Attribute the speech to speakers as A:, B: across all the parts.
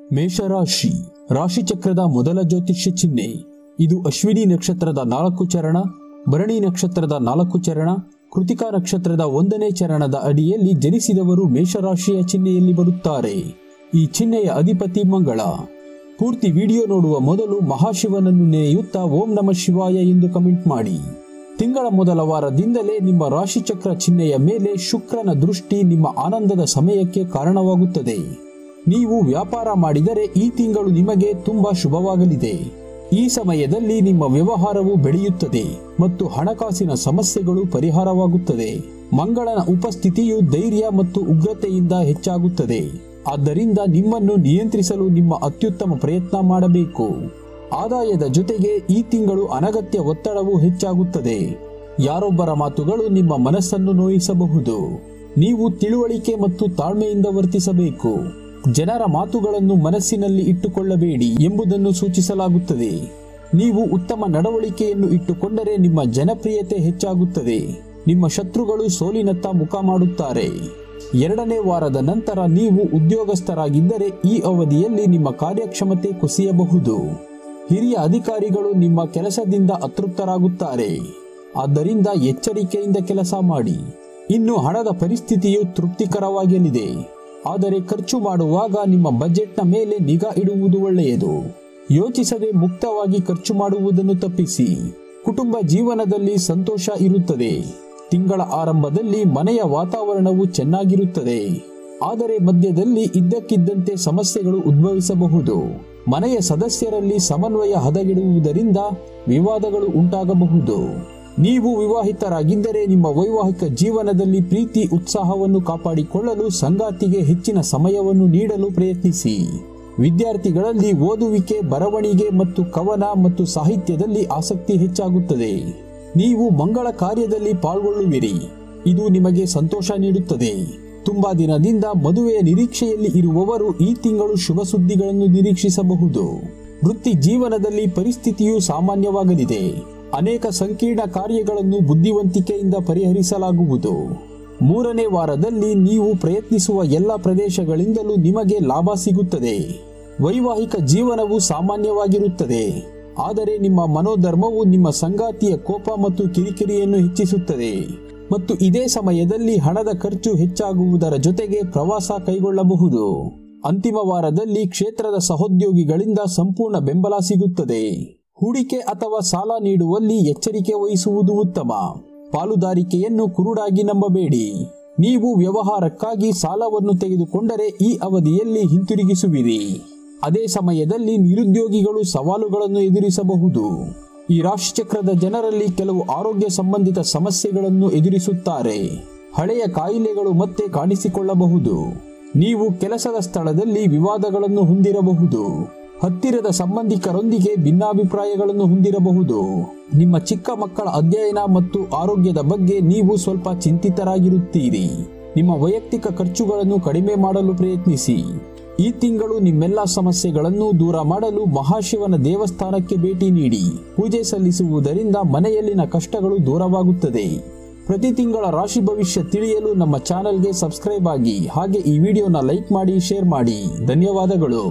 A: ಮೇಷರಾಶಿ ರಾಶಿಚಕ್ರದ ಮೊದಲ ಜ್ಯೋತಿಷ್ಯ ಚಿಹ್ನೆ ಇದು ಅಶ್ವಿನಿ ನಕ್ಷತ್ರದ ನಾಲ್ಕು ಚರಣ ಭರಣಿ ನಕ್ಷತ್ರದ ನಾಲ್ಕು ಚರಣ ಕೃತಿಕಾ ನಕ್ಷತ್ರದ ಒಂದನೇ ಚರಣದ ಅಡಿಯಲ್ಲಿ ಜನಿಸಿದವರು ಮೇಷರಾಶಿಯ ಚಿಹ್ನೆಯಲ್ಲಿ ಬರುತ್ತಾರೆ ಈ ಚಿಹ್ನೆಯ ಅಧಿಪತಿ ಮಂಗಳ ಪೂರ್ತಿ ವಿಡಿಯೋ ನೋಡುವ ಮೊದಲು ಮಹಾಶಿವನನ್ನು ನೆನೆಯುತ್ತಾ ಓಂ ನಮ ಶಿವಾಯ ಎಂದು ಕಮೆಂಟ್ ಮಾಡಿ ತಿಂಗಳ ಮೊದಲ ವಾರದಿಂದಲೇ ನಿಮ್ಮ ರಾಶಿಚಕ್ರ ಚಿಹ್ನೆಯ ಮೇಲೆ ಶುಕ್ರನ ದೃಷ್ಟಿ ನಿಮ್ಮ ಆನಂದದ ಸಮಯಕ್ಕೆ ಕಾರಣವಾಗುತ್ತದೆ ನೀವು ವ್ಯಾಪಾರ ಮಾಡಿದರೆ ಈ ತಿಂಗಳು ನಿಮಗೆ ತುಂಬಾ ಶುಭವಾಗಲಿದೆ ಈ ಸಮಯದಲ್ಲಿ ನಿಮ್ಮ ವ್ಯವಹಾರವು ಬೆಳೆಯುತ್ತದೆ ಮತ್ತು ಹಣಕಾಸಿನ ಸಮಸ್ಯೆಗಳು ಪರಿಹಾರವಾಗುತ್ತದೆ ಮಂಗಳನ ಉಪಸ್ಥಿತಿಯು ಧೈರ್ಯ ಮತ್ತು ಉಗ್ರತೆಯಿಂದ ಹೆಚ್ಚಾಗುತ್ತದೆ ಆದ್ದರಿಂದ ನಿಮ್ಮನ್ನು ನಿಯಂತ್ರಿಸಲು ನಿಮ್ಮ ಅತ್ಯುತ್ತಮ ಪ್ರಯತ್ನ ಮಾಡಬೇಕು ಆದಾಯದ ಜೊತೆಗೆ ಈ ತಿಂಗಳು ಅನಗತ್ಯ ಒತ್ತಡವು ಹೆಚ್ಚಾಗುತ್ತದೆ ಯಾರೊಬ್ಬರ ಮಾತುಗಳು ನಿಮ್ಮ ಮನಸ್ಸನ್ನು ನೋಯಿಸಬಹುದು ನೀವು ತಿಳುವಳಿಕೆ ಮತ್ತು ತಾಳ್ಮೆಯಿಂದ ವರ್ತಿಸಬೇಕು ಜನರ ಮಾತುಗಳನ್ನು ಮನಸ್ಸಿನಲ್ಲಿ ಇಟ್ಟುಕೊಳ್ಳಬೇಡಿ ಎಂಬುದನ್ನು ಸೂಚಿಸಲಾಗುತ್ತದೆ ನೀವು ಉತ್ತಮ ನಡವಳಿಕೆಯನ್ನು ಇಟ್ಟುಕೊಂಡರೆ ನಿಮ್ಮ ಜನಪ್ರಿಯತೆ ಹೆಚ್ಚಾಗುತ್ತದೆ ನಿಮ್ಮ ಶತ್ರುಗಳು ಸೋಲಿನತ್ತ ಮುಖ ಮಾಡುತ್ತಾರೆ ಎರಡನೇ ವಾರದ ನಂತರ ನೀವು ಉದ್ಯೋಗಸ್ಥರಾಗಿದ್ದರೆ ಈ ಅವಧಿಯಲ್ಲಿ ನಿಮ್ಮ ಕಾರ್ಯಕ್ಷಮತೆ ಕುಸಿಯಬಹುದು ಹಿರಿಯ ಅಧಿಕಾರಿಗಳು ನಿಮ್ಮ ಕೆಲಸದಿಂದ ಅತೃಪ್ತರಾಗುತ್ತಾರೆ ಆದ್ದರಿಂದ ಎಚ್ಚರಿಕೆಯಿಂದ ಕೆಲಸ ಮಾಡಿ ಇನ್ನು ಹಣದ ಪರಿಸ್ಥಿತಿಯು ತೃಪ್ತಿಕರವಾಗಲಿದೆ ಆದರೆ ಖರ್ಚು ಮಾಡುವಾಗ ನಿಮ್ಮ ಬಜೆಟ್ನ ಮೇಲೆ ನಿಗಾ ಇಡುವುದು ಒಳ್ಳೆಯದು ಯೋಚಿಸದೆ ಮುಕ್ತವಾಗಿ ಖರ್ಚು ಮಾಡುವುದನ್ನು ತಪ್ಪಿಸಿ ಕುಟುಂಬ ಜೀವನದಲ್ಲಿ ಸಂತೋಷ ಇರುತ್ತದೆ ತಿಂಗಳ ಆರಂಭದಲ್ಲಿ ಮನೆಯ ವಾತಾವರಣವು ಚೆನ್ನಾಗಿರುತ್ತದೆ ಆದರೆ ಮಧ್ಯದಲ್ಲಿ ಇದ್ದಕ್ಕಿದ್ದಂತೆ ಸಮಸ್ಯೆಗಳು ಉದ್ಭವಿಸಬಹುದು ಮನೆಯ ಸದಸ್ಯರಲ್ಲಿ ಸಮನ್ವಯ ಹದಗೆಡುವುದರಿಂದ ವಿವಾದಗಳು ಉಂಟಾಗಬಹುದು ನೀವು ವಿವಾಹಿತರಾಗಿದ್ದರೆ ನಿಮ್ಮ ವೈವಾಹಿಕ ಜೀವನದಲ್ಲಿ ಪ್ರೀತಿ ಉತ್ಸಾಹವನ್ನು ಕಾಪಾಡಿಕೊಳ್ಳಲು ಸಂಗಾತಿಗೆ ಹೆಚ್ಚಿನ ಸಮಯವನ್ನು ನೀಡಲು ಪ್ರಯತ್ನಿಸಿ ವಿದ್ಯಾರ್ಥಿಗಳಲ್ಲಿ ಓದುವಿಕೆ ಬರವಣಿಗೆ ಮತ್ತು ಕವನ ಮತ್ತು ಸಾಹಿತ್ಯದಲ್ಲಿ ಆಸಕ್ತಿ ಹೆಚ್ಚಾಗುತ್ತದೆ ನೀವು ಮಂಗಳ ಕಾರ್ಯದಲ್ಲಿ ಪಾಲ್ಗೊಳ್ಳುವಿರಿ ಇದು ನಿಮಗೆ ಸಂತೋಷ ನೀಡುತ್ತದೆ ತುಂಬಾ ದಿನದಿಂದ ಮದುವೆಯ ನಿರೀಕ್ಷೆಯಲ್ಲಿ ಇರುವವರು ಈ ತಿಂಗಳು ಶುಭ ಸುದ್ದಿಗಳನ್ನು ನಿರೀಕ್ಷಿಸಬಹುದು ವೃತ್ತಿ ಜೀವನದಲ್ಲಿ ಪರಿಸ್ಥಿತಿಯು ಸಾಮಾನ್ಯವಾಗಲಿದೆ ಅನೇಕ ಸಂಕೀರ್ಣ ಕಾರ್ಯಗಳನ್ನು ಬುದ್ಧಿವಂತಿಕೆಯಿಂದ ಪರಿಹರಿಸಲಾಗುವುದು ಮೂರನೇ ವಾರದಲ್ಲಿ ನೀವು ಪ್ರಯತ್ನಿಸುವ ಎಲ್ಲ ಪ್ರದೇಶಗಳಿಂದಲೂ ನಿಮಗೆ ಲಾಭ ಸಿಗುತ್ತದೆ ವೈವಾಹಿಕ ಜೀವನವು ಸಾಮಾನ್ಯವಾಗಿರುತ್ತದೆ ಆದರೆ ನಿಮ್ಮ ಮನೋಧರ್ಮವು ನಿಮ್ಮ ಸಂಗಾತಿಯ ಕೋಪ ಮತ್ತು ಕಿರಿಕಿರಿಯನ್ನು ಹೆಚ್ಚಿಸುತ್ತದೆ ಮತ್ತು ಇದೇ ಸಮಯದಲ್ಲಿ ಹಣದ ಖರ್ಚು ಹೆಚ್ಚಾಗುವುದರ ಜೊತೆಗೆ ಪ್ರವಾಸ ಕೈಗೊಳ್ಳಬಹುದು ಅಂತಿಮ ವಾರದಲ್ಲಿ ಕ್ಷೇತ್ರದ ಸಹೋದ್ಯೋಗಿಗಳಿಂದ ಸಂಪೂರ್ಣ ಬೆಂಬಲ ಸಿಗುತ್ತದೆ ಹೂಡಿಕೆ ಅಥವಾ ಸಾಲ ನೀಡುವಲ್ಲಿ ಎಚ್ಚರಿಕೆ ವಹಿಸುವುದು ಉತ್ತಮ ಪಾಲುದಾರಿಕೆಯನ್ನು ಕುರುಡಾಗಿ ನಂಬಬೇಡಿ ನೀವು ವ್ಯವಹಾರಕ್ಕಾಗಿ ಸಾಲವನ್ನು ತೆಗೆದುಕೊಂಡರೆ ಈ ಅವಧಿಯಲ್ಲಿ ಹಿಂತಿರುಗಿಸುವಿರಿ ಅದೇ ಸಮಯದಲ್ಲಿ ನಿರುದ್ಯೋಗಿಗಳು ಸವಾಲುಗಳನ್ನು ಎದುರಿಸಬಹುದು ಈ ರಾಶಿಚಕ್ರದ ಜನರಲ್ಲಿ ಕೆಲವು ಆರೋಗ್ಯ ಸಂಬಂಧಿತ ಸಮಸ್ಯೆಗಳನ್ನು ಎದುರಿಸುತ್ತಾರೆ ಹಳೆಯ ಕಾಯಿಲೆಗಳು ಮತ್ತೆ ಕಾಣಿಸಿಕೊಳ್ಳಬಹುದು ನೀವು ಕೆಲಸದ ಸ್ಥಳದಲ್ಲಿ ವಿವಾದಗಳನ್ನು ಹೊಂದಿರಬಹುದು ಹತ್ತಿರದ ಸಂಬಂಧಿಕರೊಂದಿಗೆ ಭಿನ್ನಾಭಿಪ್ರಾಯಗಳನ್ನು ಹೊಂದಿರಬಹುದು ನಿಮ್ಮ ಚಿಕ್ಕ ಮಕ್ಕಳ ಅಧ್ಯಯನ ಮತ್ತು ಆರೋಗ್ಯದ ಬಗ್ಗೆ ನೀವು ಸ್ವಲ್ಪ ಚಿಂತಿತರಾಗಿರುತ್ತೀರಿ ನಿಮ್ಮ ವೈಯಕ್ತಿಕ ಖರ್ಚುಗಳನ್ನು ಕಡಿಮೆ ಮಾಡಲು ಪ್ರಯತ್ನಿಸಿ ಈ ತಿಂಗಳು ನಿಮ್ಮೆಲ್ಲ ಸಮಸ್ಯೆಗಳನ್ನು ದೂರ ಮಾಡಲು ಮಹಾಶಿವನ ದೇವಸ್ಥಾನಕ್ಕೆ ಭೇಟಿ ನೀಡಿ ಪೂಜೆ ಸಲ್ಲಿಸುವುದರಿಂದ ಮನೆಯಲ್ಲಿನ ಕಷ್ಟಗಳು ದೂರವಾಗುತ್ತದೆ ಪ್ರತಿ ತಿಂಗಳ ರಾಶಿ ಭವಿಷ್ಯ ತಿಳಿಯಲು ನಮ್ಮ ಚಾನೆಲ್ಗೆ ಸಬ್ಸ್ಕ್ರೈಬ್ ಆಗಿ ಹಾಗೆ ಈ ವಿಡಿಯೋನ ಲೈಕ್ ಮಾಡಿ ಶೇರ್ ಮಾಡಿ ಧನ್ಯವಾದಗಳು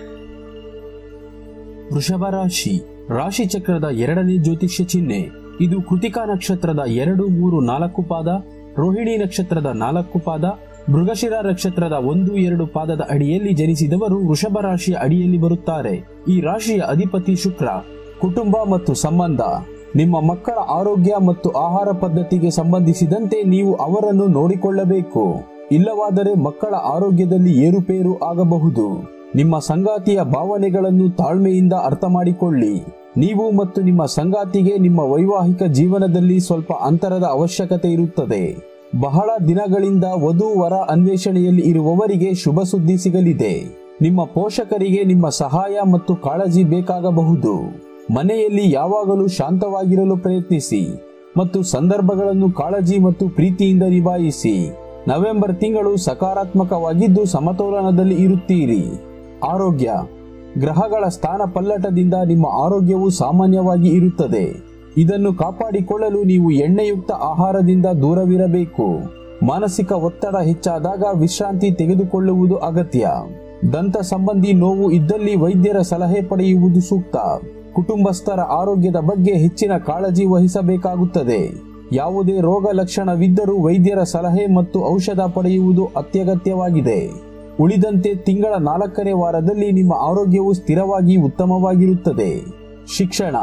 A: ವೃಷಭ ರಾಶಿ ರಾಶಿ ಚಕ್ರದ ಎರಡನೇ ಜ್ಯೋತಿಷ್ಯ ಚಿಹ್ನೆ ಇದು ಕೃತಿಕಾ ನಕ್ಷತ್ರದ ಎರಡು ಮೂರು ನಾಲ್ಕು ಪಾದ ರೋಹಿಣಿ ನಕ್ಷತ್ರದ ನಾಲ್ಕು ಪಾದ ಮೃಗಶಿರ ನಕ್ಷತ್ರದ ಒಂದು ಎರಡು ಪಾದದ ಅಡಿಯಲ್ಲಿ ಜನಿಸಿದವರು ವೃಷಭ ರಾಶಿಯ ಅಡಿಯಲ್ಲಿ ಬರುತ್ತಾರೆ ಈ ರಾಶಿಯ ಅಧಿಪತಿ ಶುಕ್ರ ಕುಟುಂಬ ಮತ್ತು ಸಂಬಂಧ ನಿಮ್ಮ ಮಕ್ಕಳ ಆರೋಗ್ಯ ಮತ್ತು ಆಹಾರ ಪದ್ಧತಿಗೆ ಸಂಬಂಧಿಸಿದಂತೆ ನೀವು ಅವರನ್ನು ನೋಡಿಕೊಳ್ಳಬೇಕು ಇಲ್ಲವಾದರೆ ಮಕ್ಕಳ ಆರೋಗ್ಯದಲ್ಲಿ ಏರುಪೇರು ಆಗಬಹುದು ನಿಮ್ಮ ಸಂಗಾತಿಯ ಭಾವನೆಗಳನ್ನು ತಾಳ್ಮೆಯಿಂದ ಅರ್ಥ ಮಾಡಿಕೊಳ್ಳಿ ನೀವು ಮತ್ತು ನಿಮ್ಮ ಸಂಗಾತಿಗೆ ನಿಮ್ಮ ವೈವಾಹಿಕ ಜೀವನದಲ್ಲಿ ಸ್ವಲ್ಪ ಅಂತರದ ಅವಶ್ಯಕತೆ ಇರುತ್ತದೆ ಬಹಳ ದಿನಗಳಿಂದ ವಧು ವರ ಅನ್ವೇಷಣೆಯಲ್ಲಿ ಇರುವವರಿಗೆ ಶುಭ ಸುದ್ದಿ ಸಿಗಲಿದೆ ನಿಮ್ಮ ಪೋಷಕರಿಗೆ ನಿಮ್ಮ ಸಹಾಯ ಮತ್ತು ಕಾಳಜಿ ಬೇಕಾಗಬಹುದು ಮನೆಯಲ್ಲಿ ಯಾವಾಗಲೂ ಶಾಂತವಾಗಿರಲು ಪ್ರಯತ್ನಿಸಿ ಮತ್ತು ಸಂದರ್ಭಗಳನ್ನು ಕಾಳಜಿ ಮತ್ತು ಪ್ರೀತಿಯಿಂದ ನಿಭಾಯಿಸಿ ನವೆಂಬರ್ ತಿಂಗಳು ಸಕಾರಾತ್ಮಕವಾಗಿದ್ದು ಸಮತೋಲನದಲ್ಲಿ ಇರುತ್ತೀರಿ ಆರೋಗ್ಯ ಗ್ರಹಗಳ ಸ್ಥಾನ ಪಲ್ಲಟದಿಂದ ನಿಮ್ಮ ಆರೋಗ್ಯವು ಸಾಮಾನ್ಯವಾಗಿ ಇರುತ್ತದೆ ಇದನ್ನು ಕಾಪಾಡಿಕೊಳ್ಳಲು ನೀವು ಎಣ್ಣೆಯುಕ್ತ ಆಹಾರದಿಂದ ದೂರವಿರಬೇಕು ಮಾನಸಿಕ ಒತ್ತಡ ಹೆಚ್ಚಾದಾಗ ವಿಶ್ರಾಂತಿ ತೆಗೆದುಕೊಳ್ಳುವುದು ಅಗತ್ಯ ದಂತ ಸಂಬಂಧಿ ನೋವು ಇದ್ದಲ್ಲಿ ವೈದ್ಯರ ಸಲಹೆ ಪಡೆಯುವುದು ಸೂಕ್ತ ಕುಟುಂಬಸ್ಥರ ಆರೋಗ್ಯದ ಬಗ್ಗೆ ಹೆಚ್ಚಿನ ಕಾಳಜಿ ವಹಿಸಬೇಕಾಗುತ್ತದೆ ಯಾವುದೇ ರೋಗ ಲಕ್ಷಣವಿದ್ದರೂ ವೈದ್ಯರ ಸಲಹೆ ಮತ್ತು ಔಷಧ ಪಡೆಯುವುದು ಅತ್ಯಗತ್ಯವಾಗಿದೆ ಉಳಿದಂತೆ ತಿಂಗಳ ನಾಲ್ಕನೇ ವಾರದಲ್ಲಿ ನಿಮ್ಮ ಆರೋಗ್ಯವು ಸ್ಥಿರವಾಗಿ ಉತ್ತಮವಾಗಿರುತ್ತದೆ ಶಿಕ್ಷಣ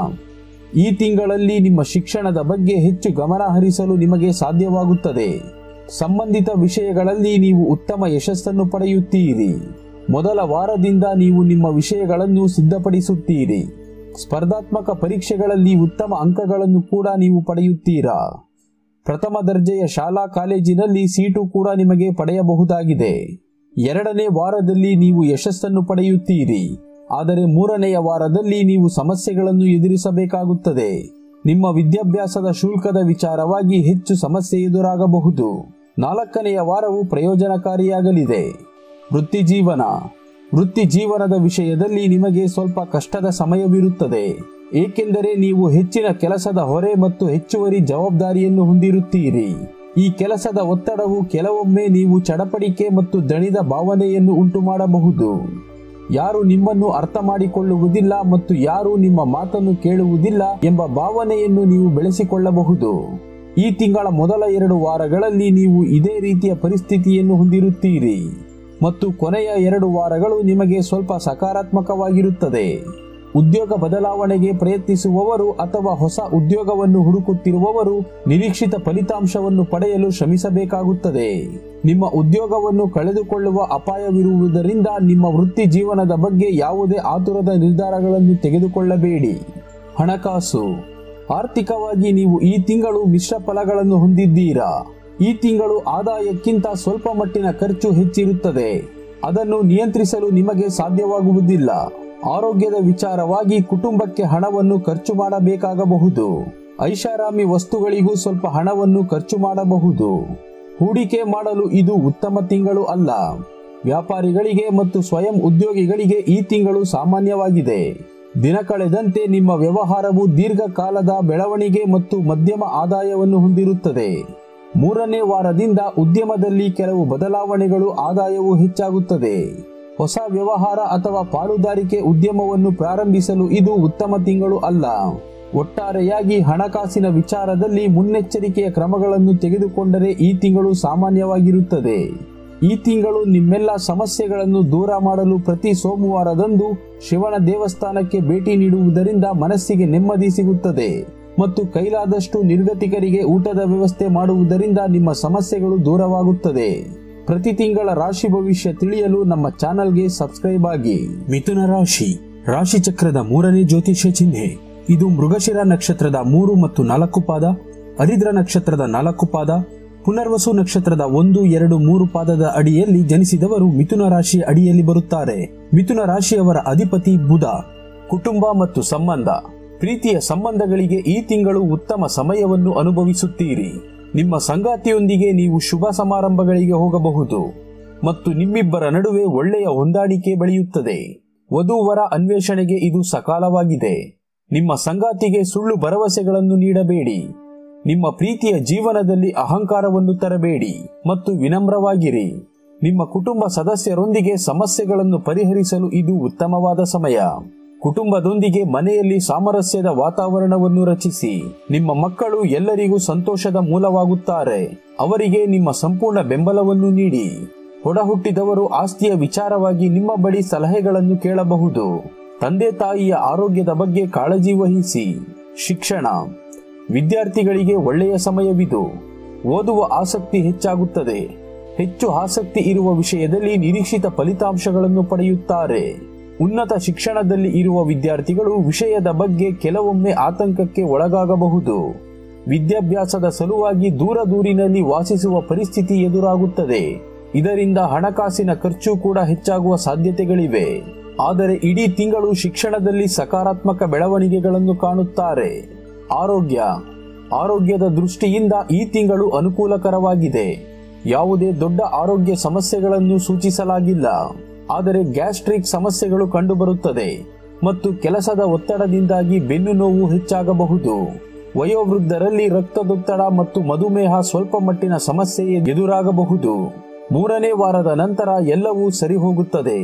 A: ಈ ತಿಂಗಳಲ್ಲಿ ನಿಮ್ಮ ಶಿಕ್ಷಣದ ಬಗ್ಗೆ ಹೆಚ್ಚು ಗಮನ ಹರಿಸಲು ನಿಮಗೆ ಸಾಧ್ಯವಾಗುತ್ತದೆ ಸಂಬಂಧಿತ ವಿಷಯಗಳಲ್ಲಿ ನೀವು ಉತ್ತಮ ಯಶಸ್ಸನ್ನು ಪಡೆಯುತ್ತೀರಿ ಮೊದಲ ವಾರದಿಂದ ನೀವು ನಿಮ್ಮ ವಿಷಯಗಳನ್ನು ಸಿದ್ಧಪಡಿಸುತ್ತೀರಿ ಸ್ಪರ್ಧಾತ್ಮಕ ಪರೀಕ್ಷೆಗಳಲ್ಲಿ ಉತ್ತಮ ಅಂಕಗಳನ್ನು ಕೂಡ ನೀವು ಪಡೆಯುತ್ತೀರಾ ಪ್ರಥಮ ದರ್ಜೆಯ ಶಾಲಾ ಕಾಲೇಜಿನಲ್ಲಿ ಸೀಟು ಕೂಡ ನಿಮಗೆ ಪಡೆಯಬಹುದಾಗಿದೆ ಎರಡನೇ ವಾರದಲ್ಲಿ ನೀವು ಯಶಸ್ಸನ್ನು ಪಡೆಯುತ್ತೀರಿ ಆದರೆ ಮೂರನೆಯ ವಾರದಲ್ಲಿ ನೀವು ಸಮಸ್ಯೆಗಳನ್ನು ಎದುರಿಸಬೇಕಾಗುತ್ತದೆ ನಿಮ್ಮ ವಿದ್ಯಾಭ್ಯಾಸದ ಶುಲ್ಕದ ವಿಚಾರವಾಗಿ ಹೆಚ್ಚು ಸಮಸ್ಯೆ ಎದುರಾಗಬಹುದು ನಾಲ್ಕನೆಯ ವಾರವು ಪ್ರಯೋಜನಕಾರಿಯಾಗಲಿದೆ ವೃತ್ತಿ ಜೀವನ ವೃತ್ತಿ ಜೀವನದ ವಿಷಯದಲ್ಲಿ ನಿಮಗೆ ಸ್ವಲ್ಪ ಕಷ್ಟದ ಸಮಯವಿರುತ್ತದೆ ಏಕೆಂದರೆ ನೀವು ಹೆಚ್ಚಿನ ಕೆಲಸದ ಹೊರೆ ಮತ್ತು ಹೆಚ್ಚುವರಿ ಜವಾಬ್ದಾರಿಯನ್ನು ಹೊಂದಿರುತ್ತೀರಿ ಈ ಕೆಲಸದ ಒತ್ತಡವು ಕೆಲವೊಮ್ಮೆ ನೀವು ಚಡಪಡಿಕೆ ಮತ್ತು ದಣಿದ ಭಾವನೆಯನ್ನು ಉಂಟು ಮಾಡಬಹುದು ಯಾರು ನಿಮ್ಮನ್ನು ಅರ್ಥ ಮಾಡಿಕೊಳ್ಳುವುದಿಲ್ಲ ಮತ್ತು ಯಾರು ನಿಮ್ಮ ಮಾತನ್ನು ಕೇಳುವುದಿಲ್ಲ ಎಂಬ ಭಾವನೆಯನ್ನು ನೀವು ಬೆಳೆಸಿಕೊಳ್ಳಬಹುದು ಈ ತಿಂಗಳ ಮೊದಲ ಎರಡು ವಾರಗಳಲ್ಲಿ ನೀವು ಇದೇ ರೀತಿಯ ಪರಿಸ್ಥಿತಿಯನ್ನು ಹೊಂದಿರುತ್ತೀರಿ ಮತ್ತು ಕೊನೆಯ ಎರಡು ವಾರಗಳು ನಿಮಗೆ ಸ್ವಲ್ಪ ಸಕಾರಾತ್ಮಕವಾಗಿರುತ್ತದೆ ಉದ್ಯೋಗ ಬದಲಾವಣೆಗೆ ಪ್ರಯತ್ನಿಸುವವರು ಅಥವಾ ಹೊಸ ಉದ್ಯೋಗವನ್ನು ಹುಡುಕುತ್ತಿರುವವರು ನಿರೀಕ್ಷಿತ ಫಲಿತಾಂಶವನ್ನು ಪಡೆಯಲು ಶ್ರಮಿಸಬೇಕಾಗುತ್ತದೆ ನಿಮ್ಮ ಉದ್ಯೋಗವನ್ನು ಕಳೆದುಕೊಳ್ಳುವ ಅಪಾಯವಿರುವುದರಿಂದ ನಿಮ್ಮ ವೃತ್ತಿ ಜೀವನದ ಬಗ್ಗೆ ಯಾವುದೇ ಆತುರದ ನಿರ್ಧಾರಗಳನ್ನು ತೆಗೆದುಕೊಳ್ಳಬೇಡಿ ಹಣಕಾಸು ಆರ್ಥಿಕವಾಗಿ ನೀವು ಈ ತಿಂಗಳು ಮಿಶ್ರ ಫಲಗಳನ್ನು ಹೊಂದಿದ್ದೀರಾ ಈ ತಿಂಗಳು ಆದಾಯಕ್ಕಿಂತ ಸ್ವಲ್ಪ ಮಟ್ಟಿನ ಖರ್ಚು ಹೆಚ್ಚಿರುತ್ತದೆ ಅದನ್ನು ನಿಯಂತ್ರಿಸಲು ನಿಮಗೆ ಸಾಧ್ಯವಾಗುವುದಿಲ್ಲ ಆರೋಗ್ಯದ ವಿಚಾರವಾಗಿ ಕುಟುಂಬಕ್ಕೆ ಹಣವನ್ನು ಖರ್ಚು ಮಾಡಬೇಕಾಗಬಹುದು ಐಷಾರಾಮಿ ವಸ್ತುಗಳಿಗೂ ಸ್ವಲ್ಪ ಹಣವನ್ನು ಖರ್ಚು ಮಾಡಬಹುದು ಹೂಡಿಕೆ ಮಾಡಲು ಇದು ಉತ್ತಮ ತಿಂಗಳು ಅಲ್ಲ ವ್ಯಾಪಾರಿಗಳಿಗೆ ಮತ್ತು ಸ್ವಯಂ ಉದ್ಯೋಗಿಗಳಿಗೆ ಈ ತಿಂಗಳು ಸಾಮಾನ್ಯವಾಗಿದೆ ದಿನ ಕಳೆದಂತೆ ನಿಮ್ಮ ವ್ಯವಹಾರವು ದೀರ್ಘಕಾಲದ ಬೆಳವಣಿಗೆ ಮತ್ತು ಮಧ್ಯಮ ಆದಾಯವನ್ನು ಹೊಂದಿರುತ್ತದೆ ಮೂರನೇ ವಾರದಿಂದ ಉದ್ಯಮದಲ್ಲಿ ಕೆಲವು ಬದಲಾವಣೆಗಳು ಆದಾಯವು ಹೆಚ್ಚಾಗುತ್ತದೆ ಹೊಸ ವ್ಯವಹಾರ ಅಥವಾ ಪಾಲುದಾರಿಕೆ ಉದ್ಯಮವನ್ನು ಪ್ರಾರಂಭಿಸಲು ಇದು ಉತ್ತಮ ತಿಂಗಳು ಅಲ್ಲ ಒಟ್ಟಾರೆಯಾಗಿ ಹಣಕಾಸಿನ ವಿಚಾರದಲ್ಲಿ ಮುನ್ನೆಚ್ಚರಿಕೆಯ ಕ್ರಮಗಳನ್ನು ತೆಗೆದುಕೊಂಡರೆ ಈ ತಿಂಗಳು ಸಾಮಾನ್ಯವಾಗಿರುತ್ತದೆ ಈ ತಿಂಗಳು ನಿಮ್ಮೆಲ್ಲ ಸಮಸ್ಯೆಗಳನ್ನು ದೂರ ಮಾಡಲು ಪ್ರತಿ ಸೋಮವಾರದಂದು ಶಿವನ ದೇವಸ್ಥಾನಕ್ಕೆ ಭೇಟಿ ನೀಡುವುದರಿಂದ ಮನಸ್ಸಿಗೆ ನೆಮ್ಮದಿ ಸಿಗುತ್ತದೆ ಮತ್ತು ಕೈಲಾದಷ್ಟು ನಿರ್ಗತಿಕರಿಗೆ ಊಟದ ವ್ಯವಸ್ಥೆ ಮಾಡುವುದರಿಂದ ನಿಮ್ಮ ಸಮಸ್ಯೆಗಳು ದೂರವಾಗುತ್ತದೆ ಪ್ರತಿ ತಿಂಗಳ ರಾಶಿ ಭವಿಷ್ಯ ತಿಳಿಯಲು ನಮ್ಮ ಚಾನಲ್ಗೆ ಸಬ್ಸ್ಕ್ರೈಬ್ ಆಗಿ ಮಿಥುನ ರಾಶಿ ರಾಶಿ ಚಕ್ರದ ಮೂರನೇ ಜ್ಯೋತಿಷ್ಯ ಚಿಹ್ನೆ ಇದು ಮೃಗಶಿರ ನಕ್ಷತ್ರದ ಮೂರು ಮತ್ತು ನಾಲ್ಕು ಪಾದ ಹರಿದ್ರ ನಕ್ಷತ್ರದ ನಾಲ್ಕು ಪಾದ ಪುನರ್ವಸು ನಕ್ಷತ್ರದ ಒಂದು ಎರಡು ಮೂರು ಪಾದದ ಅಡಿಯಲ್ಲಿ ಜನಿಸಿದವರು ಮಿಥುನ ರಾಶಿಯ ಅಡಿಯಲ್ಲಿ ಬರುತ್ತಾರೆ ಮಿಥುನ ರಾಶಿಯವರ ಅಧಿಪತಿ ಬುಧ ಕುಟುಂಬ ಮತ್ತು ಸಂಬಂಧ ಪ್ರೀತಿಯ ಸಂಬಂಧಗಳಿಗೆ ಈ ತಿಂಗಳು ಉತ್ತಮ ಸಮಯವನ್ನು ಅನುಭವಿಸುತ್ತೀರಿ ನಿಮ್ಮ ಸಂಗಾತಿಯೊಂದಿಗೆ ನೀವು ಶುಭ ಸಮಾರಂಭಗಳಿಗೆ ಹೋಗಬಹುದು ಮತ್ತು ನಿಮ್ಮಿಬ್ಬರ ನಡುವೆ ಒಳ್ಳೆಯ ಹೊಂದಾಣಿಕೆ ಬೆಳೆಯುತ್ತದೆ ವಧೂವರ ಅನ್ವೇಷಣೆಗೆ ಇದು ಸಕಾಲವಾಗಿದೆ ನಿಮ್ಮ ಸಂಗಾತಿಗೆ ಸುಳ್ಳು ಭರವಸೆಗಳನ್ನು ನೀಡಬೇಡಿ ನಿಮ್ಮ ಪ್ರೀತಿಯ ಜೀವನದಲ್ಲಿ ಅಹಂಕಾರವನ್ನು ತರಬೇಡಿ ಮತ್ತು ವಿನಮ್ರವಾಗಿರಿ ನಿಮ್ಮ ಕುಟುಂಬ ಸದಸ್ಯರೊಂದಿಗೆ ಸಮಸ್ಯೆಗಳನ್ನು ಪರಿಹರಿಸಲು ಇದು ಉತ್ತಮವಾದ ಸಮಯ ಕುಟುಂಬದೊಂದಿಗೆ ಮನೆಯಲ್ಲಿ ಸಾಮರಸ್ಯದ ವಾತಾವರಣವನ್ನು ರಚಿಸಿ ನಿಮ್ಮ ಮಕ್ಕಳು ಎಲ್ಲರಿಗೂ ಸಂತೋಷದ ಮೂಲವಾಗುತ್ತಾರೆ ಅವರಿಗೆ ನಿಮ್ಮ ಸಂಪೂರ್ಣ ಬೆಂಬಲವನ್ನು ನೀಡಿ ಹೊಡಹುಟ್ಟಿದವರು ಆಸ್ತಿಯ ವಿಚಾರವಾಗಿ ನಿಮ್ಮ ಬಳಿ ಸಲಹೆಗಳನ್ನು ಕೇಳಬಹುದು ತಂದೆ ತಾಯಿಯ ಆರೋಗ್ಯದ ಬಗ್ಗೆ ಕಾಳಜಿ ವಹಿಸಿ ಶಿಕ್ಷಣ ವಿದ್ಯಾರ್ಥಿಗಳಿಗೆ ಒಳ್ಳೆಯ ಸಮಯವಿದು ಓದುವ ಆಸಕ್ತಿ ಹೆಚ್ಚಾಗುತ್ತದೆ ಹೆಚ್ಚು ಆಸಕ್ತಿ ಇರುವ ವಿಷಯದಲ್ಲಿ ನಿರೀಕ್ಷಿತ ಫಲಿತಾಂಶಗಳನ್ನು ಪಡೆಯುತ್ತಾರೆ ಉನ್ನತ ಶಿಕ್ಷಣದಲ್ಲಿ ಇರುವ ವಿದ್ಯಾರ್ಥಿಗಳು ವಿಷಯದ ಬಗ್ಗೆ ಕೆಲವೊಮ್ಮೆ ಆತಂಕಕ್ಕೆ ಒಳಗಾಗಬಹುದು ವಿದ್ಯಾಭ್ಯಾಸದ ಸಲುವಾಗಿ ದೂರ ದೂರಿನಲ್ಲಿ ವಾಸಿಸುವ ಪರಿಸ್ಥಿತಿ ಎದುರಾಗುತ್ತದೆ ಇದರಿಂದ ಹಣಕಾಸಿನ ಖರ್ಚು ಕೂಡ ಹೆಚ್ಚಾಗುವ ಸಾಧ್ಯತೆಗಳಿವೆ ಆದರೆ ಇಡೀ ತಿಂಗಳು ಶಿಕ್ಷಣದಲ್ಲಿ ಸಕಾರಾತ್ಮಕ ಬೆಳವಣಿಗೆಗಳನ್ನು ಕಾಣುತ್ತಾರೆ ಆರೋಗ್ಯ ಆರೋಗ್ಯದ ದೃಷ್ಟಿಯಿಂದ ಈ ತಿಂಗಳು ಅನುಕೂಲಕರವಾಗಿದೆ ಯಾವುದೇ ದೊಡ್ಡ ಆರೋಗ್ಯ ಸಮಸ್ಯೆಗಳನ್ನು ಸೂಚಿಸಲಾಗಿಲ್ಲ ಆದರೆ ಗ್ಯಾಸ್ಟ್ರಿಕ್ ಸಮಸ್ಯೆಗಳು ಕಂಡುಬರುತ್ತದೆ ಮತ್ತು ಕೆಲಸದ ಒತ್ತಡದಿಂದಾಗಿ ಬೆನ್ನು ನೋವು ಹೆಚ್ಚಾಗಬಹುದು ವಯೋವೃದ್ಧರಲ್ಲಿ ರಕ್ತದೊತ್ತಡ ಮತ್ತು ಮಧುಮೇಹ ಸ್ವಲ್ಪ ಮಟ್ಟಿನ ಸಮಸ್ಯೆ ಎದುರಾಗಬಹುದು ಮೂರನೇ ವಾರದ ನಂತರ ಎಲ್ಲವೂ ಸರಿ ಹೋಗುತ್ತದೆ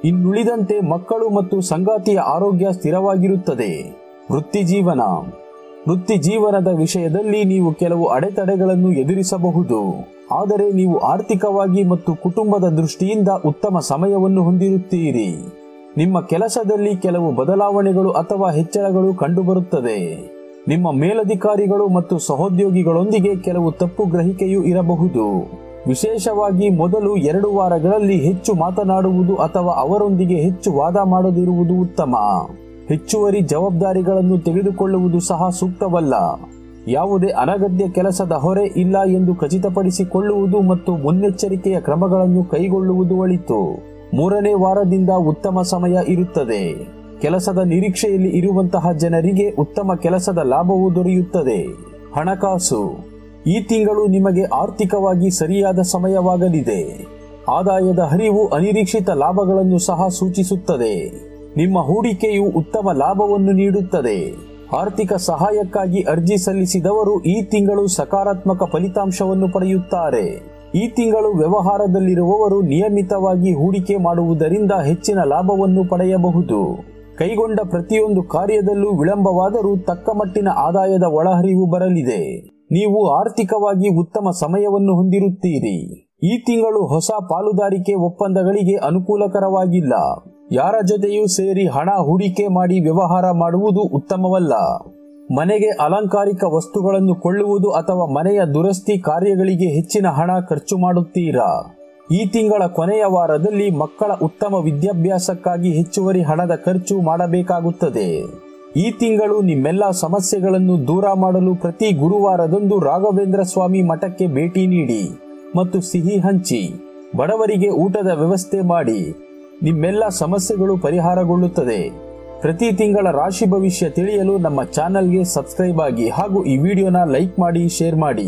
A: ಇನ್ನುಳಿದಂತೆ ಮಕ್ಕಳು ಮತ್ತು ಸಂಗಾತಿಯ ಆರೋಗ್ಯ ಸ್ಥಿರವಾಗಿರುತ್ತದೆ ವೃತ್ತಿ ಜೀವನ ವೃತ್ತಿ ಜೀವನದ ವಿಷಯದಲ್ಲಿ ನೀವು ಕೆಲವು ಅಡೆತಡೆಗಳನ್ನು ಎದುರಿಸಬಹುದು ಆದರೆ ನೀವು ಆರ್ಥಿಕವಾಗಿ ಮತ್ತು ಕುಟುಂಬದ ದೃಷ್ಟಿಯಿಂದ ಉತ್ತಮ ಸಮಯವನ್ನು ಹೊಂದಿರುತ್ತೀರಿ ನಿಮ್ಮ ಕೆಲಸದಲ್ಲಿ ಕೆಲವು ಬದಲಾವಣೆಗಳು ಅಥವಾ ಹೆಚ್ಚಳಗಳು ಕಂಡುಬರುತ್ತದೆ ನಿಮ್ಮ ಮೇಲಧಿಕಾರಿಗಳು ಮತ್ತು ಸಹೋದ್ಯೋಗಿಗಳೊಂದಿಗೆ ಕೆಲವು ತಪ್ಪು ಗ್ರಹಿಕೆಯೂ ಇರಬಹುದು ವಿಶೇಷವಾಗಿ ಮೊದಲು ಎರಡು ವಾರಗಳಲ್ಲಿ ಹೆಚ್ಚು ಮಾತನಾಡುವುದು ಅಥವಾ ಅವರೊಂದಿಗೆ ಹೆಚ್ಚು ವಾದ ಮಾಡದಿರುವುದು ಉತ್ತಮ ಹೆಚ್ಚುವರಿ ಜವಾಬ್ದಾರಿಗಳನ್ನು ತೆಗೆದುಕೊಳ್ಳುವುದು ಸಹ ಸೂಕ್ತವಲ್ಲ ಯಾವುದೇ ಅನಗತ್ಯ ಕೆಲಸದ ಹೊರೆ ಇಲ್ಲ ಎಂದು ಖಚಿತಪಡಿಸಿಕೊಳ್ಳುವುದು ಮತ್ತು ಮುನ್ನೆಚ್ಚರಿಕೆಯ ಕ್ರಮಗಳನ್ನು ಕೈಗೊಳ್ಳುವುದು ಒಳಿತು ಮೂರನೇ ವಾರದಿಂದ ಉತ್ತಮ ಸಮಯ ಇರುತ್ತದೆ ಕೆಲಸದ ನಿರೀಕ್ಷೆಯಲ್ಲಿ ಇರುವಂತಹ ಜನರಿಗೆ ಉತ್ತಮ ಕೆಲಸದ ಲಾಭವು ದೊರೆಯುತ್ತದೆ ಹಣಕಾಸು ಈ ತಿಂಗಳು ನಿಮಗೆ ಆರ್ಥಿಕವಾಗಿ ಸರಿಯಾದ ಸಮಯವಾಗಲಿದೆ ಆದಾಯದ ಹರಿವು ಅನಿರೀಕ್ಷಿತ ಲಾಭಗಳನ್ನು ಸಹ ಸೂಚಿಸುತ್ತದೆ ನಿಮ್ಮ ಹೂಡಿಕೆಯು ಉತ್ತಮ ಲಾಭವನ್ನು ನೀಡುತ್ತದೆ ಆರ್ಥಿಕ ಸಹಾಯಕ್ಕಾಗಿ ಅರ್ಜಿ ಸಲ್ಲಿಸಿದವರು ಈ ತಿಂಗಳು ಸಕಾರಾತ್ಮಕ ಫಲಿತಾಂಶವನ್ನು ಪಡೆಯುತ್ತಾರೆ ಈ ತಿಂಗಳು ವ್ಯವಹಾರದಲ್ಲಿರುವವರು ನಿಯಮಿತವಾಗಿ ಹೂಡಿಕೆ ಮಾಡುವುದರಿಂದ ಹೆಚ್ಚಿನ ಲಾಭವನ್ನು ಪಡೆಯಬಹುದು ಕೈಗೊಂಡ ಪ್ರತಿಯೊಂದು ಕಾರ್ಯದಲ್ಲೂ ವಿಳಂಬವಾದರೂ ತಕ್ಕ ಮಟ್ಟಿನ ಆದಾಯದ ಒಳಹರಿವು ಬರಲಿದೆ ನೀವು ಆರ್ಥಿಕವಾಗಿ ಉತ್ತಮ ಸಮಯವನ್ನು ಹೊಂದಿರುತ್ತೀರಿ ಈ ತಿಂಗಳು ಹೊಸ ಪಾಲುದಾರಿಕೆ ಒಪ್ಪಂದಗಳಿಗೆ ಅನುಕೂಲಕರವಾಗಿಲ್ಲ ಯಾರ ಜೊತೆಯೂ ಸೇರಿ ಹಣ ಹೂಡಿಕೆ ಮಾಡಿ ವ್ಯವಹಾರ ಮಾಡುವುದು ಉತ್ತಮವಲ್ಲ ಮನೆಗೆ ಅಲಂಕಾರಿಕ ವಸ್ತುಗಳನ್ನು ಕೊಳ್ಳುವುದು ಅಥವಾ ಮನೆಯ ದುರಸ್ತಿ ಕಾರ್ಯಗಳಿಗೆ ಹೆಚ್ಚಿನ ಹಣ ಖರ್ಚು ಮಾಡುತ್ತೀರಾ ಈ ತಿಂಗಳ ಕೊನೆಯ ವಾರದಲ್ಲಿ ಮಕ್ಕಳ ಉತ್ತಮ ವಿದ್ಯಾಭ್ಯಾಸಕ್ಕಾಗಿ ಹೆಚ್ಚುವರಿ ಹಣದ ಖರ್ಚು ಮಾಡಬೇಕಾಗುತ್ತದೆ ಈ ತಿಂಗಳು ನಿಮ್ಮೆಲ್ಲ ಸಮಸ್ಯೆಗಳನ್ನು ದೂರ ಮಾಡಲು ಪ್ರತಿ ಗುರುವಾರದಂದು ರಾಘವೇಂದ್ರ ಸ್ವಾಮಿ ಮಠಕ್ಕೆ ಭೇಟಿ ನೀಡಿ ಮತ್ತು ಸಿಹಿ ಹಂಚಿ ಬಡವರಿಗೆ ಊಟದ ವ್ಯವಸ್ಥೆ ಮಾಡಿ ನಿಮ್ಮೆಲ್ಲ ಸಮಸ್ಯೆಗಳು ಪರಿಹಾರಗೊಳ್ಳುತ್ತದೆ ಪ್ರತಿ ತಿಂಗಳ ರಾಶಿ ಭವಿಷ್ಯ ತಿಳಿಯಲು ನಮ್ಮ ಚಾನಲ್ಗೆ ಸಬ್ಸ್ಕ್ರೈಬ್ ಆಗಿ ಹಾಗೂ ಈ ವಿಡಿಯೋನ ಲೈಕ್ ಮಾಡಿ ಶೇರ್ ಮಾಡಿ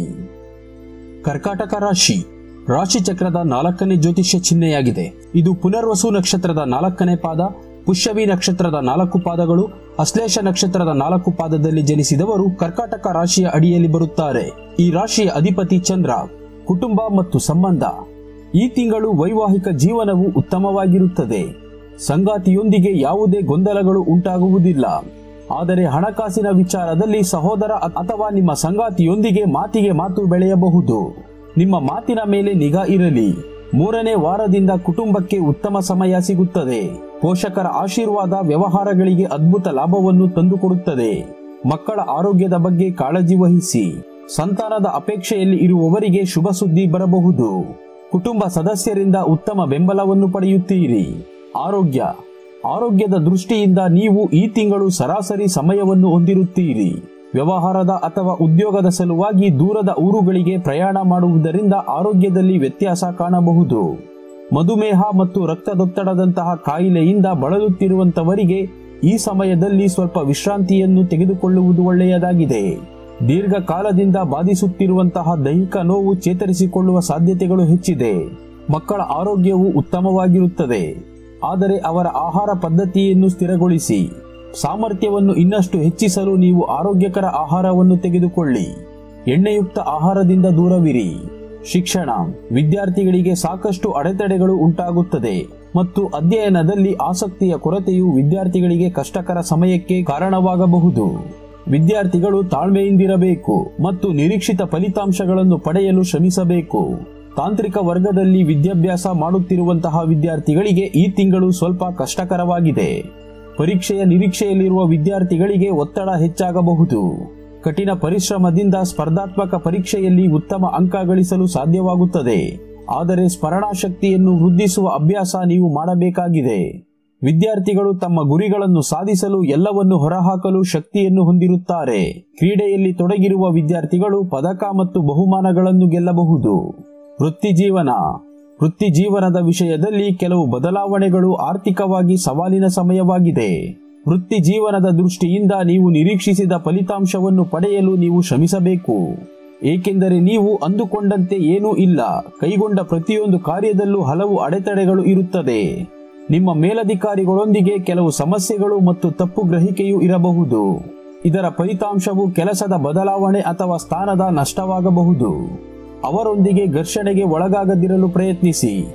A: ಕರ್ಕಾಟಕ ರಾಶಿ ರಾಶಿ ಚಕ್ರದ ನಾಲ್ಕನೇ ಜ್ಯೋತಿಷ್ಯ ಚಿಹ್ನೆಯಾಗಿದೆ ಇದು ಪುನರ್ವಸು ನಕ್ಷತ್ರದ ನಾಲ್ಕನೇ ಪಾದ ಪುಷ್ಯವಿ ನಕ್ಷತ್ರದ ನಾಲ್ಕು ಪಾದಗಳು ಅಶ್ಲೇಷ ನಕ್ಷತ್ರದ ನಾಲ್ಕು ಪಾದದಲ್ಲಿ ಜನಿಸಿದವರು ಕರ್ಕಾಟಕ ರಾಶಿಯ ಅಡಿಯಲ್ಲಿ ಬರುತ್ತಾರೆ ಈ ರಾಶಿಯ ಅಧಿಪತಿ ಚಂದ್ರ ಕುಟುಂಬ ಮತ್ತು ಸಂಬಂಧ ಈ ತಿಂಗಳು ವೈವಾಹಿಕ ಜೀವನವು ಉತ್ತಮವಾಗಿರುತ್ತದೆ ಸಂಗಾತಿಯೊಂದಿಗೆ ಯಾವುದೇ ಗೊಂದಲಗಳು ಉಂಟಾಗುವುದಿಲ್ಲ ಆದರೆ ಹಣಕಾಸಿನ ವಿಚಾರದಲ್ಲಿ ಸಹೋದರ ಅ- ಅಥವಾ ನಿಮ್ಮ ಸಂಗಾತಿಯೊಂದಿಗೆ ಮಾತಿಗೆ ಮಾತು ಬೆಳೆಯಬಹುದು ನಿಮ್ಮ ಮಾತಿನ ಮೇಲೆ ನಿಗಾ ಇರಲಿ ಮೂರನೇ ವಾರದಿಂದ ಕುಟುಂಬಕ್ಕೆ ಉತ್ತಮ ಸಮಯ ಸಿಗುತ್ತದೆ ಪೋಷಕರ ಆಶೀರ್ವಾದ ವ್ಯವಹಾರಗಳಿಗೆ ಅದ್ಭುತ ಲಾಭವನ್ನು ತಂದುಕೊಡುತ್ತದೆ ಮಕ್ಕಳ ಆರೋಗ್ಯದ ಬಗ್ಗೆ ಕಾಳಜಿ ವಹಿಸಿ ಸಂತಾನದ ಅಪೇಕ್ಷೆಯಲ್ಲಿ ಇರುವವರಿಗೆ ಶುಭ ಸುದ್ದಿ ಬರಬಹುದು ಕುಟುಂಬ ಸದಸ್ಯರಿಂದ ಉತ್ತಮ ಬೆಂಬಲವನ್ನು ಪಡೆಯುತ್ತೀರಿ ಆರೋಗ್ಯ ಆರೋಗ್ಯದ ದೃಷ್ಟಿಯಿಂದ ನೀವು ಈ ತಿಂಗಳು ಸರಾಸರಿ ಸಮಯವನ್ನು ಹೊಂದಿರುತ್ತೀರಿ ವ್ಯವಹಾರದ ಅಥವಾ ಉದ್ಯೋಗದ ಸಲುವಾಗಿ ದೂರದ ಊರುಗಳಿಗೆ ಪ್ರಯಾಣ ಮಾಡುವುದರಿಂದ ಆರೋಗ್ಯದಲ್ಲಿ ವ್ಯತ್ಯಾಸ ಕಾಣಬಹುದು ಮಧುಮೇಹ ಮತ್ತು ರಕ್ತದೊತ್ತಡದಂತಹ ಕಾಯಿಲೆಯಿಂದ ಬಳಲುತ್ತಿರುವಂತವರಿಗೆ ಈ ಸಮಯದಲ್ಲಿ ಸ್ವಲ್ಪ ವಿಶ್ರಾಂತಿಯನ್ನು ತೆಗೆದುಕೊಳ್ಳುವುದು ಒಳ್ಳೆಯದಾಗಿದೆ ದೀರ್ಘಕಾಲದಿಂದ ಬಾಧಿಸುತ್ತಿರುವಂತಹ ದೈಹಿಕ ನೋವು ಚೇತರಿಸಿಕೊಳ್ಳುವ ಸಾಧ್ಯತೆಗಳು ಹೆಚ್ಚಿದೆ ಮಕ್ಕಳ ಆರೋಗ್ಯವು ಉತ್ತಮವಾಗಿರುತ್ತದೆ ಆದರೆ ಅವರ ಆಹಾರ ಪದ್ಧತಿಯನ್ನು ಸ್ಥಿರಗೊಳಿಸಿ ಸಾಮರ್ಥ್ಯವನ್ನು ಇನ್ನಷ್ಟು ಹೆಚ್ಚಿಸಲು ನೀವು ಆರೋಗ್ಯಕರ ಆಹಾರವನ್ನು ತೆಗೆದುಕೊಳ್ಳಿ ಎಣ್ಣೆಯುಕ್ತ ಆಹಾರದಿಂದ ದೂರವಿರಿ ಶಿಕ್ಷಣ ವಿದ್ಯಾರ್ಥಿಗಳಿಗೆ ಸಾಕಷ್ಟು ಅಡೆತಡೆಗಳು ಉಂಟಾಗುತ್ತದೆ ಮತ್ತು ಅಧ್ಯಯನದಲ್ಲಿ ಆಸಕ್ತಿಯ ಕೊರತೆಯು ವಿದ್ಯಾರ್ಥಿಗಳಿಗೆ ಕಷ್ಟಕರ ಸಮಯಕ್ಕೆ ಕಾರಣವಾಗಬಹುದು ವಿದ್ಯಾರ್ಥಿಗಳು ತಾಳ್ಮೆಯಿಂದಿರಬೇಕು ಮತ್ತು ನಿರೀಕ್ಷಿತ ಫಲಿತಾಂಶಗಳನ್ನು ಪಡೆಯಲು ಶ್ರಮಿಸಬೇಕು ತಾಂತ್ರಿಕ ವರ್ಗದಲ್ಲಿ ವಿದ್ಯಾಭ್ಯಾಸ ಮಾಡುತ್ತಿರುವಂತಹ ವಿದ್ಯಾರ್ಥಿಗಳಿಗೆ ಈ ತಿಂಗಳು ಸ್ವಲ್ಪ ಕಷ್ಟಕರವಾಗಿದೆ ಪರೀಕ್ಷೆಯ ನಿರೀಕ್ಷೆಯಲ್ಲಿರುವ ವಿದ್ಯಾರ್ಥಿಗಳಿಗೆ ಒತ್ತಡ ಹೆಚ್ಚಾಗಬಹುದು ಕಠಿಣ ಪರಿಶ್ರಮದಿಂದ ಸ್ಪರ್ಧಾತ್ಮಕ ಪರೀಕ್ಷೆಯಲ್ಲಿ ಉತ್ತಮ ಅಂಕ ಗಳಿಸಲು ಸಾಧ್ಯವಾಗುತ್ತದೆ ಆದರೆ ಸ್ಮರಣಾಶಕ್ತಿಯನ್ನು ವೃದ್ಧಿಸುವ ಅಭ್ಯಾಸ ನೀವು ಮಾಡಬೇಕಾಗಿದೆ ವಿದ್ಯಾರ್ಥಿಗಳು ತಮ್ಮ ಗುರಿಗಳನ್ನು ಸಾಧಿಸಲು ಎಲ್ಲವನ್ನು ಹೊರಹಾಕಲು ಶಕ್ತಿಯನ್ನು ಹೊಂದಿರುತ್ತಾರೆ ಕ್ರೀಡೆಯಲ್ಲಿ ತೊಡಗಿರುವ ವಿದ್ಯಾರ್ಥಿಗಳು ಪದಕ ಮತ್ತು ಬಹುಮಾನಗಳನ್ನು ಗೆಲ್ಲಬಹುದು ವೃತ್ತಿ ಜೀವನ ವೃತ್ತಿ ಜೀವನದ ವಿಷಯದಲ್ಲಿ ಕೆಲವು ಬದಲಾವಣೆಗಳು ಆರ್ಥಿಕವಾಗಿ ಸವಾಲಿನ ಸಮಯವಾಗಿದೆ ವೃತ್ತಿ ಜೀವನದ ದೃಷ್ಟಿಯಿಂದ ನೀವು ನಿರೀಕ್ಷಿಸಿದ ಫಲಿತಾಂಶವನ್ನು ಪಡೆಯಲು ನೀವು ಶ್ರಮಿಸಬೇಕು ಏಕೆಂದರೆ ನೀವು ಅಂದುಕೊಂಡಂತೆ ಏನೂ ಇಲ್ಲ ಕೈಗೊಂಡ ಪ್ರತಿಯೊಂದು ಕಾರ್ಯದಲ್ಲೂ ಹಲವು ಅಡೆತಡೆಗಳು ಇರುತ್ತದೆ ನಿಮ್ಮ ಮೇಲಧಿಕಾರಿಗಳೊಂದಿಗೆ ಕೆಲವು ಸಮಸ್ಯೆಗಳು ಮತ್ತು ತಪ್ಪು ಗ್ರಹಿಕೆಯೂ ಇರಬಹುದು ಇದರ ಫಲಿತಾಂಶವು ಕೆಲಸದ ಬದಲಾವಣೆ ಅಥವಾ ಸ್ಥಾನದ ನಷ್ಟವಾಗಬಹುದು ಅವರೊಂದಿಗೆ ಘರ್ಷಣೆಗೆ ಒಳಗಾಗದಿರಲು ಪ್ರಯತ್ನಿಸಿ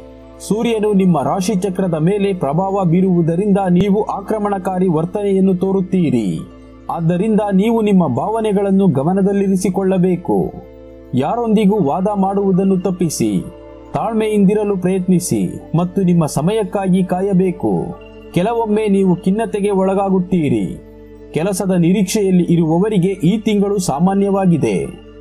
A: ಸೂರ್ಯನು ನಿಮ್ಮ ರಾಶಿ ಚಕ್ರದ ಮೇಲೆ ಪ್ರಭಾವ ಬೀರುವುದರಿಂದ ನೀವು ಆಕ್ರಮಣಕಾರಿ ವರ್ತನೆಯನ್ನು ತೋರುತ್ತೀರಿ ಆದ್ದರಿಂದ ನೀವು ನಿಮ್ಮ ಭಾವನೆಗಳನ್ನು ಗಮನದಲ್ಲಿರಿಸಿಕೊಳ್ಳಬೇಕು ಯಾರೊಂದಿಗೂ ವಾದ ಮಾಡುವುದನ್ನು ತಪ್ಪಿಸಿ ತಾಳ್ಮೆಯಿಂದಿರಲು ಪ್ರಯತ್ನಿಸಿ ಮತ್ತು ನಿಮ್ಮ ಸಮಯಕ್ಕಾಗಿ ಕಾಯಬೇಕು ಕೆಲವೊಮ್ಮೆ ನೀವು ಖಿನ್ನತೆಗೆ ಒಳಗಾಗುತ್ತೀರಿ ಕೆಲಸದ ನಿರೀಕ್ಷೆಯಲ್ಲಿ ಇರುವವರಿಗೆ ಈ ತಿಂಗಳು ಸಾಮಾನ್ಯವಾಗಿದೆ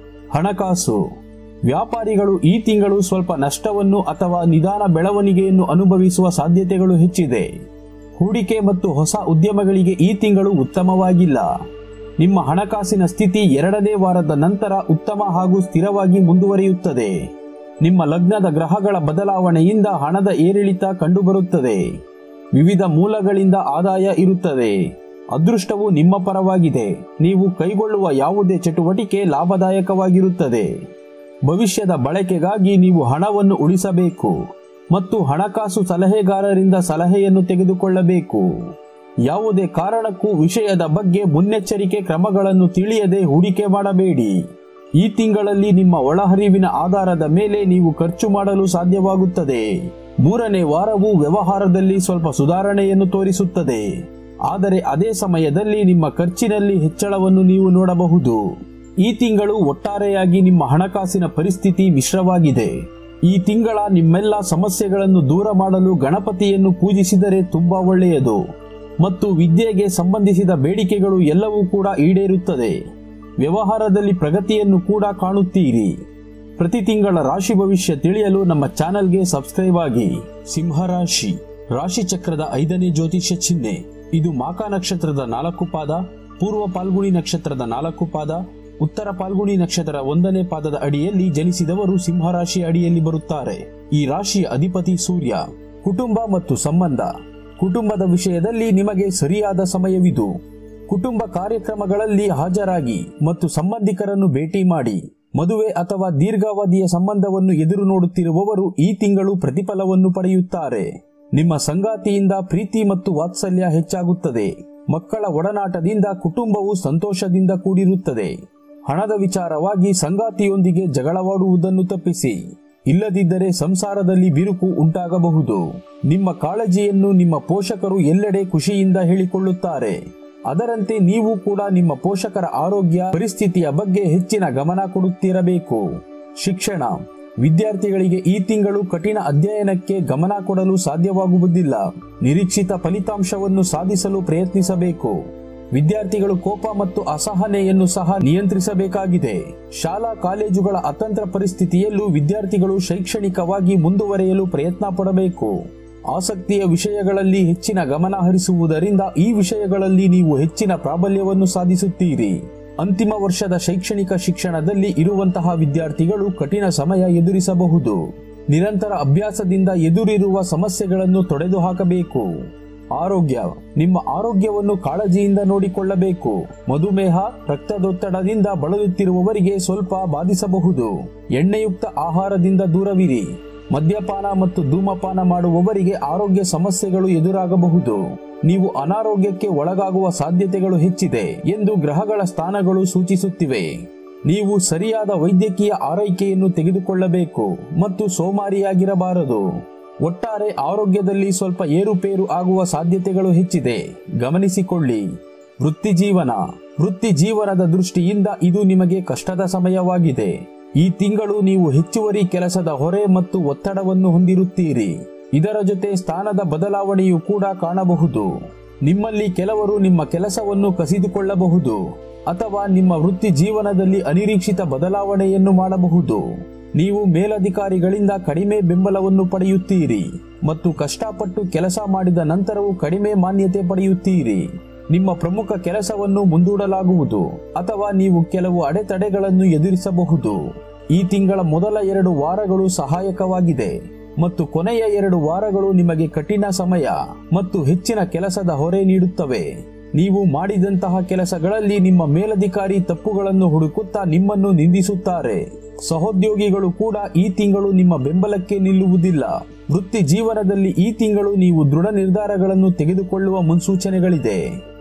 A: ಹಣಕಾಸು ವ್ಯಾಪಾರಿಗಳು ಈ ತಿಂಗಳು ಸ್ವಲ್ಪ ನಷ್ಟವನ್ನು ಅಥವಾ ನಿಧಾನ ಬೆಳವಣಿಗೆಯನ್ನು ಅನುಭವಿಸುವ ಸಾಧ್ಯತೆಗಳು ಹೆಚ್ಚಿದೆ ಹೂಡಿಕೆ ಮತ್ತು ಹೊಸ ಉದ್ಯಮಗಳಿಗೆ ಈ ತಿಂಗಳು ಉತ್ತಮವಾಗಿಲ್ಲ ನಿಮ್ಮ ಹಣಕಾಸಿನ ಸ್ಥಿತಿ ಎರಡನೇ ವಾರದ ನಂತರ ಉತ್ತಮ ಹಾಗೂ ಸ್ಥಿರವಾಗಿ ಮುಂದುವರಿಯುತ್ತದೆ ನಿಮ್ಮ ಲಗ್ನದ ಗ್ರಹಗಳ ಬದಲಾವಣೆಯಿಂದ ಹಣದ ಏರಿಳಿತ ಕಂಡುಬರುತ್ತದೆ ವಿವಿಧ ಮೂಲಗಳಿಂದ ಆದಾಯ ಇರುತ್ತದೆ ಅದೃಷ್ಟವು ನಿಮ್ಮ ಪರವಾಗಿದೆ ನೀವು ಕೈಗೊಳ್ಳುವ ಯಾವುದೇ ಚಟುವಟಿಕೆ ಲಾಭದಾಯಕವಾಗಿರುತ್ತದೆ ಭವಿಷ್ಯದ ಬಳಕೆಗಾಗಿ ನೀವು ಹಣವನ್ನು ಉಳಿಸಬೇಕು ಮತ್ತು ಹಣಕಾಸು ಸಲಹೆಗಾರರಿಂದ ಸಲಹೆಯನ್ನು ತೆಗೆದುಕೊಳ್ಳಬೇಕು ಯಾವುದೇ ಕಾರಣಕ್ಕೂ ವಿಷಯದ ಬಗ್ಗೆ ಮುನ್ನೆಚ್ಚರಿಕೆ ಕ್ರಮಗಳನ್ನು ತಿಳಿಯದೆ ಹೂಡಿಕೆ ಮಾಡಬೇಡಿ ಈ ತಿಂಗಳಲ್ಲಿ ನಿಮ್ಮ ಒಳಹರಿವಿನ ಆಧಾರದ ಮೇಲೆ ನೀವು ಖರ್ಚು ಮಾಡಲು ಸಾಧ್ಯವಾಗುತ್ತದೆ ಮೂರನೇ ವಾರವು ವ್ಯವಹಾರದಲ್ಲಿ ಸ್ವಲ್ಪ ಸುಧಾರಣೆಯನ್ನು ತೋರಿಸುತ್ತದೆ ಆದರೆ ಅದೇ ಸಮಯದಲ್ಲಿ ನಿಮ್ಮ ಖರ್ಚಿನಲ್ಲಿ ಹೆಚ್ಚಳವನ್ನು ನೀವು ನೋಡಬಹುದು ಈ ತಿಂಗಳು ಒಟ್ಟಾರೆಯಾಗಿ ನಿಮ್ಮ ಹಣಕಾಸಿನ ಪರಿಸ್ಥಿತಿ ಮಿಶ್ರವಾಗಿದೆ ಈ ತಿಂಗಳ ನಿಮ್ಮೆಲ್ಲ ಸಮಸ್ಯೆಗಳನ್ನು ದೂರ ಮಾಡಲು ಗಣಪತಿಯನ್ನು ಪೂಜಿಸಿದರೆ ತುಂಬಾ ಒಳ್ಳೆಯದು ಮತ್ತು ವಿದ್ಯೆಗೆ ಸಂಬಂಧಿಸಿದ ಬೇಡಿಕೆಗಳು ಎಲ್ಲವೂ ಕೂಡ ಈಡೇರುತ್ತದೆ ವ್ಯವಹಾರದಲ್ಲಿ ಪ್ರಗತಿಯನ್ನು ಕೂಡ ಕಾಣುತ್ತೀರಿ ಪ್ರತಿ ತಿಂಗಳ ರಾಶಿ ಭವಿಷ್ಯ ತಿಳಿಯಲು ನಮ್ಮ ಚಾನೆಲ್ಗೆ ಸಬ್ಸ್ಕ್ರೈಬ್ ಆಗಿ ಸಿಂಹರಾಶಿ ರಾಶಿ ಚಕ್ರದ ಐದನೇ ಜ್ಯೋತಿಷ್ಯ ಚಿಹ್ನೆ ಇದು ಮಾಕ ನಕ್ಷತ್ರದ ನಾಲ್ಕು ಪಾದ ಪೂರ್ವ ಪಾಲ್ಗುಣಿ ನಕ್ಷತ್ರದ ನಾಲ್ಕು ಪಾದ ಉತ್ತರ ಪಾಲ್ಗುಣಿ ನಕ್ಷತ್ರ ಒಂದನೇ ಪಾದದ ಅಡಿಯಲ್ಲಿ ಜನಿಸಿದವರು ಸಿಂಹರಾಶಿ ಅಡಿಯಲ್ಲಿ ಬರುತ್ತಾರೆ ಈ ರಾಶಿಯ ಅಧಿಪತಿ ಸೂರ್ಯ ಕುಟುಂಬ ಮತ್ತು ಸಂಬಂಧ ಕುಟುಂಬದ ವಿಷಯದಲ್ಲಿ ನಿಮಗೆ ಸರಿಯಾದ ಸಮಯವಿದು ಕುಟುಂಬ ಕಾರ್ಯಕ್ರಮಗಳಲ್ಲಿ ಹಾಜರಾಗಿ ಮತ್ತು ಸಂಬಂಧಿಕರನ್ನು ಭೇಟಿ ಮಾಡಿ ಮದುವೆ ಅಥವಾ ದೀರ್ಘಾವಧಿಯ ಸಂಬಂಧವನ್ನು ಎದುರು ನೋಡುತ್ತಿರುವವರು ಈ ತಿಂಗಳು ಪ್ರತಿಫಲವನ್ನು ಪಡೆಯುತ್ತಾರೆ ನಿಮ್ಮ ಸಂಗಾತಿಯಿಂದ ಪ್ರೀತಿ ಮತ್ತು ವಾತ್ಸಲ್ಯ ಹೆಚ್ಚಾಗುತ್ತದೆ ಮಕ್ಕಳ ಒಡನಾಟದಿಂದ ಕುಟುಂಬವು ಸಂತೋಷದಿಂದ ಕೂಡಿರುತ್ತದೆ ಹಣದ ವಿಚಾರವಾಗಿ ಸಂಗಾತಿಯೊಂದಿಗೆ ಜಗಳವಾಡುವುದನ್ನು ತಪ್ಪಿಸಿ ಇಲ್ಲದಿದ್ದರೆ ಸಂಸಾರದಲ್ಲಿ ಬಿರುಕು ಉಂಟಾಗಬಹುದು ನಿಮ್ಮ ಕಾಳಜಿಯನ್ನು ನಿಮ್ಮ ಪೋಷಕರು ಎಲ್ಲೆಡೆ ಖುಷಿಯಿಂದ ಹೇಳಿಕೊಳ್ಳುತ್ತಾರೆ ಅದರಂತೆ ನೀವು ಕೂಡ ನಿಮ್ಮ ಪೋಷಕರ ಆರೋಗ್ಯ ಪರಿಸ್ಥಿತಿಯ ಬಗ್ಗೆ ಹೆಚ್ಚಿನ ಗಮನ ಕೊಡುತ್ತಿರಬೇಕು ಶಿಕ್ಷಣ ವಿದ್ಯಾರ್ಥಿಗಳಿಗೆ ಈ ತಿಂಗಳು ಕಠಿಣ ಅಧ್ಯಯನಕ್ಕೆ ಗಮನ ಕೊಡಲು ಸಾಧ್ಯವಾಗುವುದಿಲ್ಲ ನಿರೀಕ್ಷಿತ ಫಲಿತಾಂಶವನ್ನು ಸಾಧಿಸಲು ಪ್ರಯತ್ನಿಸಬೇಕು ವಿದ್ಯಾರ್ಥಿಗಳು ಕೋಪ ಮತ್ತು ಅಸಹನೆಯನ್ನು ಸಹ ನಿಯಂತ್ರಿಸಬೇಕಾಗಿದೆ ಶಾಲಾ ಕಾಲೇಜುಗಳ ಅತಂತ್ರ ಪರಿಸ್ಥಿತಿಯಲ್ಲೂ ವಿದ್ಯಾರ್ಥಿಗಳು ಶೈಕ್ಷಣಿಕವಾಗಿ ಮುಂದುವರಿಯಲು ಪ್ರಯತ್ನ ಪಡಬೇಕು ಆಸಕ್ತಿಯ ವಿಷಯಗಳಲ್ಲಿ ಹೆಚ್ಚಿನ ಗಮನ ಹರಿಸುವುದರಿಂದ ಈ ವಿಷಯಗಳಲ್ಲಿ ನೀವು ಹೆಚ್ಚಿನ ಪ್ರಾಬಲ್ಯವನ್ನು ಸಾಧಿಸುತ್ತೀರಿ ಅಂತಿಮ ವರ್ಷದ ಶೈಕ್ಷಣಿಕ ಶಿಕ್ಷಣದಲ್ಲಿ ಇರುವಂತಹ ವಿದ್ಯಾರ್ಥಿಗಳು ಕಠಿಣ ಸಮಯ ಎದುರಿಸಬಹುದು ನಿರಂತರ ಅಭ್ಯಾಸದಿಂದ ಎದುರಿರುವ ಸಮಸ್ಯೆಗಳನ್ನು ತೊಡೆದು ಹಾಕಬೇಕು ಆರೋಗ್ಯ ನಿಮ್ಮ ಆರೋಗ್ಯವನ್ನು ಕಾಳಜಿಯಿಂದ ನೋಡಿಕೊಳ್ಳಬೇಕು ಮಧುಮೇಹ ರಕ್ತದೊತ್ತಡದಿಂದ ಬಳಲುತ್ತಿರುವವರಿಗೆ ಸ್ವಲ್ಪ ಬಾಧಿಸಬಹುದು ಎಣ್ಣೆಯುಕ್ತ ಆಹಾರದಿಂದ ದೂರವಿರಿ ಮದ್ಯಪಾನ ಮತ್ತು ಧೂಮಪಾನ ಮಾಡುವವರಿಗೆ ಆರೋಗ್ಯ ಸಮಸ್ಯೆಗಳು ಎದುರಾಗಬಹುದು ನೀವು ಅನಾರೋಗ್ಯಕ್ಕೆ ಒಳಗಾಗುವ ಸಾಧ್ಯತೆಗಳು ಹೆಚ್ಚಿದೆ ಎಂದು ಗ್ರಹಗಳ ಸ್ಥಾನಗಳು ಸೂಚಿಸುತ್ತಿವೆ ನೀವು ಸರಿಯಾದ ವೈದ್ಯಕೀಯ ಆರೈಕೆಯನ್ನು ತೆಗೆದುಕೊಳ್ಳಬೇಕು ಮತ್ತು ಸೋಮಾರಿಯಾಗಿರಬಾರದು ಒಟ್ಟಾರೆ ಆರೋಗ್ಯದಲ್ಲಿ ಸ್ವಲ್ಪ ಏರುಪೇರು ಆಗುವ ಸಾಧ್ಯತೆಗಳು ಹೆಚ್ಚಿದೆ ಗಮನಿಸಿಕೊಳ್ಳಿ ವೃತ್ತಿ ಜೀವನ ವೃತ್ತಿ ಜೀವನದ ದೃಷ್ಟಿಯಿಂದ ಇದು ನಿಮಗೆ ಕಷ್ಟದ ಸಮಯವಾಗಿದೆ ಈ ತಿಂಗಳು ನೀವು ಹೆಚ್ಚುವರಿ ಕೆಲಸದ ಹೊರೆ ಮತ್ತು ಒತ್ತಡವನ್ನು ಹೊಂದಿರುತ್ತೀರಿ ಇದರ ಜೊತೆ ಸ್ಥಾನದ ಬದಲಾವಣೆಯೂ ಕೂಡ ಕಾಣಬಹುದು ನಿಮ್ಮಲ್ಲಿ ಕೆಲವರು ನಿಮ್ಮ ಕೆಲಸವನ್ನು ಕಸಿದುಕೊಳ್ಳಬಹುದು ಅಥವಾ ನಿಮ್ಮ ವೃತ್ತಿ ಜೀವನದಲ್ಲಿ ಅನಿರೀಕ್ಷಿತ ಬದಲಾವಣೆಯನ್ನು ಮಾಡಬಹುದು ನೀವು ಮೇಲಧಿಕಾರಿಗಳಿಂದ ಕಡಿಮೆ ಬೆಂಬಲವನ್ನು ಪಡೆಯುತ್ತೀರಿ ಮತ್ತು ಕಷ್ಟಪಟ್ಟು ಕೆಲಸ ಮಾಡಿದ ನಂತರವೂ ಕಡಿಮೆ ಮಾನ್ಯತೆ ಪಡೆಯುತ್ತೀರಿ ನಿಮ್ಮ ಪ್ರಮುಖ ಕೆಲಸವನ್ನು ಮುಂದೂಡಲಾಗುವುದು ಅಥವಾ ನೀವು ಕೆಲವು ಅಡೆತಡೆಗಳನ್ನು ಎದುರಿಸಬಹುದು ಈ ತಿಂಗಳ ಮೊದಲ ಎರಡು ವಾರಗಳು ಸಹಾಯಕವಾಗಿದೆ ಮತ್ತು ಕೊನೆಯ ಎರಡು ವಾರಗಳು ನಿಮಗೆ ಕಠಿಣ ಸಮಯ ಮತ್ತು ಹೆಚ್ಚಿನ ಕೆಲಸದ ಹೊರೆ ನೀಡುತ್ತವೆ ನೀವು ಮಾಡಿದಂತಹ ಕೆಲಸಗಳಲ್ಲಿ ನಿಮ್ಮ ಮೇಲಧಿಕಾರಿ ತಪ್ಪುಗಳನ್ನು ಹುಡುಕುತ್ತಾ ನಿಮ್ಮನ್ನು ನಿಂದಿಸುತ್ತಾರೆ ಸಹೋದ್ಯೋಗಿಗಳು ಕೂಡ ಈ ತಿಂಗಳು ನಿಮ್ಮ ಬೆಂಬಲಕ್ಕೆ ನಿಲ್ಲುವುದಿಲ್ಲ ವೃತ್ತಿ ಜೀವನದಲ್ಲಿ ಈ ತಿಂಗಳು ನೀವು ದೃಢ ನಿರ್ಧಾರಗಳನ್ನು ತೆಗೆದುಕೊಳ್ಳುವ ಮುನ್ಸೂಚನೆಗಳಿದೆ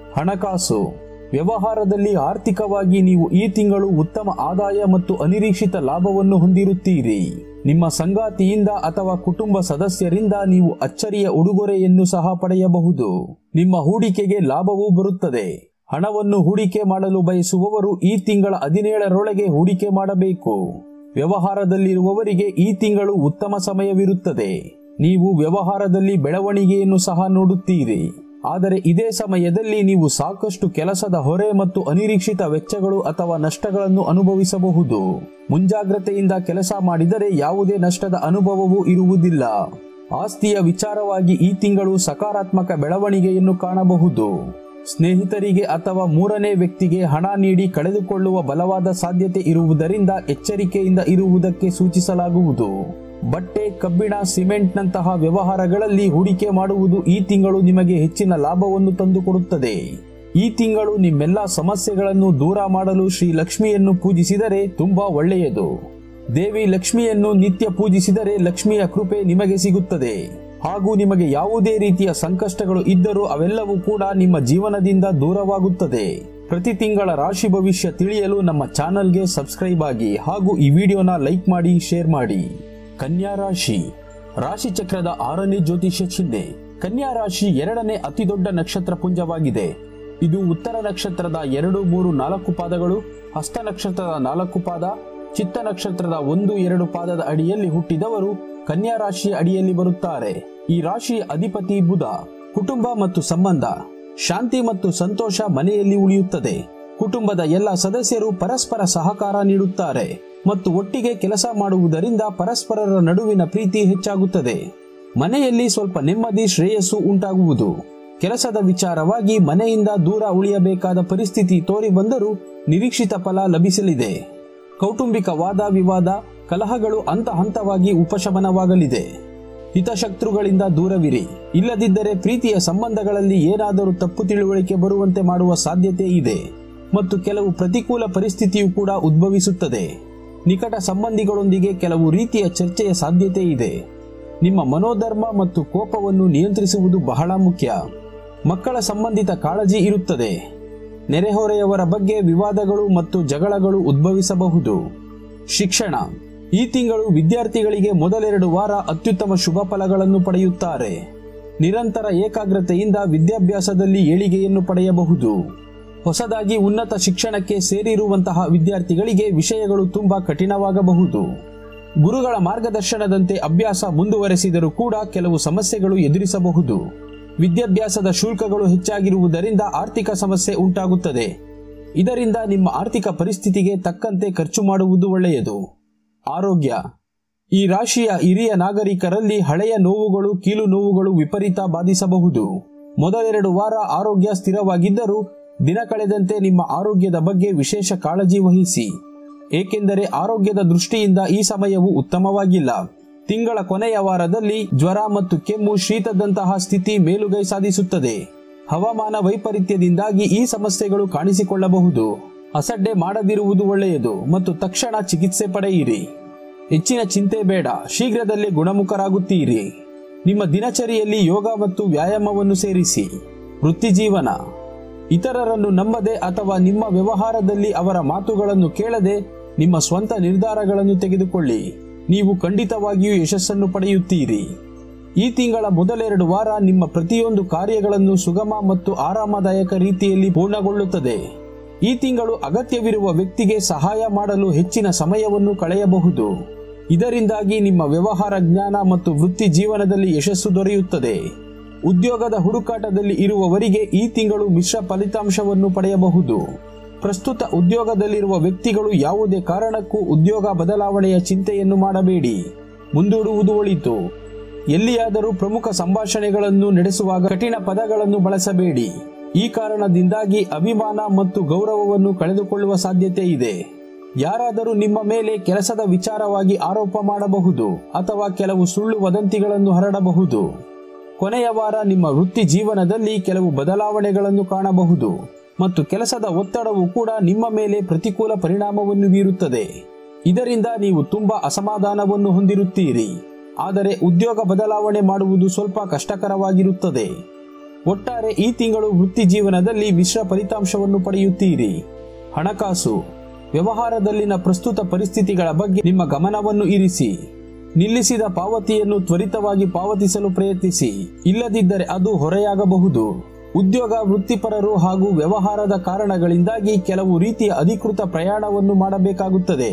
A: ಹಣಕಾಸು ವ್ಯವಹಾರದಲ್ಲಿ ಆರ್ಥಿಕವಾಗಿ ನೀವು ಈ ತಿಂಗಳು ಉತ್ತಮ ಆದಾಯ ಮತ್ತು ಅನಿರೀಕ್ಷಿತ ಲಾಭವನ್ನು ಹೊಂದಿರುತ್ತೀರಿ ನಿಮ್ಮ ಸಂಗಾತಿಯಿಂದ ಅಥವಾ ಕುಟುಂಬ ಸದಸ್ಯರಿಂದ ನೀವು ಅಚ್ಚರಿಯ ಉಡುಗೊರೆಯನ್ನು ಸಹ ಪಡೆಯಬಹುದು ನಿಮ್ಮ ಹೂಡಿಕೆಗೆ ಲಾಭವೂ ಬರುತ್ತದೆ ಹಣವನ್ನು ಹೂಡಿಕೆ ಮಾಡಲು ಬಯಸುವವರು ಈ ತಿಂಗಳ ಹದಿನೇಳರೊಳಗೆ ಹೂಡಿಕೆ ಮಾಡಬೇಕು ವ್ಯವಹಾರದಲ್ಲಿರುವವರಿಗೆ ಈ ತಿಂಗಳು ಉತ್ತಮ ಸಮಯವಿರುತ್ತದೆ ನೀವು ವ್ಯವಹಾರದಲ್ಲಿ ಬೆಳವಣಿಗೆಯನ್ನು ಸಹ ನೋಡುತ್ತೀರಿ ಆದರೆ ಇದೇ ಸಮಯದಲ್ಲಿ ನೀವು ಸಾಕಷ್ಟು ಕೆಲಸದ ಹೊರೆ ಮತ್ತು ಅನಿರೀಕ್ಷಿತ ವೆಚ್ಚಗಳು ಅಥವಾ ನಷ್ಟಗಳನ್ನು ಅನುಭವಿಸಬಹುದು ಮುಂಜಾಗ್ರತೆಯಿಂದ ಕೆಲಸ ಮಾಡಿದರೆ ಯಾವುದೇ ನಷ್ಟದ ಅನುಭವವೂ ಇರುವುದಿಲ್ಲ ಆಸ್ತಿಯ ವಿಚಾರವಾಗಿ ಈ ತಿಂಗಳು ಸಕಾರಾತ್ಮಕ ಬೆಳವಣಿಗೆಯನ್ನು ಕಾಣಬಹುದು ಸ್ನೇಹಿತರಿಗೆ ಅಥವಾ ಮೂರನೇ ವ್ಯಕ್ತಿಗೆ ಹಣ ನೀಡಿ ಕಳೆದುಕೊಳ್ಳುವ ಬಲವಾದ ಸಾಧ್ಯತೆ ಇರುವುದರಿಂದ ಎಚ್ಚರಿಕೆಯಿಂದ ಇರುವುದಕ್ಕೆ ಸೂಚಿಸಲಾಗುವುದು ಬಟ್ಟೆ ಕಬ್ಬಿಣ ಸಿಮೆಂಟ್ನಂತಹ ವ್ಯವಹಾರಗಳಲ್ಲಿ ಹೂಡಿಕೆ ಮಾಡುವುದು ಈ ತಿಂಗಳು ನಿಮಗೆ ಹೆಚ್ಚಿನ ಲಾಭವನ್ನು ತಂದುಕೊಡುತ್ತದೆ ಈ ತಿಂಗಳು ನಿಮ್ಮೆಲ್ಲ ಸಮಸ್ಯೆಗಳನ್ನು ದೂರ ಮಾಡಲು ಶ್ರೀ ಲಕ್ಷ್ಮಿಯನ್ನು ಪೂಜಿಸಿದರೆ ತುಂಬಾ ಒಳ್ಳೆಯದು ದೇವಿ ಲಕ್ಷ್ಮಿಯನ್ನು ನಿತ್ಯ ಪೂಜಿಸಿದರೆ ಲಕ್ಷ್ಮಿಯ ಕೃಪೆ ನಿಮಗೆ ಸಿಗುತ್ತದೆ ಹಾಗೂ ನಿಮಗೆ ಯಾವುದೇ ರೀತಿಯ ಸಂಕಷ್ಟಗಳು ಇದ್ದರೂ ಅವೆಲ್ಲವೂ ಕೂಡ ನಿಮ್ಮ ಜೀವನದಿಂದ ದೂರವಾಗುತ್ತದೆ ಪ್ರತಿ ತಿಂಗಳ ರಾಶಿ ಭವಿಷ್ಯ ತಿಳಿಯಲು ನಮ್ಮ ಚಾನಲ್ಗೆ ಸಬ್ಸ್ಕ್ರೈಬ್ ಆಗಿ ಹಾಗೂ ಈ ವಿಡಿಯೋನ ಲೈಕ್ ಮಾಡಿ ಶೇರ್ ಮಾಡಿ ಕನ್ಯಾ ರಾಶಿ ರಾಶಿ ಚಕ್ರದ ಆರನೇ ಜ್ಯೋತಿಷ್ಯ ಚಿಹ್ನೆ ಕನ್ಯಾ ರಾಶಿ ಎರಡನೇ ಅತಿದೊಡ್ಡ ನಕ್ಷತ್ರ ಪುಂಜವಾಗಿದೆ ಇದು ಉತ್ತರ ನಕ್ಷತ್ರದ ಎರಡು ಮೂರು ನಾಲ್ಕು ಪಾದಗಳು ಹಸ್ತ ನಕ್ಷತ್ರದ ನಾಲ್ಕು ಪಾದ ಚಿತ್ತ ನಕ್ಷತ್ರದ ಒಂದು ಎರಡು ಪಾದದ ಅಡಿಯಲ್ಲಿ ಹುಟ್ಟಿದವರು ಕನ್ಯಾ ರಾಶಿಯ ಅಡಿಯಲ್ಲಿ ಬರುತ್ತಾರೆ ಈ ರಾಶಿಯ ಅಧಿಪತಿ ಬುಧ ಕುಟುಂಬ ಮತ್ತು ಸಂಬಂಧ ಶಾಂತಿ ಮತ್ತು ಸಂತೋಷ ಮನೆಯಲ್ಲಿ ಉಳಿಯುತ್ತದೆ ಕುಟುಂಬದ ಎಲ್ಲ ಸದಸ್ಯರು ಪರಸ್ಪರ ಸಹಕಾರ ನೀಡುತ್ತಾರೆ ಮತ್ತು ಒಟ್ಟಿಗೆ ಕೆಲಸ ಮಾಡುವುದರಿಂದ ಪರಸ್ಪರರ ನಡುವಿನ ಪ್ರೀತಿ ಹೆಚ್ಚಾಗುತ್ತದೆ ಮನೆಯಲ್ಲಿ ಸ್ವಲ್ಪ ನೆಮ್ಮದಿ ಶ್ರೇಯಸ್ಸು ಉಂಟಾಗುವುದು ಕೆಲಸದ ವಿಚಾರವಾಗಿ ಮನೆಯಿಂದ ದೂರ ಉಳಿಯಬೇಕಾದ ಪರಿಸ್ಥಿತಿ ತೋರಿ ಬಂದರೂ ನಿರೀಕ್ಷಿತ ಫಲ ಲಭಿಸಲಿದೆ ಕೌಟುಂಬಿಕ ವಾದ ವಿವಾದ ಕಲಹಗಳು ಹಂತ ಹಂತವಾಗಿ ಉಪಶಮನವಾಗಲಿದೆ ಹಿತಶತ್ರುಗಳಿಂದ ದೂರವಿರಿ ಇಲ್ಲದಿದ್ದರೆ ಪ್ರೀತಿಯ ಸಂಬಂಧಗಳಲ್ಲಿ ಏನಾದರೂ ತಪ್ಪು ತಿಳುವಳಿಕೆ ಬರುವಂತೆ ಮಾಡುವ ಸಾಧ್ಯತೆ ಇದೆ ಮತ್ತು ಕೆಲವು ಪ್ರತಿಕೂಲ ಪರಿಸ್ಥಿತಿಯು ಕೂಡ ಉದ್ಭವಿಸುತ್ತದೆ ನಿಕಟ ಸಂಬಂಧಿಗಳೊಂದಿಗೆ ಕೆಲವು ರೀತಿಯ ಚರ್ಚೆಯ ಸಾಧ್ಯತೆ ಇದೆ ನಿಮ್ಮ ಮನೋಧರ್ಮ ಮತ್ತು ಕೋಪವನ್ನು ನಿಯಂತ್ರಿಸುವುದು ಬಹಳ ಮುಖ್ಯ ಮಕ್ಕಳ ಸಂಬಂಧಿತ ಕಾಳಜಿ ಇರುತ್ತದೆ ನೆರೆಹೊರೆಯವರ ಬಗ್ಗೆ ವಿವಾದಗಳು ಮತ್ತು ಜಗಳಗಳು ಉದ್ಭವಿಸಬಹುದು ಶಿಕ್ಷಣ ಈ ತಿಂಗಳು ವಿದ್ಯಾರ್ಥಿಗಳಿಗೆ ಮೊದಲೆರಡು ವಾರ ಅತ್ಯುತ್ತಮ ಶುಭ ಫಲಗಳನ್ನು ಪಡೆಯುತ್ತಾರೆ ನಿರಂತರ ಏಕಾಗ್ರತೆಯಿಂದ ವಿದ್ಯಾಭ್ಯಾಸದಲ್ಲಿ ಏಳಿಗೆಯನ್ನು ಪಡೆಯಬಹುದು ಹೊಸದಾಗಿ ಉನ್ನತ ಶಿಕ್ಷಣಕ್ಕೆ ಸೇರಿರುವಂತಹ ವಿದ್ಯಾರ್ಥಿಗಳಿಗೆ ವಿಷಯಗಳು ತುಂಬಾ ಕಠಿಣವಾಗಬಹುದು ಗುರುಗಳ ಮಾರ್ಗದರ್ಶನದಂತೆ ಅಭ್ಯಾಸ ಮುಂದುವರೆಸಿದರೂ ಕೂಡ ಕೆಲವು ಸಮಸ್ಯೆಗಳು ಎದುರಿಸಬಹುದು ವಿದ್ಯಾಭ್ಯಾಸದ ಶುಲ್ಕಗಳು ಹೆಚ್ಚಾಗಿರುವುದರಿಂದ ಆರ್ಥಿಕ ಸಮಸ್ಯೆ ಉಂಟಾಗುತ್ತದೆ ಇದರಿಂದ ನಿಮ್ಮ ಆರ್ಥಿಕ ಪರಿಸ್ಥಿತಿಗೆ ತಕ್ಕಂತೆ ಖರ್ಚು ಮಾಡುವುದು ಒಳ್ಳೆಯದು ಆರೋಗ್ಯ ಈ ರಾಶಿಯ ಹಿರಿಯ ನಾಗರಿಕರಲ್ಲಿ ಹಳೆಯ ನೋವುಗಳು ಕೀಲು ನೋವುಗಳು ವಿಪರೀತ ಬಾಧಿಸಬಹುದು ಮೊದಲೆರಡು ವಾರ ಆರೋಗ್ಯ ಸ್ಥಿರವಾಗಿದ್ದರೂ ದಿನ ಕಳೆದಂತೆ ನಿಮ್ಮ ಆರೋಗ್ಯದ ಬಗ್ಗೆ ವಿಶೇಷ ಕಾಳಜಿ ವಹಿಸಿ ಏಕೆಂದರೆ ಆರೋಗ್ಯದ ದೃಷ್ಟಿಯಿಂದ ಈ ಸಮಯವು ಉತ್ತಮವಾಗಿಲ್ಲ ತಿಂಗಳ ಕೊನೆಯ ವಾರದಲ್ಲಿ ಜ್ವರ ಮತ್ತು ಕೆಮ್ಮು ಶೀತದಂತಹ ಸ್ಥಿತಿ ಮೇಲುಗೈ ಸಾಧಿಸುತ್ತದೆ ಹವಾಮಾನ ವೈಪರೀತ್ಯದಿಂದಾಗಿ ಈ ಸಮಸ್ಯೆಗಳು ಕಾಣಿಸಿಕೊಳ್ಳಬಹುದು ಅಸಡ್ಡೆ ಮಾಡದಿರುವುದು ಒಳ್ಳೆಯದು ಮತ್ತು ತಕ್ಷಣ ಚಿಕಿತ್ಸೆ ಪಡೆಯಿರಿ ಹೆಚ್ಚಿನ ಚಿಂತೆ ಬೇಡ ಶೀಘ್ರದಲ್ಲೇ ಗುಣಮುಖರಾಗುತ್ತೀರಿ ನಿಮ್ಮ ದಿನಚರಿಯಲ್ಲಿ ಯೋಗ ಮತ್ತು ವ್ಯಾಯಾಮವನ್ನು ಸೇರಿಸಿ ವೃತ್ತಿಜೀವನ ಇತರರನ್ನು ನಂಬದೆ ಅಥವಾ ನಿಮ್ಮ ವ್ಯವಹಾರದಲ್ಲಿ ಅವರ ಮಾತುಗಳನ್ನು ಕೇಳದೆ ನಿಮ್ಮ ಸ್ವಂತ ನಿರ್ಧಾರಗಳನ್ನು ತೆಗೆದುಕೊಳ್ಳಿ ನೀವು ಖಂಡಿತವಾಗಿಯೂ ಯಶಸ್ಸನ್ನು ಪಡೆಯುತ್ತೀರಿ ಈ ತಿಂಗಳ ಮೊದಲೆರಡು ವಾರ ನಿಮ್ಮ ಪ್ರತಿಯೊಂದು ಕಾರ್ಯಗಳನ್ನು ಸುಗಮ ಮತ್ತು ಆರಾಮದಾಯಕ ರೀತಿಯಲ್ಲಿ ಪೂರ್ಣಗೊಳ್ಳುತ್ತದೆ ಈ ತಿಂಗಳು ಅಗತ್ಯವಿರುವ ವ್ಯಕ್ತಿಗೆ ಸಹಾಯ ಮಾಡಲು ಹೆಚ್ಚಿನ ಸಮಯವನ್ನು ಕಳೆಯಬಹುದು ಇದರಿಂದಾಗಿ ನಿಮ್ಮ ವ್ಯವಹಾರ ಜ್ಞಾನ ಮತ್ತು ವೃತ್ತಿ ಜೀವನದಲ್ಲಿ ಯಶಸ್ಸು ದೊರೆಯುತ್ತದೆ ಉದ್ಯೋಗದ ಹುಡುಕಾಟದಲ್ಲಿ ಇರುವವರಿಗೆ ಈ ತಿಂಗಳು ಮಿಶ್ರ ಫಲಿತಾಂಶವನ್ನು ಪಡೆಯಬಹುದು ಪ್ರಸ್ತುತ ಉದ್ಯೋಗದಲ್ಲಿರುವ ವ್ಯಕ್ತಿಗಳು ಯಾವುದೇ ಕಾರಣಕ್ಕೂ ಉದ್ಯೋಗ ಬದಲಾವಣೆಯ ಚಿಂತೆಯನ್ನು ಮಾಡಬೇಡಿ ಮುಂದೂಡುವುದು ಒಳಿತು ಎಲ್ಲಿಯಾದರೂ ಪ್ರಮುಖ ಸಂಭಾಷಣೆಗಳನ್ನು ನಡೆಸುವಾಗ ಕಠಿಣ ಪದಗಳನ್ನು ಬಳಸಬೇಡಿ ಈ ಕಾರಣದಿಂದಾಗಿ ಅಭಿಮಾನ ಮತ್ತು ಗೌರವವನ್ನು ಕಳೆದುಕೊಳ್ಳುವ ಸಾಧ್ಯತೆ ಇದೆ ಯಾರಾದರೂ ನಿಮ್ಮ ಮೇಲೆ ಕೆಲಸದ ವಿಚಾರವಾಗಿ ಆರೋಪ ಮಾಡಬಹುದು ಅಥವಾ ಕೆಲವು ಸುಳ್ಳು ವದಂತಿಗಳನ್ನು ಹರಡಬಹುದು ಕೊನೆಯ ವಾರ ನಿಮ್ಮ ವೃತ್ತಿ ಜೀವನದಲ್ಲಿ ಕೆಲವು ಬದಲಾವಣೆಗಳನ್ನು ಕಾಣಬಹುದು ಮತ್ತು ಕೆಲಸದ ಒತ್ತಡವು ಕೂಡ ನಿಮ್ಮ ಮೇಲೆ ಪ್ರತಿಕೂಲ ಪರಿಣಾಮವನ್ನು ಬೀರುತ್ತದೆ ಇದರಿಂದ ನೀವು ತುಂಬಾ ಅಸಮಾಧಾನವನ್ನು ಹೊಂದಿರುತ್ತೀರಿ ಆದರೆ ಉದ್ಯೋಗ ಬದಲಾವಣೆ ಮಾಡುವುದು ಸ್ವಲ್ಪ ಕಷ್ಟಕರವಾಗಿರುತ್ತದೆ ಒಟ್ಟಾರೆ ಈ ತಿಂಗಳು ವೃತ್ತಿ ಜೀವನದಲ್ಲಿ ಮಿಶ್ರ ಫಲಿತಾಂಶವನ್ನು ಪಡೆಯುತ್ತೀರಿ ಹಣಕಾಸು ವ್ಯವಹಾರದಲ್ಲಿನ ಪ್ರಸ್ತುತ ಪರಿಸ್ಥಿತಿಗಳ ಬಗ್ಗೆ ನಿಮ್ಮ ಗಮನವನ್ನು ಇರಿಸಿ ನಿಲ್ಲಿಸಿದ ಪಾವತಿಯನ್ನು ತ್ವರಿತವಾಗಿ ಪಾವತಿಸಲು ಪ್ರಯತ್ನಿಸಿ ಇಲ್ಲದಿದ್ದರೆ ಅದು ಹೊರೆಯಾಗಬಹುದು ಉದ್ಯೋಗ ವೃತ್ತಿಪರರು ಹಾಗೂ ವ್ಯವಹಾರದ ಕಾರಣಗಳಿಂದಾಗಿ ಕೆಲವು ರೀತಿಯ ಅಧಿಕೃತ ಪ್ರಯಾಣವನ್ನು ಮಾಡಬೇಕಾಗುತ್ತದೆ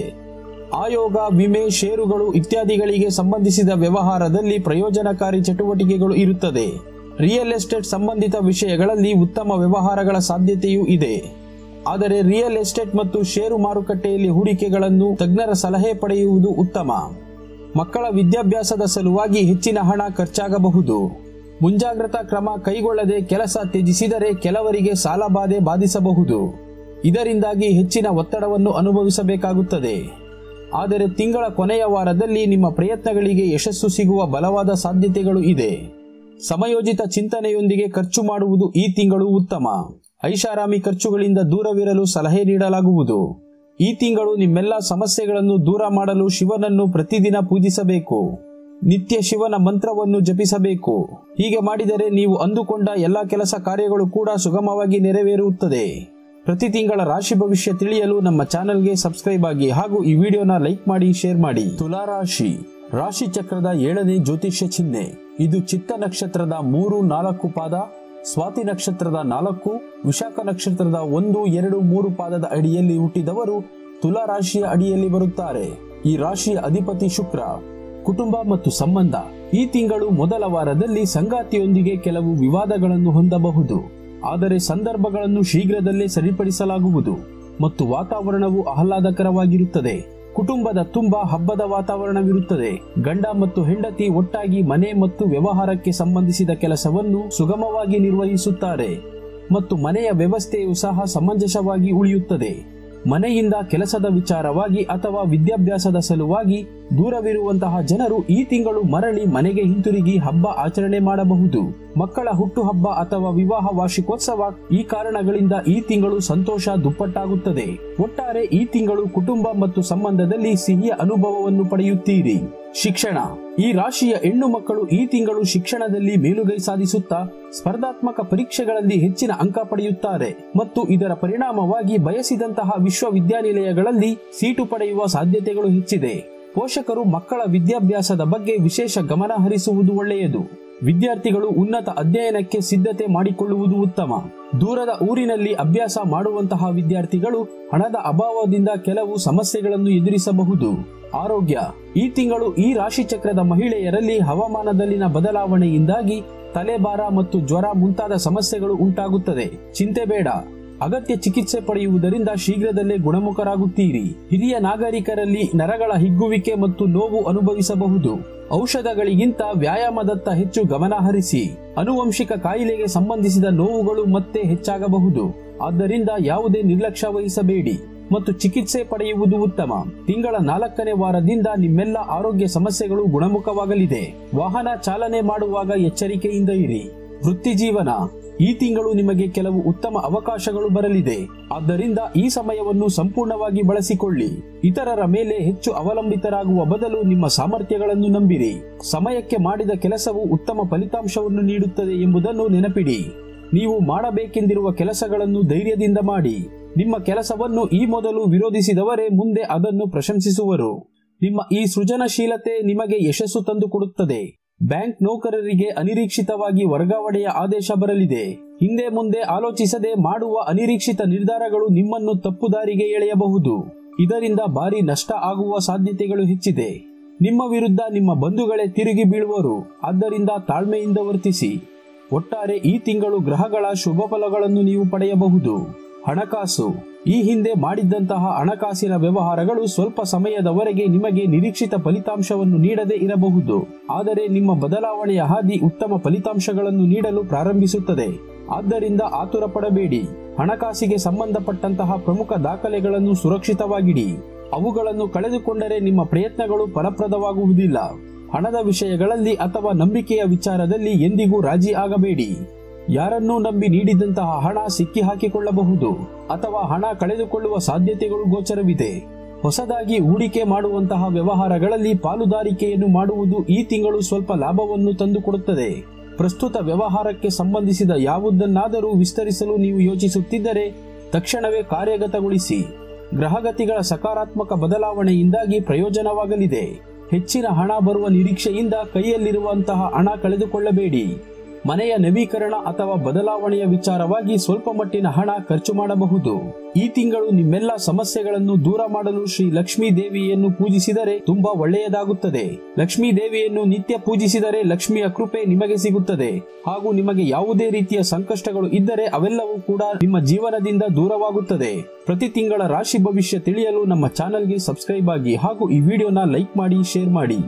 A: ಆಯೋಗ ವಿಮೆ ಷೇರುಗಳು ಇತ್ಯಾದಿಗಳಿಗೆ ಸಂಬಂಧಿಸಿದ ವ್ಯವಹಾರದಲ್ಲಿ ಪ್ರಯೋಜನಕಾರಿ ಚಟುವಟಿಕೆಗಳು ಇರುತ್ತದೆ ರಿಯಲ್ ಎಸ್ಟೇಟ್ ಸಂಬಂಧಿತ ವಿಷಯಗಳಲ್ಲಿ ಉತ್ತಮ ವ್ಯವಹಾರಗಳ ಸಾಧ್ಯತೆಯೂ ಇದೆ ಆದರೆ ರಿಯಲ್ ಎಸ್ಟೇಟ್ ಮತ್ತು ಷೇರು ಮಾರುಕಟ್ಟೆಯಲ್ಲಿ ಹೂಡಿಕೆಗಳನ್ನು ತಜ್ಞರ ಸಲಹೆ ಪಡೆಯುವುದು ಉತ್ತಮ ಮಕ್ಕಳ ವಿದ್ಯಾಭ್ಯಾಸದ ಸಲುವಾಗಿ ಹೆಚ್ಚಿನ ಹಣ ಖರ್ಚಾಗಬಹುದು ಮುಂಜಾಗ್ರತಾ ಕ್ರಮ ಕೈಗೊಳ್ಳದೆ ಕೆಲಸ ತ್ಯಜಿಸಿದರೆ ಕೆಲವರಿಗೆ ಸಾಲಬಾಧೆ ಬಾಧಿಸಬಹುದು ಇದರಿಂದಾಗಿ ಹೆಚ್ಚಿನ ಒತ್ತಡವನ್ನು ಅನುಭವಿಸಬೇಕಾಗುತ್ತದೆ ಆದರೆ ತಿಂಗಳ ಕೊನೆಯ ವಾರದಲ್ಲಿ ನಿಮ್ಮ ಪ್ರಯತ್ನಗಳಿಗೆ ಯಶಸ್ಸು ಸಿಗುವ ಬಲವಾದ ಸಾಧ್ಯತೆಗಳು ಇದೆ ಸಮಯೋಜಿತ ಚಿಂತನೆಯೊಂದಿಗೆ ಖರ್ಚು ಮಾಡುವುದು ಈ ತಿಂಗಳು ಉತ್ತಮ ಐಷಾರಾಮಿ ಖರ್ಚುಗಳಿಂದ ದೂರವಿರಲು ಸಲಹೆ ನೀಡಲಾಗುವುದು ಈ ತಿಂಗಳು ನಿಮ್ಮೆಲ್ಲ ಸಮಸ್ಯೆಗಳನ್ನು ದೂರ ಮಾಡಲು ಶಿವನನ್ನು ಪ್ರತಿದಿನ ಪೂಜಿಸಬೇಕು ನಿತ್ಯ ಶಿವನ ಮಂತ್ರವನ್ನು ಜಪಿಸಬೇಕು ಹೀಗೆ ಮಾಡಿದರೆ ನೀವು ಅಂದುಕೊಂಡ ಎಲ್ಲ ಕೆಲಸ ಕಾರ್ಯಗಳು ಕೂಡ ಸುಗಮವಾಗಿ ನೆರವೇರುತ್ತದೆ ಪ್ರತಿ ತಿಂಗಳ ರಾಶಿ ಭವಿಷ್ಯ ತಿಳಿಯಲು ನಮ್ಮ ಚಾನೆಲ್ಗೆ ಸಬ್ಸ್ಕ್ರೈಬ್ ಆಗಿ ಹಾಗೂ ಈ ವಿಡಿಯೋನ ಲೈಕ್ ಮಾಡಿ ಶೇರ್ ಮಾಡಿ ತುಲಾ ರಾಶಿ ರಾಶಿ ಚಕ್ರದ ಏಳನೇ ಜ್ಯೋತಿಷ್ಯ ಚಿಹ್ನೆ ಇದು ಚಿತ್ತ ನಕ್ಷತ್ರದ ಮೂರು ನಾಲ್ಕು ಪಾದ ಸ್ವಾತಿ ನಕ್ಷತ್ರದ ನಾಲ್ಕು ವಿಶಾಖ ನಕ್ಷತ್ರದ ಒಂದು ಎರಡು ಮೂರು ಪಾದದ ಅಡಿಯಲ್ಲಿ ಹುಟ್ಟಿದವರು ತುಲಾ ರಾಶಿಯ ಅಡಿಯಲ್ಲಿ ಬರುತ್ತಾರೆ ಈ ರಾಶಿಯ ಅಧಿಪತಿ ಶುಕ್ರ ಕುಟುಂಬ ಮತ್ತು ಸಂಬಂಧ ಈ ತಿಂಗಳು ಮೊದಲ ವಾರದಲ್ಲಿ ಸಂಗಾತಿಯೊಂದಿಗೆ ಕೆಲವು ವಿವಾದಗಳನ್ನು ಹೊಂದಬಹುದು ಆದರೆ ಸಂದರ್ಭಗಳನ್ನು ಶೀಘ್ರದಲ್ಲೇ ಸರಿಪಡಿಸಲಾಗುವುದು ಮತ್ತು ವಾತಾವರಣವು ಆಹ್ಲಾದಕರವಾಗಿರುತ್ತದೆ ಕುಟುಂಬದ ತುಂಬಾ ಹಬ್ಬದ ವಾತಾವರಣವಿರುತ್ತದೆ ಗಂಡ ಮತ್ತು ಹೆಂಡತಿ ಒಟ್ಟಾಗಿ ಮನೆ ಮತ್ತು ವ್ಯವಹಾರಕ್ಕೆ ಸಂಬಂಧಿಸಿದ ಕೆಲಸವನ್ನು ಸುಗಮವಾಗಿ ನಿರ್ವಹಿಸುತ್ತಾರೆ ಮತ್ತು ಮನೆಯ ವ್ಯವಸ್ಥೆಯು ಸಹ ಸಮಂಜಸವಾಗಿ ಉಳಿಯುತ್ತದೆ ಮನೆಯಿಂದ ಕೆಲಸದ ವಿಚಾರವಾಗಿ ಅಥವಾ ವಿದ್ಯಾಭ್ಯಾಸದ ಸಲುವಾಗಿ ದೂರವಿರುವಂತಹ ಜನರು ಈ ತಿಂಗಳು ಮರಳಿ ಮನೆಗೆ ಹಿಂತಿರುಗಿ ಹಬ್ಬ ಆಚರಣೆ ಮಾಡಬಹುದು ಮಕ್ಕಳ ಹುಟ್ಟುಹಬ್ಬ ಅಥವಾ ವಿವಾಹ ವಾರ್ಷಿಕೋತ್ಸವ ಈ ಕಾರಣಗಳಿಂದ ಈ ತಿಂಗಳು ಸಂತೋಷ ದುಪ್ಪಟ್ಟಾಗುತ್ತದೆ ಒಟ್ಟಾರೆ ಈ ತಿಂಗಳು ಕುಟುಂಬ ಮತ್ತು ಸಂಬಂಧದಲ್ಲಿ ಸಿಹಿಯ ಅನುಭವವನ್ನು ಪಡೆಯುತ್ತೀರಿ ಶಿಕ್ಷಣ ಈ ರಾಶಿಯ ಹೆಣ್ಣು ಮಕ್ಕಳು ಈ ತಿಂಗಳು ಶಿಕ್ಷಣದಲ್ಲಿ ಮೇಲುಗೈ ಸಾಧಿಸುತ್ತಾ ಸ್ಪರ್ಧಾತ್ಮಕ ಪರೀಕ್ಷೆಗಳಲ್ಲಿ ಹೆಚ್ಚಿನ ಅಂಕ ಪಡೆಯುತ್ತಾರೆ ಮತ್ತು ಇದರ ಪರಿಣಾಮವಾಗಿ ಬಯಸಿದಂತಹ ವಿಶ್ವವಿದ್ಯಾನಿಲಯಗಳಲ್ಲಿ ಸೀಟು ಪಡೆಯುವ ಸಾಧ್ಯತೆಗಳು ಹೆಚ್ಚಿದೆ ಪೋಷಕರು ಮಕ್ಕಳ ವಿದ್ಯಾಭ್ಯಾಸದ ಬಗ್ಗೆ ವಿಶೇಷ ಗಮನ ಹರಿಸುವುದು ಒಳ್ಳೆಯದು ವಿದ್ಯಾರ್ಥಿಗಳು ಉನ್ನತ ಅಧ್ಯಯನಕ್ಕೆ ಸಿದ್ಧತೆ ಮಾಡಿಕೊಳ್ಳುವುದು ಉತ್ತಮ ದೂರದ ಊರಿನಲ್ಲಿ ಅಭ್ಯಾಸ ಮಾಡುವಂತಹ ವಿದ್ಯಾರ್ಥಿಗಳು ಹಣದ ಅಭಾವದಿಂದ ಕೆಲವು ಸಮಸ್ಯೆಗಳನ್ನು ಎದುರಿಸಬಹುದು ಆರೋಗ್ಯ ಈ ತಿಂಗಳು ಈ ರಾಶಿ ಚಕ್ರದ ಮಹಿಳೆಯರಲ್ಲಿ ಹವಾಮಾನದಲ್ಲಿನ ಬದಲಾವಣೆಯಿಂದಾಗಿ ತಲೆಭಾರ ಮತ್ತು ಜ್ವರ ಮುಂತಾದ ಸಮಸ್ಯೆಗಳು ಉಂಟಾಗುತ್ತದೆ ಚಿಂತೆ ಬೇಡ ಅಗತ್ಯ ಚಿಕಿತ್ಸೆ ಪಡೆಯುವುದರಿಂದ ಶೀಘ್ರದಲ್ಲೇ ಗುಣಮುಖರಾಗುತ್ತೀರಿ ಹಿರಿಯ ನಾಗರಿಕರಲ್ಲಿ ನರಗಳ ಹಿಗ್ಗುವಿಕೆ ಮತ್ತು ನೋವು ಅನುಭವಿಸಬಹುದು ಔಷಧಗಳಿಗಿಂತ ವ್ಯಾಯಾಮದತ್ತ ಹೆಚ್ಚು ಗಮನ ಹರಿಸಿ ಅನುವಂಶಿಕ ಕಾಯಿಲೆಗೆ ಸಂಬಂಧಿಸಿದ ನೋವುಗಳು ಮತ್ತೆ ಹೆಚ್ಚಾಗಬಹುದು ಆದ್ದರಿಂದ ಯಾವುದೇ ನಿರ್ಲಕ್ಷ್ಯ ವಹಿಸಬೇಡಿ ಮತ್ತು ಚಿಕಿತ್ಸೆ ಪಡೆಯುವುದು ಉತ್ತಮ ತಿಂಗಳ ನಾಲ್ಕನೇ ವಾರದಿಂದ ನಿಮ್ಮೆಲ್ಲ ಆರೋಗ್ಯ ಸಮಸ್ಯೆಗಳು ಗುಣಮುಖವಾಗಲಿದೆ ವಾಹನ ಚಾಲನೆ ಮಾಡುವಾಗ ಎಚ್ಚರಿಕೆಯಿಂದ ಇರಿ ವೃತ್ತಿ ಜೀವನ ಈ ತಿಂಗಳು ನಿಮಗೆ ಕೆಲವು ಉತ್ತಮ ಅವಕಾಶಗಳು ಬರಲಿದೆ ಆದ್ದರಿಂದ ಈ ಸಮಯವನ್ನು ಸಂಪೂರ್ಣವಾಗಿ ಬಳಸಿಕೊಳ್ಳಿ ಇತರರ ಮೇಲೆ ಹೆಚ್ಚು ಅವಲಂಬಿತರಾಗುವ ಬದಲು ನಿಮ್ಮ ಸಾಮರ್ಥ್ಯಗಳನ್ನು ನಂಬಿರಿ ಸಮಯಕ್ಕೆ ಮಾಡಿದ ಕೆಲಸವು ಉತ್ತಮ ಫಲಿತಾಂಶವನ್ನು ನೀಡುತ್ತದೆ ಎಂಬುದನ್ನು ನೆನಪಿಡಿ ನೀವು ಮಾಡಬೇಕೆಂದಿರುವ ಕೆಲಸಗಳನ್ನು ಧೈರ್ಯದಿಂದ ಮಾಡಿ ನಿಮ್ಮ ಕೆಲಸವನ್ನು ಈ ಮೊದಲು ವಿರೋಧಿಸಿದವರೇ ಮುಂದೆ ಅದನ್ನು ಪ್ರಶಂಸಿಸುವರು ನಿಮ್ಮ ಈ ಸೃಜನಶೀಲತೆ ನಿಮಗೆ ಯಶಸ್ಸು ತಂದುಕೊಡುತ್ತದೆ ಬ್ಯಾಂಕ್ ನೌಕರರಿಗೆ ಅನಿರೀಕ್ಷಿತವಾಗಿ ವರ್ಗಾವಣೆಯ ಆದೇಶ ಬರಲಿದೆ ಹಿಂದೆ ಮುಂದೆ ಆಲೋಚಿಸದೆ ಮಾಡುವ ಅನಿರೀಕ್ಷಿತ ನಿರ್ಧಾರಗಳು ನಿಮ್ಮನ್ನು ತಪ್ಪುದಾರಿಗೆ ಎಳೆಯಬಹುದು ಇದರಿಂದ ಭಾರಿ ನಷ್ಟ ಆಗುವ ಸಾಧ್ಯತೆಗಳು ಹೆಚ್ಚಿದೆ ನಿಮ್ಮ ವಿರುದ್ಧ ನಿಮ್ಮ ಬಂಧುಗಳೇ ತಿರುಗಿ ಬೀಳುವರು ಆದ್ದರಿಂದ ತಾಳ್ಮೆಯಿಂದ ವರ್ತಿಸಿ ಒಟ್ಟಾರೆ ಈ ತಿಂಗಳು ಗ್ರಹಗಳ ಶುಭ ಫಲಗಳನ್ನು ನೀವು ಪಡೆಯಬಹುದು ಹಣಕಾಸು ಈ ಹಿಂದೆ ಮಾಡಿದ್ದಂತಹ ಹಣಕಾಸಿನ ವ್ಯವಹಾರಗಳು ಸ್ವಲ್ಪ ಸಮಯದವರೆಗೆ ನಿಮಗೆ ನಿರೀಕ್ಷಿತ ಫಲಿತಾಂಶವನ್ನು ನೀಡದೇ ಇರಬಹುದು ಆದರೆ ನಿಮ್ಮ ಬದಲಾವಣೆಯ ಹಾದಿ ಉತ್ತಮ ಫಲಿತಾಂಶಗಳನ್ನು ನೀಡಲು ಪ್ರಾರಂಭಿಸುತ್ತದೆ ಆದ್ದರಿಂದ ಆತುರ ಪಡಬೇಡಿ ಹಣಕಾಸಿಗೆ ಸಂಬಂಧಪಟ್ಟಂತಹ ಪ್ರಮುಖ ದಾಖಲೆಗಳನ್ನು ಸುರಕ್ಷಿತವಾಗಿಡಿ ಅವುಗಳನ್ನು ಕಳೆದುಕೊಂಡರೆ ನಿಮ್ಮ ಪ್ರಯತ್ನಗಳು ಫಲಪ್ರದವಾಗುವುದಿಲ್ಲ ಹಣದ ವಿಷಯಗಳಲ್ಲಿ ಅಥವಾ ನಂಬಿಕೆಯ ವಿಚಾರದಲ್ಲಿ ಎಂದಿಗೂ ರಾಜಿ ಆಗಬೇಡಿ ಯಾರನ್ನೂ ನಂಬಿ ನೀಡಿದಂತಹ ಹಣ ಸಿಕ್ಕಿ ಹಾಕಿಕೊಳ್ಳಬಹುದು ಅಥವಾ ಹಣ ಕಳೆದುಕೊಳ್ಳುವ ಸಾಧ್ಯತೆಗಳು ಗೋಚರವಿದೆ ಹೊಸದಾಗಿ ಹೂಡಿಕೆ ಮಾಡುವಂತಹ ವ್ಯವಹಾರಗಳಲ್ಲಿ ಪಾಲುದಾರಿಕೆಯನ್ನು ಮಾಡುವುದು ಈ ತಿಂಗಳು ಸ್ವಲ್ಪ ಲಾಭವನ್ನು ತಂದುಕೊಡುತ್ತದೆ ಪ್ರಸ್ತುತ ವ್ಯವಹಾರಕ್ಕೆ ಸಂಬಂಧಿಸಿದ ಯಾವುದನ್ನಾದರೂ ವಿಸ್ತರಿಸಲು ನೀವು ಯೋಚಿಸುತ್ತಿದ್ದರೆ ತಕ್ಷಣವೇ ಕಾರ್ಯಗತಗೊಳಿಸಿ ಗ್ರಹಗತಿಗಳ ಸಕಾರಾತ್ಮಕ ಬದಲಾವಣೆಯಿಂದಾಗಿ ಪ್ರಯೋಜನವಾಗಲಿದೆ ಹೆಚ್ಚಿನ ಹಣ ಬರುವ ನಿರೀಕ್ಷೆಯಿಂದ ಕೈಯಲ್ಲಿರುವಂತಹ ಹಣ ಕಳೆದುಕೊಳ್ಳಬೇಡಿ ಮನೆಯ ನವೀಕರಣ ಅಥವಾ ಬದಲಾವಣೆಯ ವಿಚಾರವಾಗಿ ಸ್ವಲ್ಪ ಮಟ್ಟಿನ ಹಣ ಖರ್ಚು ಮಾಡಬಹುದು ಈ ತಿಂಗಳು ನಿಮ್ಮೆಲ್ಲ ಸಮಸ್ಯೆಗಳನ್ನು ದೂರ ಮಾಡಲು ಶ್ರೀ ಲಕ್ಷ್ಮೀ ದೇವಿಯನ್ನು ಪೂಜಿಸಿದರೆ ತುಂಬಾ ಒಳ್ಳೆಯದಾಗುತ್ತದೆ ಲಕ್ಷ್ಮೀ ದೇವಿಯನ್ನು ನಿತ್ಯ ಪೂಜಿಸಿದರೆ ಲಕ್ಷ್ಮಿಯ ಕೃಪೆ ನಿಮಗೆ ಸಿಗುತ್ತದೆ ಹಾಗೂ ನಿಮಗೆ ಯಾವುದೇ ರೀತಿಯ ಸಂಕಷ್ಟಗಳು ಇದ್ದರೆ ಅವೆಲ್ಲವೂ ಕೂಡ ನಿಮ್ಮ ಜೀವನದಿಂದ ದೂರವಾಗುತ್ತದೆ ಪ್ರತಿ ತಿಂಗಳ ರಾಶಿ ಭವಿಷ್ಯ ತಿಳಿಯಲು ನಮ್ಮ ಚಾನೆಲ್ಗೆ ಸಬ್ಸ್ಕ್ರೈಬ್ ಆಗಿ ಹಾಗೂ ಈ ವಿಡಿಯೋನ ಲೈಕ್ ಮಾಡಿ ಶೇರ್ ಮಾಡಿ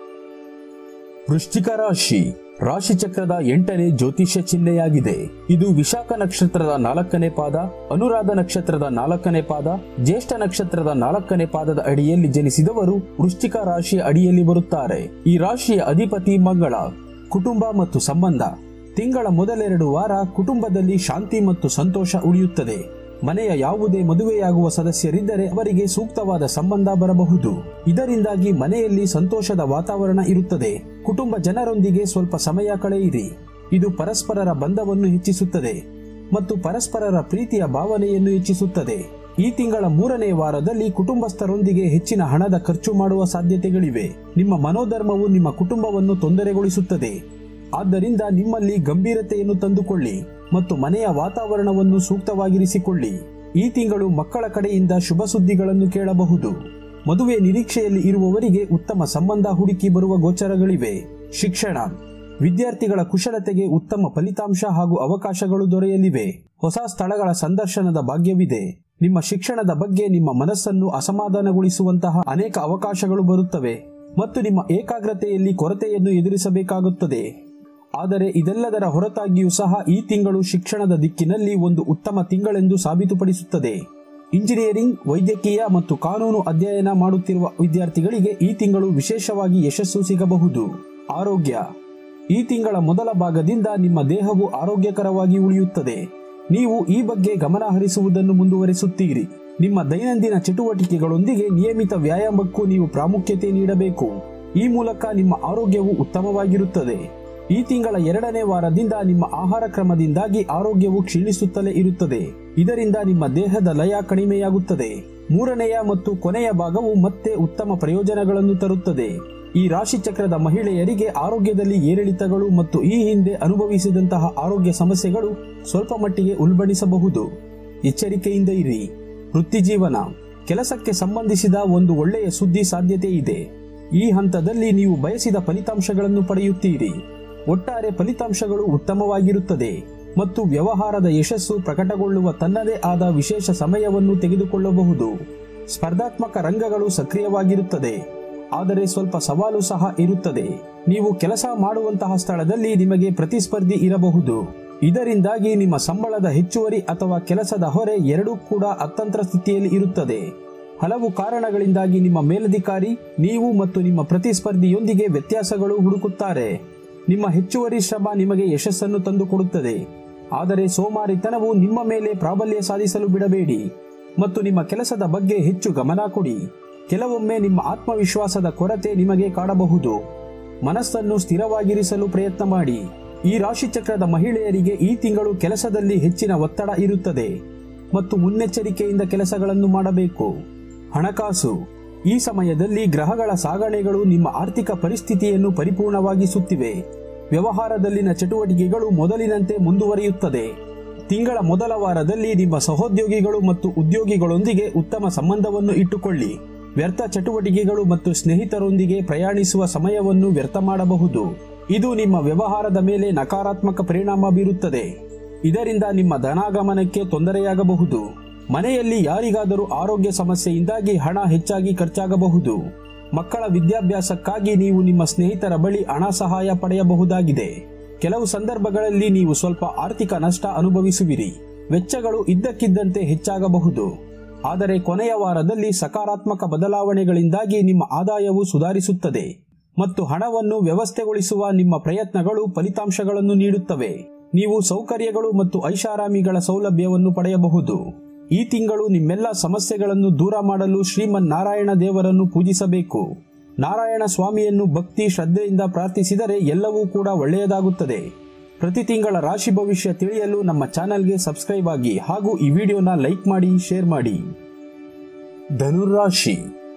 A: ವೃಶ್ಚಿಕ ರಾಶಿ ರಾಶಿ ಚಕ್ರದ ಎಂಟನೇ ಜ್ಯೋತಿಷ್ಯ ಚಿಹ್ನೆಯಾಗಿದೆ ಇದು ವಿಶಾಖ ನಕ್ಷತ್ರದ ನಾಲ್ಕನೇ ಪಾದ ಅನುರಾಧ ನಕ್ಷತ್ರದ ನಾಲ್ಕನೇ ಪಾದ ಜ್ಯೇಷ್ಠ ನಕ್ಷತ್ರದ ನಾಲ್ಕನೇ ಪಾದದ ಅಡಿಯಲ್ಲಿ ಜನಿಸಿದವರು ವೃಶ್ಚಿಕ ರಾಶಿಯ ಅಡಿಯಲ್ಲಿ ಬರುತ್ತಾರೆ ಈ ರಾಶಿಯ ಅಧಿಪತಿ ಮಂಗಳ ಕುಟುಂಬ ಮತ್ತು ಸಂಬಂಧ ತಿಂಗಳ ಮೊದಲೆರಡು ವಾರ ಕುಟುಂಬದಲ್ಲಿ ಶಾಂತಿ ಮತ್ತು ಸಂತೋಷ ಉಳಿಯುತ್ತದೆ ಮನೆಯ ಯಾವುದೇ ಮದುವೆಯಾಗುವ ಸದಸ್ಯರಿದ್ದರೆ ಅವರಿಗೆ ಸೂಕ್ತವಾದ ಸಂಬಂಧ ಬರಬಹುದು ಇದರಿಂದಾಗಿ ಮನೆಯಲ್ಲಿ ಸಂತೋಷದ ವಾತಾವರಣ ಇರುತ್ತದೆ ಕುಟುಂಬ ಜನರೊಂದಿಗೆ ಸ್ವಲ್ಪ ಸಮಯ ಕಳೆಯಿರಿ ಇದು ಪರಸ್ಪರರ ಬಂಧವನ್ನು ಹೆಚ್ಚಿಸುತ್ತದೆ ಮತ್ತು ಪರಸ್ಪರರ ಪ್ರೀತಿಯ ಭಾವನೆಯನ್ನು ಹೆಚ್ಚಿಸುತ್ತದೆ ಈ ತಿಂಗಳ ಮೂರನೇ ವಾರದಲ್ಲಿ ಕುಟುಂಬಸ್ಥರೊಂದಿಗೆ ಹೆಚ್ಚಿನ ಹಣದ ಖರ್ಚು ಮಾಡುವ ಸಾಧ್ಯತೆಗಳಿವೆ ನಿಮ್ಮ ಮನೋಧರ್ಮವು ನಿಮ್ಮ ಕುಟುಂಬವನ್ನು ತೊಂದರೆಗೊಳಿಸುತ್ತದೆ ಆದ್ದರಿಂದ ನಿಮ್ಮಲ್ಲಿ ಗಂಭೀರತೆಯನ್ನು ತಂದುಕೊಳ್ಳಿ ಮತ್ತು ಮನೆಯ ವಾತಾವರಣವನ್ನು ಸೂಕ್ತವಾಗಿರಿಸಿಕೊಳ್ಳಿ ಈ ತಿಂಗಳು ಮಕ್ಕಳ ಕಡೆಯಿಂದ ಶುಭ ಸುದ್ದಿಗಳನ್ನು ಕೇಳಬಹುದು ಮದುವೆ ನಿರೀಕ್ಷೆಯಲ್ಲಿ ಇರುವವರಿಗೆ ಉತ್ತಮ ಸಂಬಂಧ ಹುಡುಕಿ ಬರುವ ಗೋಚರಗಳಿವೆ ಶಿಕ್ಷಣ ವಿದ್ಯಾರ್ಥಿಗಳ ಕುಶಲತೆಗೆ ಉತ್ತಮ ಫಲಿತಾಂಶ ಹಾಗೂ ಅವಕಾಶಗಳು ದೊರೆಯಲಿವೆ ಹೊಸ ಸ್ಥಳಗಳ ಸಂದರ್ಶನದ ಭಾಗ್ಯವಿದೆ ನಿಮ್ಮ ಶಿಕ್ಷಣದ ಬಗ್ಗೆ ನಿಮ್ಮ ಮನಸ್ಸನ್ನು ಅಸಮಾಧಾನಗೊಳಿಸುವಂತಹ ಅನೇಕ ಅವಕಾಶಗಳು ಬರುತ್ತವೆ ಮತ್ತು ನಿಮ್ಮ ಏಕಾಗ್ರತೆಯಲ್ಲಿ ಕೊರತೆಯನ್ನು ಎದುರಿಸಬೇಕಾಗುತ್ತದೆ ಆದರೆ ಇದೆಲ್ಲದರ ಹೊರತಾಗಿಯೂ ಸಹ ಈ ತಿಂಗಳು ಶಿಕ್ಷಣದ ದಿಕ್ಕಿನಲ್ಲಿ ಒಂದು ಉತ್ತಮ ತಿಂಗಳೆಂದು ಸಾಬೀತುಪಡಿಸುತ್ತದೆ ಇಂಜಿನಿಯರಿಂಗ್ ವೈದ್ಯಕೀಯ ಮತ್ತು ಕಾನೂನು ಅಧ್ಯಯನ ಮಾಡುತ್ತಿರುವ ವಿದ್ಯಾರ್ಥಿಗಳಿಗೆ ಈ ತಿಂಗಳು ವಿಶೇಷವಾಗಿ ಯಶಸ್ಸು ಸಿಗಬಹುದು ಆರೋಗ್ಯ ಈ ತಿಂಗಳ ಮೊದಲ ಭಾಗದಿಂದ ನಿಮ್ಮ ದೇಹವು ಆರೋಗ್ಯಕರವಾಗಿ ಉಳಿಯುತ್ತದೆ ನೀವು ಈ ಬಗ್ಗೆ ಗಮನ ಹರಿಸುವುದನ್ನು ಮುಂದುವರಿಸುತ್ತೀರಿ ನಿಮ್ಮ ದೈನಂದಿನ ಚಟುವಟಿಕೆಗಳೊಂದಿಗೆ ನಿಯಮಿತ ವ್ಯಾಯಾಮಕ್ಕೂ ನೀವು ಪ್ರಾಮುಖ್ಯತೆ ನೀಡಬೇಕು ಈ ಮೂಲಕ ನಿಮ್ಮ ಆರೋಗ್ಯವು ಉತ್ತಮವಾಗಿರುತ್ತದೆ ಈ ತಿಂಗಳ ಎರಡನೇ ವಾರದಿಂದ ನಿಮ್ಮ ಆಹಾರ ಕ್ರಮದಿಂದಾಗಿ ಆರೋಗ್ಯವು ಕ್ಷೀಣಿಸುತ್ತಲೇ ಇರುತ್ತದೆ ಇದರಿಂದ ನಿಮ್ಮ ದೇಹದ ಲಯ ಕಡಿಮೆಯಾಗುತ್ತದೆ ಮೂರನೆಯ ಮತ್ತು ಕೊನೆಯ ಭಾಗವು ಮತ್ತೆ ಉತ್ತಮ ಪ್ರಯೋಜನಗಳನ್ನು ತರುತ್ತದೆ ಈ ರಾಶಿ ಚಕ್ರದ ಮಹಿಳೆಯರಿಗೆ ಆರೋಗ್ಯದಲ್ಲಿ ಏರಿಳಿತಗಳು ಮತ್ತು ಈ ಹಿಂದೆ ಅನುಭವಿಸಿದಂತಹ ಆರೋಗ್ಯ ಸಮಸ್ಯೆಗಳು ಸ್ವಲ್ಪ ಮಟ್ಟಿಗೆ ಉಲ್ಬಣಿಸಬಹುದು ಎಚ್ಚರಿಕೆಯಿಂದ ಇರಿ ವೃತ್ತಿಜೀವನ ಕೆಲಸಕ್ಕೆ ಸಂಬಂಧಿಸಿದ ಒಂದು ಒಳ್ಳೆಯ ಸುದ್ದಿ ಸಾಧ್ಯತೆ ಇದೆ ಈ ಹಂತದಲ್ಲಿ ನೀವು ಬಯಸಿದ ಫಲಿತಾಂಶಗಳನ್ನು ಪಡೆಯುತ್ತೀರಿ ಒಟ್ಟಾರೆ ಫಲಿತಾಂಶಗಳು ಉತ್ತಮವಾಗಿರುತ್ತದೆ ಮತ್ತು ವ್ಯವಹಾರದ ಯಶಸ್ಸು ಪ್ರಕಟಗೊಳ್ಳುವ ತನ್ನದೇ ಆದ ವಿಶೇಷ ಸಮಯವನ್ನು ತೆಗೆದುಕೊಳ್ಳಬಹುದು ಸ್ಪರ್ಧಾತ್ಮಕ ರಂಗಗಳು ಸಕ್ರಿಯವಾಗಿರುತ್ತದೆ ಆದರೆ ಸ್ವಲ್ಪ ಸವಾಲು ಸಹ ಇರುತ್ತದೆ ನೀವು ಕೆಲಸ ಮಾಡುವಂತಹ ಸ್ಥಳದಲ್ಲಿ ನಿಮಗೆ ಪ್ರತಿಸ್ಪರ್ಧಿ ಇರಬಹುದು ಇದರಿಂದಾಗಿ ನಿಮ್ಮ ಸಂಬಳದ ಹೆಚ್ಚುವರಿ ಅಥವಾ ಕೆಲಸದ ಹೊರೆ ಎರಡೂ ಕೂಡ ಅತಂತ್ರ ಸ್ಥಿತಿಯಲ್ಲಿ ಇರುತ್ತದೆ ಹಲವು ಕಾರಣಗಳಿಂದಾಗಿ ನಿಮ್ಮ ಮೇಲಧಿಕಾರಿ ನೀವು ಮತ್ತು ನಿಮ್ಮ ಪ್ರತಿಸ್ಪರ್ಧಿಯೊಂದಿಗೆ ವ್ಯತ್ಯಾಸಗಳು ಹುಡುಕುತ್ತಾರೆ ನಿಮ್ಮ ಹೆಚ್ಚುವರಿ ಶ್ರಮ ನಿಮಗೆ ಯಶಸ್ಸನ್ನು ತಂದುಕೊಡುತ್ತದೆ ಆದರೆ ಸೋಮಾರಿತನವು ನಿಮ್ಮ ಮೇಲೆ ಪ್ರಾಬಲ್ಯ ಸಾಧಿಸಲು ಬಿಡಬೇಡಿ ಮತ್ತು ನಿಮ್ಮ ಕೆಲಸದ ಬಗ್ಗೆ ಹೆಚ್ಚು ಗಮನ ಕೊಡಿ ಕೆಲವೊಮ್ಮೆ ನಿಮ್ಮ ಆತ್ಮವಿಶ್ವಾಸದ ಕೊರತೆ ನಿಮಗೆ ಕಾಡಬಹುದು ಮನಸ್ಸನ್ನು ಸ್ಥಿರವಾಗಿರಿಸಲು ಪ್ರಯತ್ನ ಮಾಡಿ ಈ ರಾಶಿಚಕ್ರದ ಮಹಿಳೆಯರಿಗೆ ಈ ತಿಂಗಳು ಕೆಲಸದಲ್ಲಿ ಹೆಚ್ಚಿನ ಒತ್ತಡ ಇರುತ್ತದೆ ಮತ್ತು ಮುನ್ನೆಚ್ಚರಿಕೆಯಿಂದ ಕೆಲಸಗಳನ್ನು ಮಾಡಬೇಕು ಹಣಕಾಸು ಈ ಸಮಯದಲ್ಲಿ ಗ್ರಹಗಳ ಸಾಗಣೆಗಳು ನಿಮ್ಮ ಆರ್ಥಿಕ ಪರಿಸ್ಥಿತಿಯನ್ನು ಪರಿಪೂರ್ಣವಾಗಿಸುತ್ತಿವೆ ವ್ಯವಹಾರದಲ್ಲಿನ ಚಟುವಟಿಕೆಗಳು ಮೊದಲಿನಂತೆ ಮುಂದುವರಿಯುತ್ತದೆ ತಿಂಗಳ ಮೊದಲ ವಾರದಲ್ಲಿ ನಿಮ್ಮ ಸಹೋದ್ಯೋಗಿಗಳು ಮತ್ತು ಉದ್ಯೋಗಿಗಳೊಂದಿಗೆ ಉತ್ತಮ ಸಂಬಂಧವನ್ನು ಇಟ್ಟುಕೊಳ್ಳಿ ವ್ಯರ್ಥ ಚಟುವಟಿಕೆಗಳು ಮತ್ತು ಸ್ನೇಹಿತರೊಂದಿಗೆ ಪ್ರಯಾಣಿಸುವ ಸಮಯವನ್ನು ವ್ಯರ್ಥ ಮಾಡಬಹುದು ಇದು ನಿಮ್ಮ ವ್ಯವಹಾರದ ಮೇಲೆ ನಕಾರಾತ್ಮಕ ಪರಿಣಾಮ ಬೀರುತ್ತದೆ ಇದರಿಂದ ನಿಮ್ಮ ಧನಾಗಮನಕ್ಕೆ ತೊಂದರೆಯಾಗಬಹುದು ಮನೆಯಲ್ಲಿ ಯಾರಿಗಾದರೂ ಆರೋಗ್ಯ ಸಮಸ್ಯೆಯಿಂದಾಗಿ ಹಣ ಹೆಚ್ಚಾಗಿ ಖರ್ಚಾಗಬಹುದು ಮಕ್ಕಳ ವಿದ್ಯಾಭ್ಯಾಸಕ್ಕಾಗಿ ನೀವು ನಿಮ್ಮ ಸ್ನೇಹಿತರ ಬಳಿ ಹಣ ಸಹಾಯ ಪಡೆಯಬಹುದಾಗಿದೆ ಕೆಲವು ಸಂದರ್ಭಗಳಲ್ಲಿ ನೀವು ಸ್ವಲ್ಪ ಆರ್ಥಿಕ ನಷ್ಟ ಅನುಭವಿಸುವಿರಿ ವೆಚ್ಚಗಳು ಇದ್ದಕ್ಕಿದ್ದಂತೆ ಹೆಚ್ಚಾಗಬಹುದು ಆದರೆ ಕೊನೆಯ ವಾರದಲ್ಲಿ ಸಕಾರಾತ್ಮಕ ಬದಲಾವಣೆಗಳಿಂದಾಗಿ ನಿಮ್ಮ ಆದಾಯವು ಸುಧಾರಿಸುತ್ತದೆ ಮತ್ತು ಹಣವನ್ನು ವ್ಯವಸ್ಥೆಗೊಳಿಸುವ ನಿಮ್ಮ ಪ್ರಯತ್ನಗಳು ಫಲಿತಾಂಶಗಳನ್ನು ನೀಡುತ್ತವೆ ನೀವು ಸೌಕರ್ಯಗಳು ಮತ್ತು ಐಷಾರಾಮಿಗಳ ಸೌಲಭ್ಯವನ್ನು ಪಡೆಯಬಹುದು ಈ ತಿಂಗಳು ನಿಮ್ಮೆಲ್ಲ ಸಮಸ್ಯೆಗಳನ್ನು ದೂರ ಮಾಡಲು ಶ್ರೀಮನ್ ನಾರಾಯಣ ದೇವರನ್ನು ಪೂಜಿಸಬೇಕು ನಾರಾಯಣ ಸ್ವಾಮಿಯನ್ನು ಭಕ್ತಿ ಶ್ರದ್ಧೆಯಿಂದ ಪ್ರಾರ್ಥಿಸಿದರೆ ಎಲ್ಲವೂ ಕೂಡ ಒಳ್ಳೆಯದಾಗುತ್ತದೆ ಪ್ರತಿ ತಿಂಗಳ ರಾಶಿ ಭವಿಷ್ಯ ತಿಳಿಯಲು ನಮ್ಮ ಚಾನೆಲ್ಗೆ ಸಬ್ಸ್ಕ್ರೈಬ್ ಆಗಿ ಹಾಗೂ ಈ ವಿಡಿಯೋನ ಲೈಕ್ ಮಾಡಿ ಶೇರ್ ಮಾಡಿ ಧನುರಾಶಿ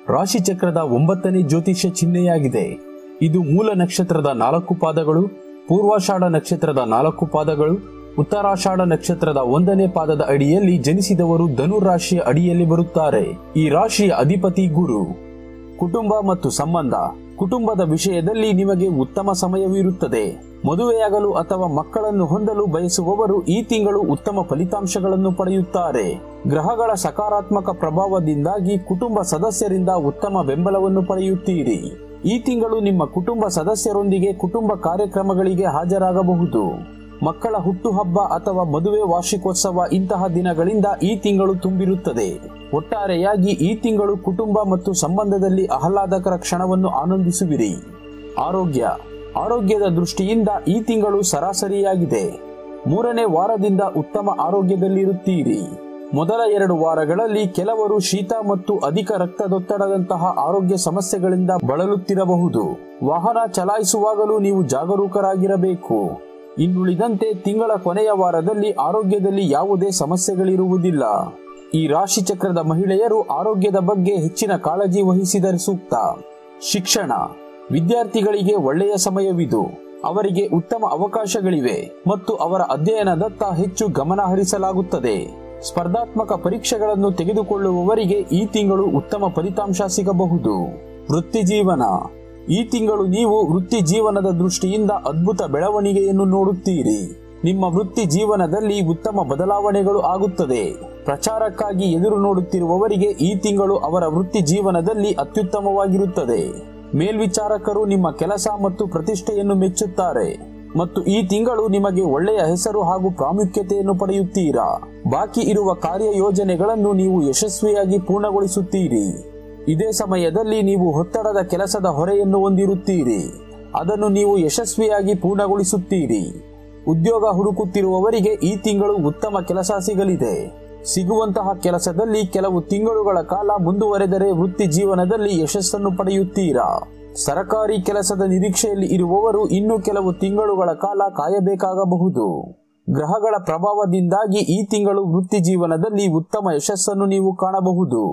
A: ರಾಶಿಚಕ್ರದ ಒಂಬತ್ತನೇ ಜ್ಯೋತಿಷ್ಯ ಚಿಹ್ನೆಯಾಗಿದೆ ಇದು ಮೂಲ ನಕ್ಷತ್ರದ ನಾಲ್ಕು ಪಾದಗಳು ಪೂರ್ವಾಷಾಢ ನಕ್ಷತ್ರದ ನಾಲ್ಕು ಪಾದಗಳು ಉತ್ತರಾಷಾಢ ನಕ್ಷತ್ರದ ಒಂದನೇ ಪಾದದ ಅಡಿಯಲ್ಲಿ ಜನಿಸಿದವರು ಧನು ರಾಶಿಯ ಅಡಿಯಲ್ಲಿ ಬರುತ್ತಾರೆ ಈ ರಾಶಿಯ ಅಧಿಪತಿ ಗುರು ಕುಟುಂಬ ಮತ್ತು ಸಂಬಂಧ ಕುಟುಂಬದ ವಿಷಯದಲ್ಲಿ ನಿಮಗೆ ಉತ್ತಮ ಸಮಯವಿರುತ್ತದೆ ಮದುವೆಯಾಗಲು ಅಥವಾ ಮಕ್ಕಳನ್ನು ಹೊಂದಲು ಬಯಸುವವರು ಈ ತಿಂಗಳು ಉತ್ತಮ ಫಲಿತಾಂಶಗಳನ್ನು ಪಡೆಯುತ್ತಾರೆ ಗ್ರಹಗಳ ಸಕಾರಾತ್ಮಕ ಪ್ರಭಾವದಿಂದಾಗಿ ಕುಟುಂಬ ಸದಸ್ಯರಿಂದ ಉತ್ತಮ ಬೆಂಬಲವನ್ನು ಪಡೆಯುತ್ತೀರಿ ಈ ತಿಂಗಳು ನಿಮ್ಮ ಕುಟುಂಬ ಸದಸ್ಯರೊಂದಿಗೆ ಕುಟುಂಬ ಕಾರ್ಯಕ್ರಮಗಳಿಗೆ ಹಾಜರಾಗಬಹುದು ಮಕ್ಕಳ ಹುಟ್ಟುಹಬ್ಬ ಅಥವಾ ಮದುವೆ ವಾರ್ಷಿಕೋತ್ಸವ ಇಂತಹ ದಿನಗಳಿಂದ ಈ ತಿಂಗಳು ತುಂಬಿರುತ್ತದೆ ಒಟ್ಟಾರೆಯಾಗಿ ಈ ತಿಂಗಳು ಕುಟುಂಬ ಮತ್ತು ಸಂಬಂಧದಲ್ಲಿ ಆಹ್ಲಾದಕರ ಕ್ಷಣವನ್ನು ಆನಂದಿಸುವಿರಿ ಆರೋಗ್ಯ ಆರೋಗ್ಯದ ದೃಷ್ಟಿಯಿಂದ ಈ ತಿಂಗಳು ಸರಾಸರಿಯಾಗಿದೆ ಮೂರನೇ ವಾರದಿಂದ ಉತ್ತಮ ಆರೋಗ್ಯದಲ್ಲಿರುತ್ತೀರಿ ಮೊದಲ ಎರಡು ವಾರಗಳಲ್ಲಿ ಕೆಲವರು ಶೀತ ಮತ್ತು ಅಧಿಕ ರಕ್ತದೊತ್ತಡದಂತಹ ಆರೋಗ್ಯ ಸಮಸ್ಯೆಗಳಿಂದ ಬಳಲುತ್ತಿರಬಹುದು ವಾಹನ ಚಲಾಯಿಸುವಾಗಲೂ ನೀವು ಜಾಗರೂಕರಾಗಿರಬೇಕು ಇನ್ನುಳಿದಂತೆ ತಿಂಗಳ ಕೊನೆಯ ವಾರದಲ್ಲಿ ಆರೋಗ್ಯದಲ್ಲಿ ಯಾವುದೇ ಸಮಸ್ಯೆಗಳಿರುವುದಿಲ್ಲ ಈ ರಾಶಿ ಚಕ್ರದ ಮಹಿಳೆಯರು ಆರೋಗ್ಯದ ಬಗ್ಗೆ ಹೆಚ್ಚಿನ ಕಾಳಜಿ ವಹಿಸಿದರೆ ಸೂಕ್ತ ಶಿಕ್ಷಣ ವಿದ್ಯಾರ್ಥಿಗಳಿಗೆ ಒಳ್ಳೆಯ ಸಮಯವಿದು ಅವರಿಗೆ ಉತ್ತಮ ಅವಕಾಶಗಳಿವೆ ಮತ್ತು ಅವರ ಅಧ್ಯಯನದತ್ತ ಹೆಚ್ಚು ಗಮನ ಹರಿಸಲಾಗುತ್ತದೆ ಸ್ಪರ್ಧಾತ್ಮಕ ಪರೀಕ್ಷೆಗಳನ್ನು ತೆಗೆದುಕೊಳ್ಳುವವರಿಗೆ ಈ ತಿಂಗಳು ಉತ್ತಮ ಫಲಿತಾಂಶ ಸಿಗಬಹುದು ವೃತ್ತಿ ಜೀವನ ಈ ತಿಂಗಳು ನೀವು ವೃತ್ತಿ ಜೀವನದ ದೃಷ್ಟಿಯಿಂದ ಅದ್ಭುತ ಬೆಳವಣಿಗೆಯನ್ನು ನೋಡುತ್ತೀರಿ ನಿಮ್ಮ ವೃತ್ತಿ ಜೀವನದಲ್ಲಿ ಉತ್ತಮ ಬದಲಾವಣೆಗಳು ಆಗುತ್ತದೆ ಪ್ರಚಾರಕ್ಕಾಗಿ ಎದುರು ನೋಡುತ್ತಿರುವವರಿಗೆ ಈ ತಿಂಗಳು ಅವರ ವೃತ್ತಿ ಜೀವನದಲ್ಲಿ ಅತ್ಯುತ್ತಮವಾಗಿರುತ್ತದೆ ಮೇಲ್ವಿಚಾರಕರು ನಿಮ್ಮ ಕೆಲಸ ಮತ್ತು ಪ್ರತಿಷ್ಠೆಯನ್ನು ಮೆಚ್ಚುತ್ತಾರೆ ಮತ್ತು ಈ ತಿಂಗಳು ನಿಮಗೆ ಒಳ್ಳೆಯ ಹೆಸರು ಹಾಗೂ ಪ್ರಾಮುಖ್ಯತೆಯನ್ನು ಪಡೆಯುತ್ತೀರಾ ಬಾಕಿ ಇರುವ ಕಾರ್ಯಯೋಜನೆಗಳನ್ನು ನೀವು ಯಶಸ್ವಿಯಾಗಿ ಪೂರ್ಣಗೊಳಿಸುತ್ತೀರಿ ಇದೇ ಸಮಯದಲ್ಲಿ ನೀವು ಒತ್ತಡದ ಕೆಲಸದ ಹೊರೆಯನ್ನು ಹೊಂದಿರುತ್ತೀರಿ ಅದನ್ನು ನೀವು ಯಶಸ್ವಿಯಾಗಿ ಪೂರ್ಣಗೊಳಿಸುತ್ತೀರಿ ಉದ್ಯೋಗ ಹುಡುಕುತ್ತಿರುವವರಿಗೆ ಈ ತಿಂಗಳು ಉತ್ತಮ ಕೆಲಸ ಸಿಗಲಿದೆ ಸಿಗುವಂತಹ ಕೆಲಸದಲ್ಲಿ ಕೆಲವು ತಿಂಗಳುಗಳ ಕಾಲ ಮುಂದುವರೆದರೆ ವೃತ್ತಿ ಜೀವನದಲ್ಲಿ ಯಶಸ್ಸನ್ನು ಪಡೆಯುತ್ತೀರಾ ಸರಕಾರಿ ಕೆಲಸದ ನಿರೀಕ್ಷೆಯಲ್ಲಿ ಇರುವವರು ಇನ್ನು ಕೆಲವು ತಿಂಗಳುಗಳ ಕಾಲ ಕಾಯಬೇಕಾಗಬಹುದು ಗ್ರಹಗಳ ಪ್ರಭಾವದಿಂದಾಗಿ ಈ ತಿಂಗಳು ವೃತ್ತಿ ಜೀವನದಲ್ಲಿ ಉತ್ತಮ ಯಶಸ್ಸನ್ನು ನೀವು ಕಾಣಬಹುದು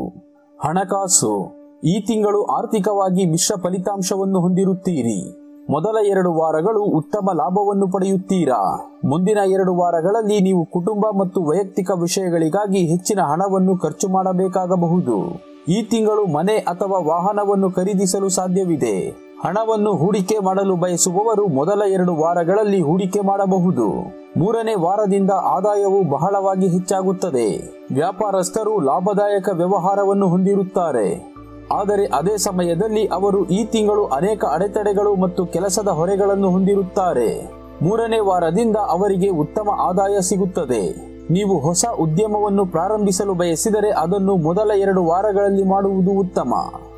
A: ಹಣಕಾಸು ಈ ತಿಂಗಳು ಆರ್ಥಿಕವಾಗಿ ಮಿಶ್ರ ಫಲಿತಾಂಶವನ್ನು ಹೊಂದಿರುತ್ತೀರಿ ಮೊದಲ ಎರಡು ವಾರಗಳು ಉತ್ತಮ ಲಾಭವನ್ನು ಪಡೆಯುತ್ತೀರಾ ಮುಂದಿನ ಎರಡು ವಾರಗಳಲ್ಲಿ ನೀವು ಕುಟುಂಬ ಮತ್ತು ವೈಯಕ್ತಿಕ ವಿಷಯಗಳಿಗಾಗಿ ಹೆಚ್ಚಿನ ಹಣವನ್ನು ಖರ್ಚು ಮಾಡಬೇಕಾಗಬಹುದು ಈ ತಿಂಗಳು ಮನೆ ಅಥವಾ ವಾಹನವನ್ನು ಖರೀದಿಸಲು ಸಾಧ್ಯವಿದೆ ಹಣವನ್ನು ಹೂಡಿಕೆ ಮಾಡಲು ಬಯಸುವವರು ಮೊದಲ ಎರಡು ವಾರಗಳಲ್ಲಿ ಹೂಡಿಕೆ ಮಾಡಬಹುದು ಮೂರನೇ ವಾರದಿಂದ ಆದಾಯವು ಬಹಳವಾಗಿ ಹೆಚ್ಚಾಗುತ್ತದೆ ವ್ಯಾಪಾರಸ್ಥರು ಲಾಭದಾಯಕ ವ್ಯವಹಾರವನ್ನು ಹೊಂದಿರುತ್ತಾರೆ ಆದರೆ ಅದೇ ಸಮಯದಲ್ಲಿ ಅವರು ಈ ತಿಂಗಳು ಅನೇಕ ಅಡೆತಡೆಗಳು ಮತ್ತು ಕೆಲಸದ ಹೊರೆಗಳನ್ನು ಹೊಂದಿರುತ್ತಾರೆ ಮೂರನೇ ವಾರದಿಂದ ಅವರಿಗೆ ಉತ್ತಮ ಆದಾಯ ಸಿಗುತ್ತದೆ ನೀವು ಹೊಸ ಉದ್ಯಮವನ್ನು ಪ್ರಾರಂಭಿಸಲು ಬಯಸಿದರೆ ಅದನ್ನು ಮೊದಲ ಎರಡು ವಾರಗಳಲ್ಲಿ ಮಾಡುವುದು ಉತ್ತಮ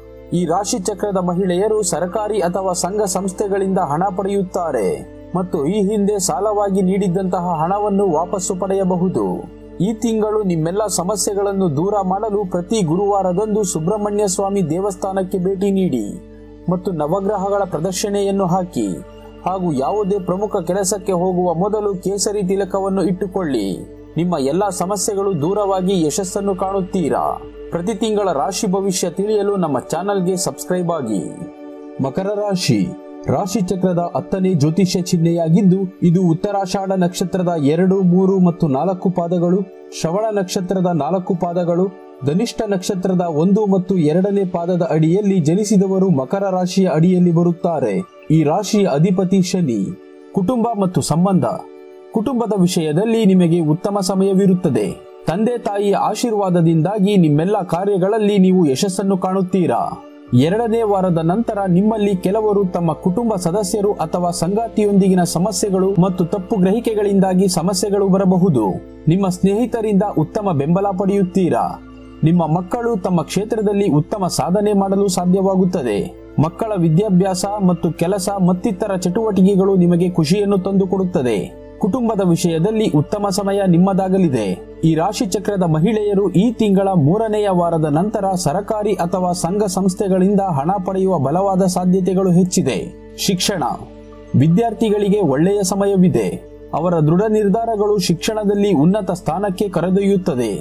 A: ಈ ರಾಶಿ ಚಕ್ರದ ಮಹಿಳೆಯರು ಸರ್ಕಾರಿ ಅಥವಾ ಸಂಘ ಸಂಸ್ಥೆಗಳಿಂದ ಹಣ ಪಡೆಯುತ್ತಾರೆ ಮತ್ತು ಈ ಹಿಂದೆ ಸಾಲವಾಗಿ ನೀಡಿದ್ದಂತಹ ಹಣವನ್ನು ವಾಪಸ್ಸು ಪಡೆಯಬಹುದು ಈ ತಿಂಗಳು ನಿಮ್ಮೆಲ್ಲ ಸಮಸ್ಯೆಗಳನ್ನು ದೂರ ಮಾಡಲು ಪ್ರತಿ ಗುರುವಾರದಂದು ಸುಬ್ರಹ್ಮಣ್ಯ ಸ್ವಾಮಿ ದೇವಸ್ಥಾನಕ್ಕೆ ಭೇಟಿ ನೀಡಿ ಮತ್ತು ನವಗ್ರಹಗಳ ಪ್ರದರ್ಶನೆಯನ್ನು ಹಾಕಿ ಹಾಗೂ ಯಾವುದೇ ಪ್ರಮುಖ ಕೆಲಸಕ್ಕೆ ಹೋಗುವ ಮೊದಲು ಕೇಸರಿ ತಿಲಕವನ್ನು ಇಟ್ಟುಕೊಳ್ಳಿ ನಿಮ್ಮ ಎಲ್ಲಾ ಸಮಸ್ಯೆಗಳು ದೂರವಾಗಿ ಯಶಸ್ಸನ್ನು ಕಾಣುತ್ತೀರಾ ಪ್ರತಿ ತಿಂಗಳ ರಾಶಿ ಭವಿಷ್ಯ ತಿಳಿಯಲು ನಮ್ಮ ಚಾನಲ್ಗೆ ಸಬ್ಸ್ಕ್ರೈಬ್ ಆಗಿ ಮಕರ ರಾಶಿ ರಾಶಿ ಚಕ್ರದ ಹತ್ತನೇ ಜ್ಯೋತಿಷ್ಯ ಚಿಹ್ನೆಯಾಗಿದ್ದು ಇದು ಉತ್ತರಾಷಾಢ ನಕ್ಷತ್ರದ ಎರಡು ಮೂರು ಮತ್ತು ನಾಲ್ಕು ಪಾದಗಳು ಶ್ರವಣ ನಕ್ಷತ್ರದ ನಾಲ್ಕು ಪಾದಗಳು ಧನಿಷ್ಠ ನಕ್ಷತ್ರದ ಒಂದು ಮತ್ತು ಎರಡನೇ ಪಾದದ ಅಡಿಯಲ್ಲಿ ಜನಿಸಿದವರು ಮಕರ ರಾಶಿಯ ಅಡಿಯಲ್ಲಿ ಬರುತ್ತಾರೆ ಈ ರಾಶಿಯ ಅಧಿಪತಿ ಶನಿ ಕುಟುಂಬ ಮತ್ತು ಸಂಬಂಧ ಕುಟುಂಬದ ವಿಷಯದಲ್ಲಿ ನಿಮಗೆ ಉತ್ತಮ ಸಮಯವಿರುತ್ತದೆ ತಂದೆ ತಾಯಿಯ ಆಶೀರ್ವಾದದಿಂದಾಗಿ ನಿಮ್ಮೆಲ್ಲ ಕಾರ್ಯಗಳಲ್ಲಿ ನೀವು ಯಶಸ್ಸನ್ನು ಕಾಣುತ್ತೀರಾ ಎರಡನೇ ವಾರದ ನಂತರ ನಿಮ್ಮಲ್ಲಿ ಕೆಲವರು ತಮ್ಮ ಕುಟುಂಬ ಸದಸ್ಯರು ಅಥವಾ ಸಂಗಾತಿಯೊಂದಿಗಿನ ಸಮಸ್ಯೆಗಳು ಮತ್ತು ತಪ್ಪು ಗ್ರಹಿಕೆಗಳಿಂದಾಗಿ ಸಮಸ್ಯೆಗಳು ಬರಬಹುದು ನಿಮ್ಮ ಸ್ನೇಹಿತರಿಂದ ಉತ್ತಮ ಬೆಂಬಲ ಪಡೆಯುತ್ತೀರಾ ನಿಮ್ಮ ಮಕ್ಕಳು ತಮ್ಮ ಕ್ಷೇತ್ರದಲ್ಲಿ ಉತ್ತಮ ಸಾಧನೆ ಮಾಡಲು ಸಾಧ್ಯವಾಗುತ್ತದೆ ಮಕ್ಕಳ ವಿದ್ಯಾಭ್ಯಾಸ ಮತ್ತು ಕೆಲಸ ಮತ್ತಿತರ ಚಟುವಟಿಕೆಗಳು ನಿಮಗೆ ಖುಷಿಯನ್ನು ತಂದುಕೊಡುತ್ತದೆ ಕುಟುಂಬದ ವಿಷಯದಲ್ಲಿ ಉತ್ತಮ ಸಮಯ ನಿಮ್ಮದಾಗಲಿದೆ ಈ ರಾಶಿ ಚಕ್ರದ ಮಹಿಳೆಯರು ಈ ತಿಂಗಳ ಮೂರನೆಯ ವಾರದ ನಂತರ ಸರಕಾರಿ ಅಥವಾ ಸಂಘ ಸಂಸ್ಥೆಗಳಿಂದ ಹಣ ಪಡೆಯುವ ಬಲವಾದ ಸಾಧ್ಯತೆಗಳು ಹೆಚ್ಚಿದೆ ಶಿಕ್ಷಣ ವಿದ್ಯಾರ್ಥಿಗಳಿಗೆ ಒಳ್ಳೆಯ ಸಮಯವಿದೆ ಅವರ ದೃಢ ನಿರ್ಧಾರಗಳು ಶಿಕ್ಷಣದಲ್ಲಿ ಉನ್ನತ ಸ್ಥಾನಕ್ಕೆ ಕರೆದೊಯ್ಯುತ್ತದೆ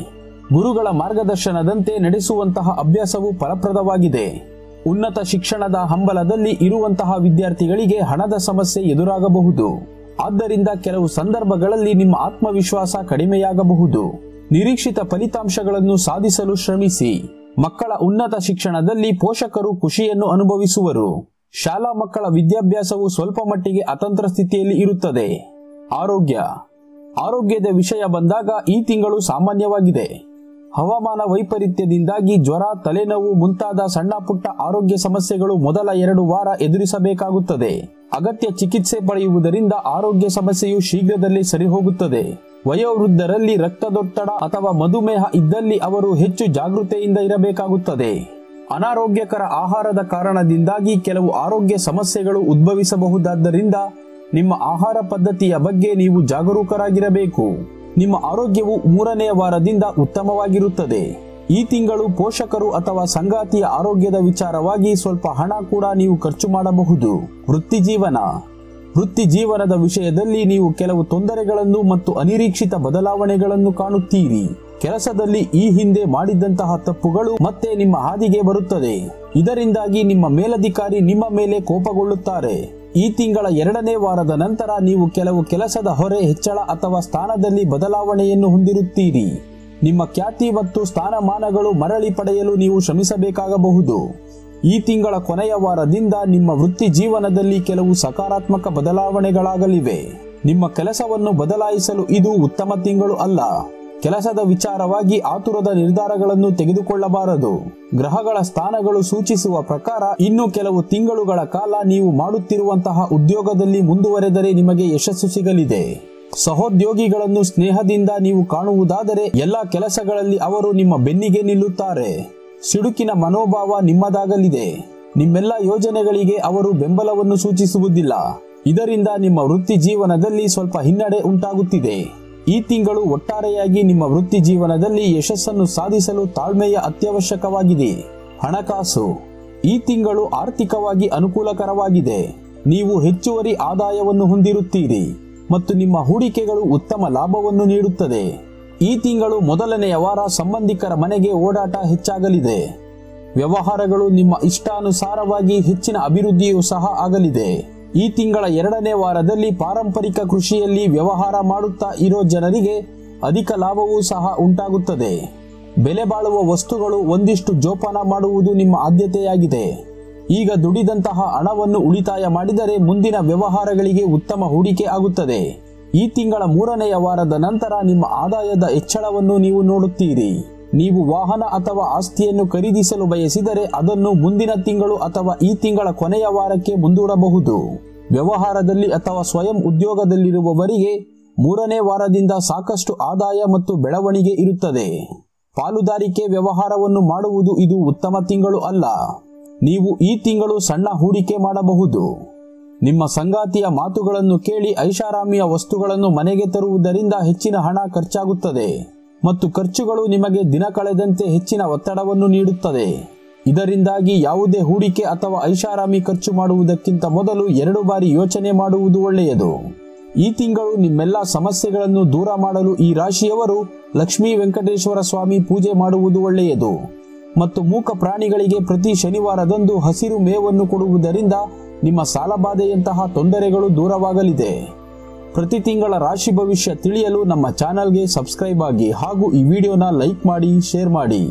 A: ಗುರುಗಳ ಮಾರ್ಗದರ್ಶನದಂತೆ ನಡೆಸುವಂತಹ ಅಭ್ಯಾಸವು ಫಲಪ್ರದವಾಗಿದೆ ಉನ್ನತ ಶಿಕ್ಷಣದ ಹಂಬಲದಲ್ಲಿ ಇರುವಂತಹ ವಿದ್ಯಾರ್ಥಿಗಳಿಗೆ ಹಣದ ಸಮಸ್ಯೆ ಎದುರಾಗಬಹುದು ಆದ್ದರಿಂದ ಕೆಲವು ಸಂದರ್ಭಗಳಲ್ಲಿ ನಿಮ್ಮ ಆತ್ಮವಿಶ್ವಾಸ ಕಡಿಮೆಯಾಗಬಹುದು ನಿರೀಕ್ಷಿತ ಫಲಿತಾಂಶಗಳನ್ನು ಸಾಧಿಸಲು ಶ್ರಮಿಸಿ ಮಕ್ಕಳ ಉನ್ನತ ಶಿಕ್ಷಣದಲ್ಲಿ ಪೋಷಕರು ಖುಷಿಯನ್ನು ಅನುಭವಿಸುವರು ಶಾಲಾ ಮಕ್ಕಳ ವಿದ್ಯಾಭ್ಯಾಸವು ಸ್ವಲ್ಪ ಮಟ್ಟಿಗೆ ಅತಂತ್ರ ಸ್ಥಿತಿಯಲ್ಲಿ ಇರುತ್ತದೆ ಆರೋಗ್ಯ ಆರೋಗ್ಯದ ವಿಷಯ ಬಂದಾಗ ಈ ತಿಂಗಳು ಸಾಮಾನ್ಯವಾಗಿದೆ ಹವಾಮಾನ ವೈಪರೀತ್ಯದಿಂದಾಗಿ ಜ್ವರ ತಲೆನೋವು ಮುಂತಾದ ಸಣ್ಣ ಪುಟ್ಟ ಆರೋಗ್ಯ ಸಮಸ್ಯೆಗಳು ಮೊದಲ ಎರಡು ವಾರ ಎದುರಿಸಬೇಕಾಗುತ್ತದೆ ಅಗತ್ಯ ಚಿಕಿತ್ಸೆ ಪಡೆಯುವುದರಿಂದ ಆರೋಗ್ಯ ಸಮಸ್ಯೆಯು ಶೀಘ್ರದಲ್ಲೇ ಸರಿಹೋಗುತ್ತದೆ ವಯೋವೃದ್ಧರಲ್ಲಿ ರಕ್ತದೊತ್ತಡ ಅಥವಾ ಮಧುಮೇಹ ಇದ್ದಲ್ಲಿ ಅವರು ಹೆಚ್ಚು ಜಾಗೃತೆಯಿಂದ ಇರಬೇಕಾಗುತ್ತದೆ ಅನಾರೋಗ್ಯಕರ ಆಹಾರದ ಕಾರಣದಿಂದಾಗಿ ಕೆಲವು ಆರೋಗ್ಯ ಸಮಸ್ಯೆಗಳು ಉದ್ಭವಿಸಬಹುದಾದ್ದರಿಂದ ನಿಮ್ಮ ಆಹಾರ ಪದ್ಧತಿಯ ಬಗ್ಗೆ ನೀವು ಜಾಗರೂಕರಾಗಿರಬೇಕು ನಿಮ್ಮ ಆರೋಗ್ಯವು ಮೂರನೆಯ ವಾರದಿಂದ ಉತ್ತಮವಾಗಿರುತ್ತದೆ ಈ ತಿಂಗಳು ಪೋಷಕರು ಅಥವಾ ಸಂಗಾತಿಯ ಆರೋಗ್ಯದ ವಿಚಾರವಾಗಿ ಸ್ವಲ್ಪ ಹಣ ಕೂಡ ನೀವು ಖರ್ಚು ಮಾಡಬಹುದು ವೃತ್ತಿ ಜೀವನ ವೃತ್ತಿ ಜೀವನದ ವಿಷಯದಲ್ಲಿ ನೀವು ಕೆಲವು ತೊಂದರೆಗಳನ್ನು ಮತ್ತು ಅನಿರೀಕ್ಷಿತ ಬದಲಾವಣೆಗಳನ್ನು ಕಾಣುತ್ತೀರಿ ಕೆಲಸದಲ್ಲಿ ಈ ಹಿಂದೆ ಮಾಡಿದಂತಹ ತಪ್ಪುಗಳು ಮತ್ತೆ ನಿಮ್ಮ ಹಾದಿಗೆ ಬರುತ್ತದೆ ಇದರಿಂದಾಗಿ ನಿಮ್ಮ ಮೇಲಧಿಕಾರಿ ನಿಮ್ಮ ಮೇಲೆ ಕೋಪಗೊಳ್ಳುತ್ತಾರೆ ಈ ತಿಂಗಳ ಎರಡನೇ ವಾರದ ನಂತರ ನೀವು ಕೆಲವು ಕೆಲಸದ ಹೊರೆ ಹೆಚ್ಚಳ ಅಥವಾ ಸ್ಥಾನದಲ್ಲಿ ಬದಲಾವಣೆಯನ್ನು ಹೊಂದಿರುತ್ತೀರಿ ನಿಮ್ಮ ಖ್ಯಾತಿ ಮತ್ತು ಸ್ಥಾನಮಾನಗಳು ಮರಳಿ ಪಡೆಯಲು ನೀವು ಶ್ರಮಿಸಬೇಕಾಗಬಹುದು ಈ ತಿಂಗಳ ಕೊನೆಯ ವಾರದಿಂದ ನಿಮ್ಮ ವೃತ್ತಿ ಜೀವನದಲ್ಲಿ ಕೆಲವು ಸಕಾರಾತ್ಮಕ ಬದಲಾವಣೆಗಳಾಗಲಿವೆ ನಿಮ್ಮ ಕೆಲಸವನ್ನು ಬದಲಾಯಿಸಲು ಇದು ಉತ್ತಮ ತಿಂಗಳು ಅಲ್ಲ ಕೆಲಸದ ವಿಚಾರವಾಗಿ ಆತುರದ ನಿರ್ಧಾರಗಳನ್ನು ತೆಗೆದುಕೊಳ್ಳಬಾರದು ಗ್ರಹಗಳ ಸ್ಥಾನಗಳು ಸೂಚಿಸುವ ಪ್ರಕಾರ ಇನ್ನು ಕೆಲವು ತಿಂಗಳುಗಳ ಕಾಲ ನೀವು ಮಾಡುತ್ತಿರುವಂತಹ ಉದ್ಯೋಗದಲ್ಲಿ ಮುಂದುವರೆದರೆ ನಿಮಗೆ ಯಶಸ್ಸು ಸಿಗಲಿದೆ ಸಹೋದ್ಯೋಗಿಗಳನ್ನು ಸ್ನೇಹದಿಂದ ನೀವು ಕಾಣುವುದಾದರೆ ಎಲ್ಲ ಕೆಲಸಗಳಲ್ಲಿ ಅವರು ನಿಮ್ಮ ಬೆನ್ನಿಗೆ ನಿಲ್ಲುತ್ತಾರೆ ಸಿಡುಕಿನ ಮನೋಭಾವ ನಿಮ್ಮದಾಗಲಿದೆ ನಿಮ್ಮೆಲ್ಲ ಯೋಜನೆಗಳಿಗೆ ಅವರು ಬೆಂಬಲವನ್ನು ಸೂಚಿಸುವುದಿಲ್ಲ ಇದರಿಂದ ನಿಮ್ಮ ವೃತ್ತಿ ಜೀವನದಲ್ಲಿ ಸ್ವಲ್ಪ ಹಿನ್ನಡೆ ಉಂಟಾಗುತ್ತಿದೆ ಈ ತಿಂಗಳು ಒಟ್ಟಾರೆಯಾಗಿ ನಿಮ್ಮ ವೃತ್ತಿ ಜೀವನದಲ್ಲಿ ಯಶಸ್ಸನ್ನು ಸಾಧಿಸಲು ತಾಳ್ಮೆಯ ಅತ್ಯವಶ್ಯಕವಾಗಿದೆ ಹಣಕಾಸು ಈ ತಿಂಗಳು ಆರ್ಥಿಕವಾಗಿ ಅನುಕೂಲಕರವಾಗಿದೆ ನೀವು ಹೆಚ್ಚುವರಿ ಆದಾಯವನ್ನು ಹೊಂದಿರುತ್ತೀರಿ ಮತ್ತು ನಿಮ್ಮ ಹೂಡಿಕೆಗಳು ಉತ್ತಮ ಲಾಭವನ್ನು ನೀಡುತ್ತದೆ ಈ ತಿಂಗಳು ಮೊದಲನೆಯ ವಾರ ಸಂಬಂಧಿಕರ ಮನೆಗೆ ಓಡಾಟ ಹೆಚ್ಚಾಗಲಿದೆ ವ್ಯವಹಾರಗಳು ನಿಮ್ಮ ಇಷ್ಟಾನುಸಾರವಾಗಿ ಹೆಚ್ಚಿನ ಅಭಿವೃದ್ಧಿಯೂ ಸಹ ಆಗಲಿದೆ ಈ ತಿಂಗಳ ಎರಡನೇ ವಾರದಲ್ಲಿ ಪಾರಂಪರಿಕ ಕೃಷಿಯಲ್ಲಿ ವ್ಯವಹಾರ ಮಾಡುತ್ತಾ ಇರೋ ಜನರಿಗೆ ಅಧಿಕ ಲಾಭವೂ ಸಹ ಉಂಟಾಗುತ್ತದೆ ಬೆಲೆ ಬಾಳುವ ವಸ್ತುಗಳು ಒಂದಿಷ್ಟು ಜೋಪಾನ ಮಾಡುವುದು ನಿಮ್ಮ ಆದ್ಯತೆಯಾಗಿದೆ ಈಗ ದುಡಿದಂತಹ ಹಣವನ್ನು ಉಳಿತಾಯ ಮಾಡಿದರೆ ಮುಂದಿನ ವ್ಯವಹಾರಗಳಿಗೆ ಉತ್ತಮ ಹೂಡಿಕೆ ಆಗುತ್ತದೆ ಈ ತಿಂಗಳ ಮೂರನೆಯ ವಾರದ ನಂತರ ನಿಮ್ಮ ಆದಾಯದ ಹೆಚ್ಚಳವನ್ನು ನೀವು ನೋಡುತ್ತೀರಿ ನೀವು ವಾಹನ ಅಥವಾ ಆಸ್ತಿಯನ್ನು ಖರೀದಿಸಲು ಬಯಸಿದರೆ ಅದನ್ನು ಮುಂದಿನ ತಿಂಗಳು ಅಥವಾ ಈ ತಿಂಗಳ ಕೊನೆಯ ವಾರಕ್ಕೆ ಮುಂದೂಡಬಹುದು ವ್ಯವಹಾರದಲ್ಲಿ ಅಥವಾ ಸ್ವಯಂ ಉದ್ಯೋಗದಲ್ಲಿರುವವರಿಗೆ ಮೂರನೇ ವಾರದಿಂದ ಸಾಕಷ್ಟು ಆದಾಯ ಮತ್ತು ಬೆಳವಣಿಗೆ ಇರುತ್ತದೆ ಪಾಲುದಾರಿಕೆ ವ್ಯವಹಾರವನ್ನು ಮಾಡುವುದು ಇದು ಉತ್ತಮ ತಿಂಗಳು ಅಲ್ಲ ನೀವು ಈ ತಿಂಗಳು ಸಣ್ಣ ಹೂಡಿಕೆ ಮಾಡಬಹುದು ನಿಮ್ಮ ಸಂಗಾತಿಯ ಮಾತುಗಳನ್ನು ಕೇಳಿ ಐಷಾರಾಮಿಯ ವಸ್ತುಗಳನ್ನು ಮನೆಗೆ ತರುವುದರಿಂದ ಹೆಚ್ಚಿನ ಹಣ ಖರ್ಚಾಗುತ್ತದೆ ಮತ್ತು ಖರ್ಚುಗಳು ನಿಮಗೆ ದಿನ ಕಳೆದಂತೆ ಹೆಚ್ಚಿನ ಒತ್ತಡವನ್ನು ನೀಡುತ್ತದೆ ಇದರಿಂದಾಗಿ ಯಾವುದೇ ಹೂಡಿಕೆ ಅಥವಾ ಐಷಾರಾಮಿ ಖರ್ಚು ಮಾಡುವುದಕ್ಕಿಂತ ಮೊದಲು ಎರಡು ಬಾರಿ ಯೋಚನೆ ಮಾಡುವುದು ಒಳ್ಳೆಯದು ಈ ತಿಂಗಳು ನಿಮ್ಮೆಲ್ಲ ಸಮಸ್ಯೆಗಳನ್ನು ದೂರ ಮಾಡಲು ಈ ರಾಶಿಯವರು ಲಕ್ಷ್ಮೀ ವೆಂಕಟೇಶ್ವರ ಸ್ವಾಮಿ ಪೂಜೆ ಮಾಡುವುದು ಒಳ್ಳೆಯದು ಮತ್ತು ಮೂಕ ಪ್ರಾಣಿಗಳಿಗೆ ಪ್ರತಿ ಶನಿವಾರದಂದು ಹಸಿರು ಮೇವನ್ನು ಕೊಡುವುದರಿಂದ ನಿಮ್ಮ ಸಾಲಬಾಧೆಯಂತಹ ತೊಂದರೆಗಳು ದೂರವಾಗಲಿದೆ ಪ್ರತಿ ತಿಂಗಳ ರಾಶಿ ಭವಿಷ್ಯ ತಿಳಿಯಲು ನಮ್ಮ ಚಾನಲ್ಗೆ ಸಬ್ಸ್ಕ್ರೈಬ್ ಆಗಿ ಹಾಗೂ ಈ ವಿಡಿಯೋನ ಲೈಕ್ ಮಾಡಿ ಶೇರ್ ಮಾಡಿ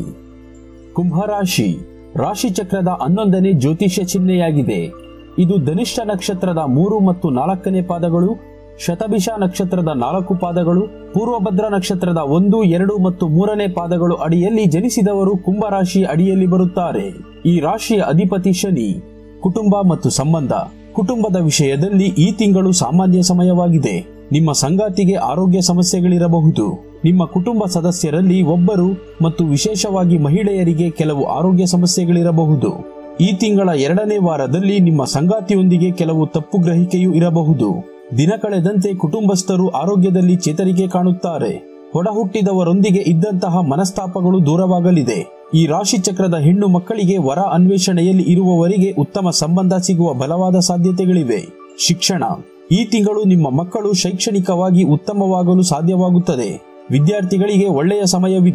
A: ಕುಂಭರಾಶಿ ರಾಶಿ ಚಕ್ರದ ಹನ್ನೊಂದನೇ ಜ್ಯೋತಿಷ್ಯ ಚಿಹ್ನೆಯಾಗಿದೆ ಇದು ಧನಿಷ್ಠ ನಕ್ಷತ್ರದ ಮೂರು ಮತ್ತು ನಾಲ್ಕನೇ ಪಾದಗಳು ಶತಭಿಷ ನಕ್ಷತ್ರದ ನಾಲ್ಕು ಪಾದಗಳು ಪೂರ್ವಭದ್ರ ನಕ್ಷತ್ರದ ಒಂದು ಎರಡು ಮತ್ತು ಮೂರನೇ ಪಾದಗಳು ಅಡಿಯಲ್ಲಿ ಜನಿಸಿದವರು ಕುಂಭರಾಶಿ ಅಡಿಯಲ್ಲಿ ಬರುತ್ತಾರೆ ಈ ರಾಶಿಯ ಅಧಿಪತಿ ಶನಿ ಕುಟುಂಬ ಮತ್ತು ಸಂಬಂಧ ಕುಟುಂಬದ ವಿಷಯದಲ್ಲಿ ಈ ತಿಂಗಳು ಸಾಮಾನ್ಯ ಸಮಯವಾಗಿದೆ ನಿಮ್ಮ ಸಂಗಾತಿಗೆ ಆರೋಗ್ಯ ಸಮಸ್ಯೆಗಳಿರಬಹುದು ನಿಮ್ಮ ಕುಟುಂಬ ಸದಸ್ಯರಲ್ಲಿ ಒಬ್ಬರು ಮತ್ತು ವಿಶೇಷವಾಗಿ ಮಹಿಳೆಯರಿಗೆ ಕೆಲವು ಆರೋಗ್ಯ ಸಮಸ್ಯೆಗಳಿರಬಹುದು ಈ ತಿಂಗಳ ಎರಡನೇ ವಾರದಲ್ಲಿ ನಿಮ್ಮ ಸಂಗಾತಿಯೊಂದಿಗೆ ಕೆಲವು ತಪ್ಪು ಗ್ರಹಿಕೆಯೂ ಇರಬಹುದು ದಿನ ಕಳೆದಂತೆ ಕುಟುಂಬಸ್ಥರು ಆರೋಗ್ಯದಲ್ಲಿ ಚೇತರಿಕೆ ಕಾಣುತ್ತಾರೆ ಒಡಹುಟ್ಟಿದವರೊಂದಿಗೆ ಇದ್ದಂತಹ ಮನಸ್ತಾಪಗಳು ದೂರವಾಗಲಿದೆ ಈ ರಾಶಿ ಚಕ್ರದ ಹೆಣ್ಣು ಮಕ್ಕಳಿಗೆ ವರ ಅನ್ವೇಷಣೆಯಲ್ಲಿ ಇರುವವರಿಗೆ ಉತ್ತಮ ಸಂಬಂಧ ಸಿಗುವ ಬಲವಾದ ಸಾಧ್ಯತೆಗಳಿವೆ ಶಿಕ್ಷಣ ಈ ತಿಂಗಳು ನಿಮ್ಮ ಮಕ್ಕಳು ಶೈಕ್ಷಣಿಕವಾಗಿ ಉತ್ತಮವಾಗಲು ಸಾಧ್ಯವಾಗುತ್ತದೆ ವಿದ್ಯಾರ್ಥಿಗಳಿಗೆ ಒಳ್ಳೆಯ ಸಮಯವಿದೆ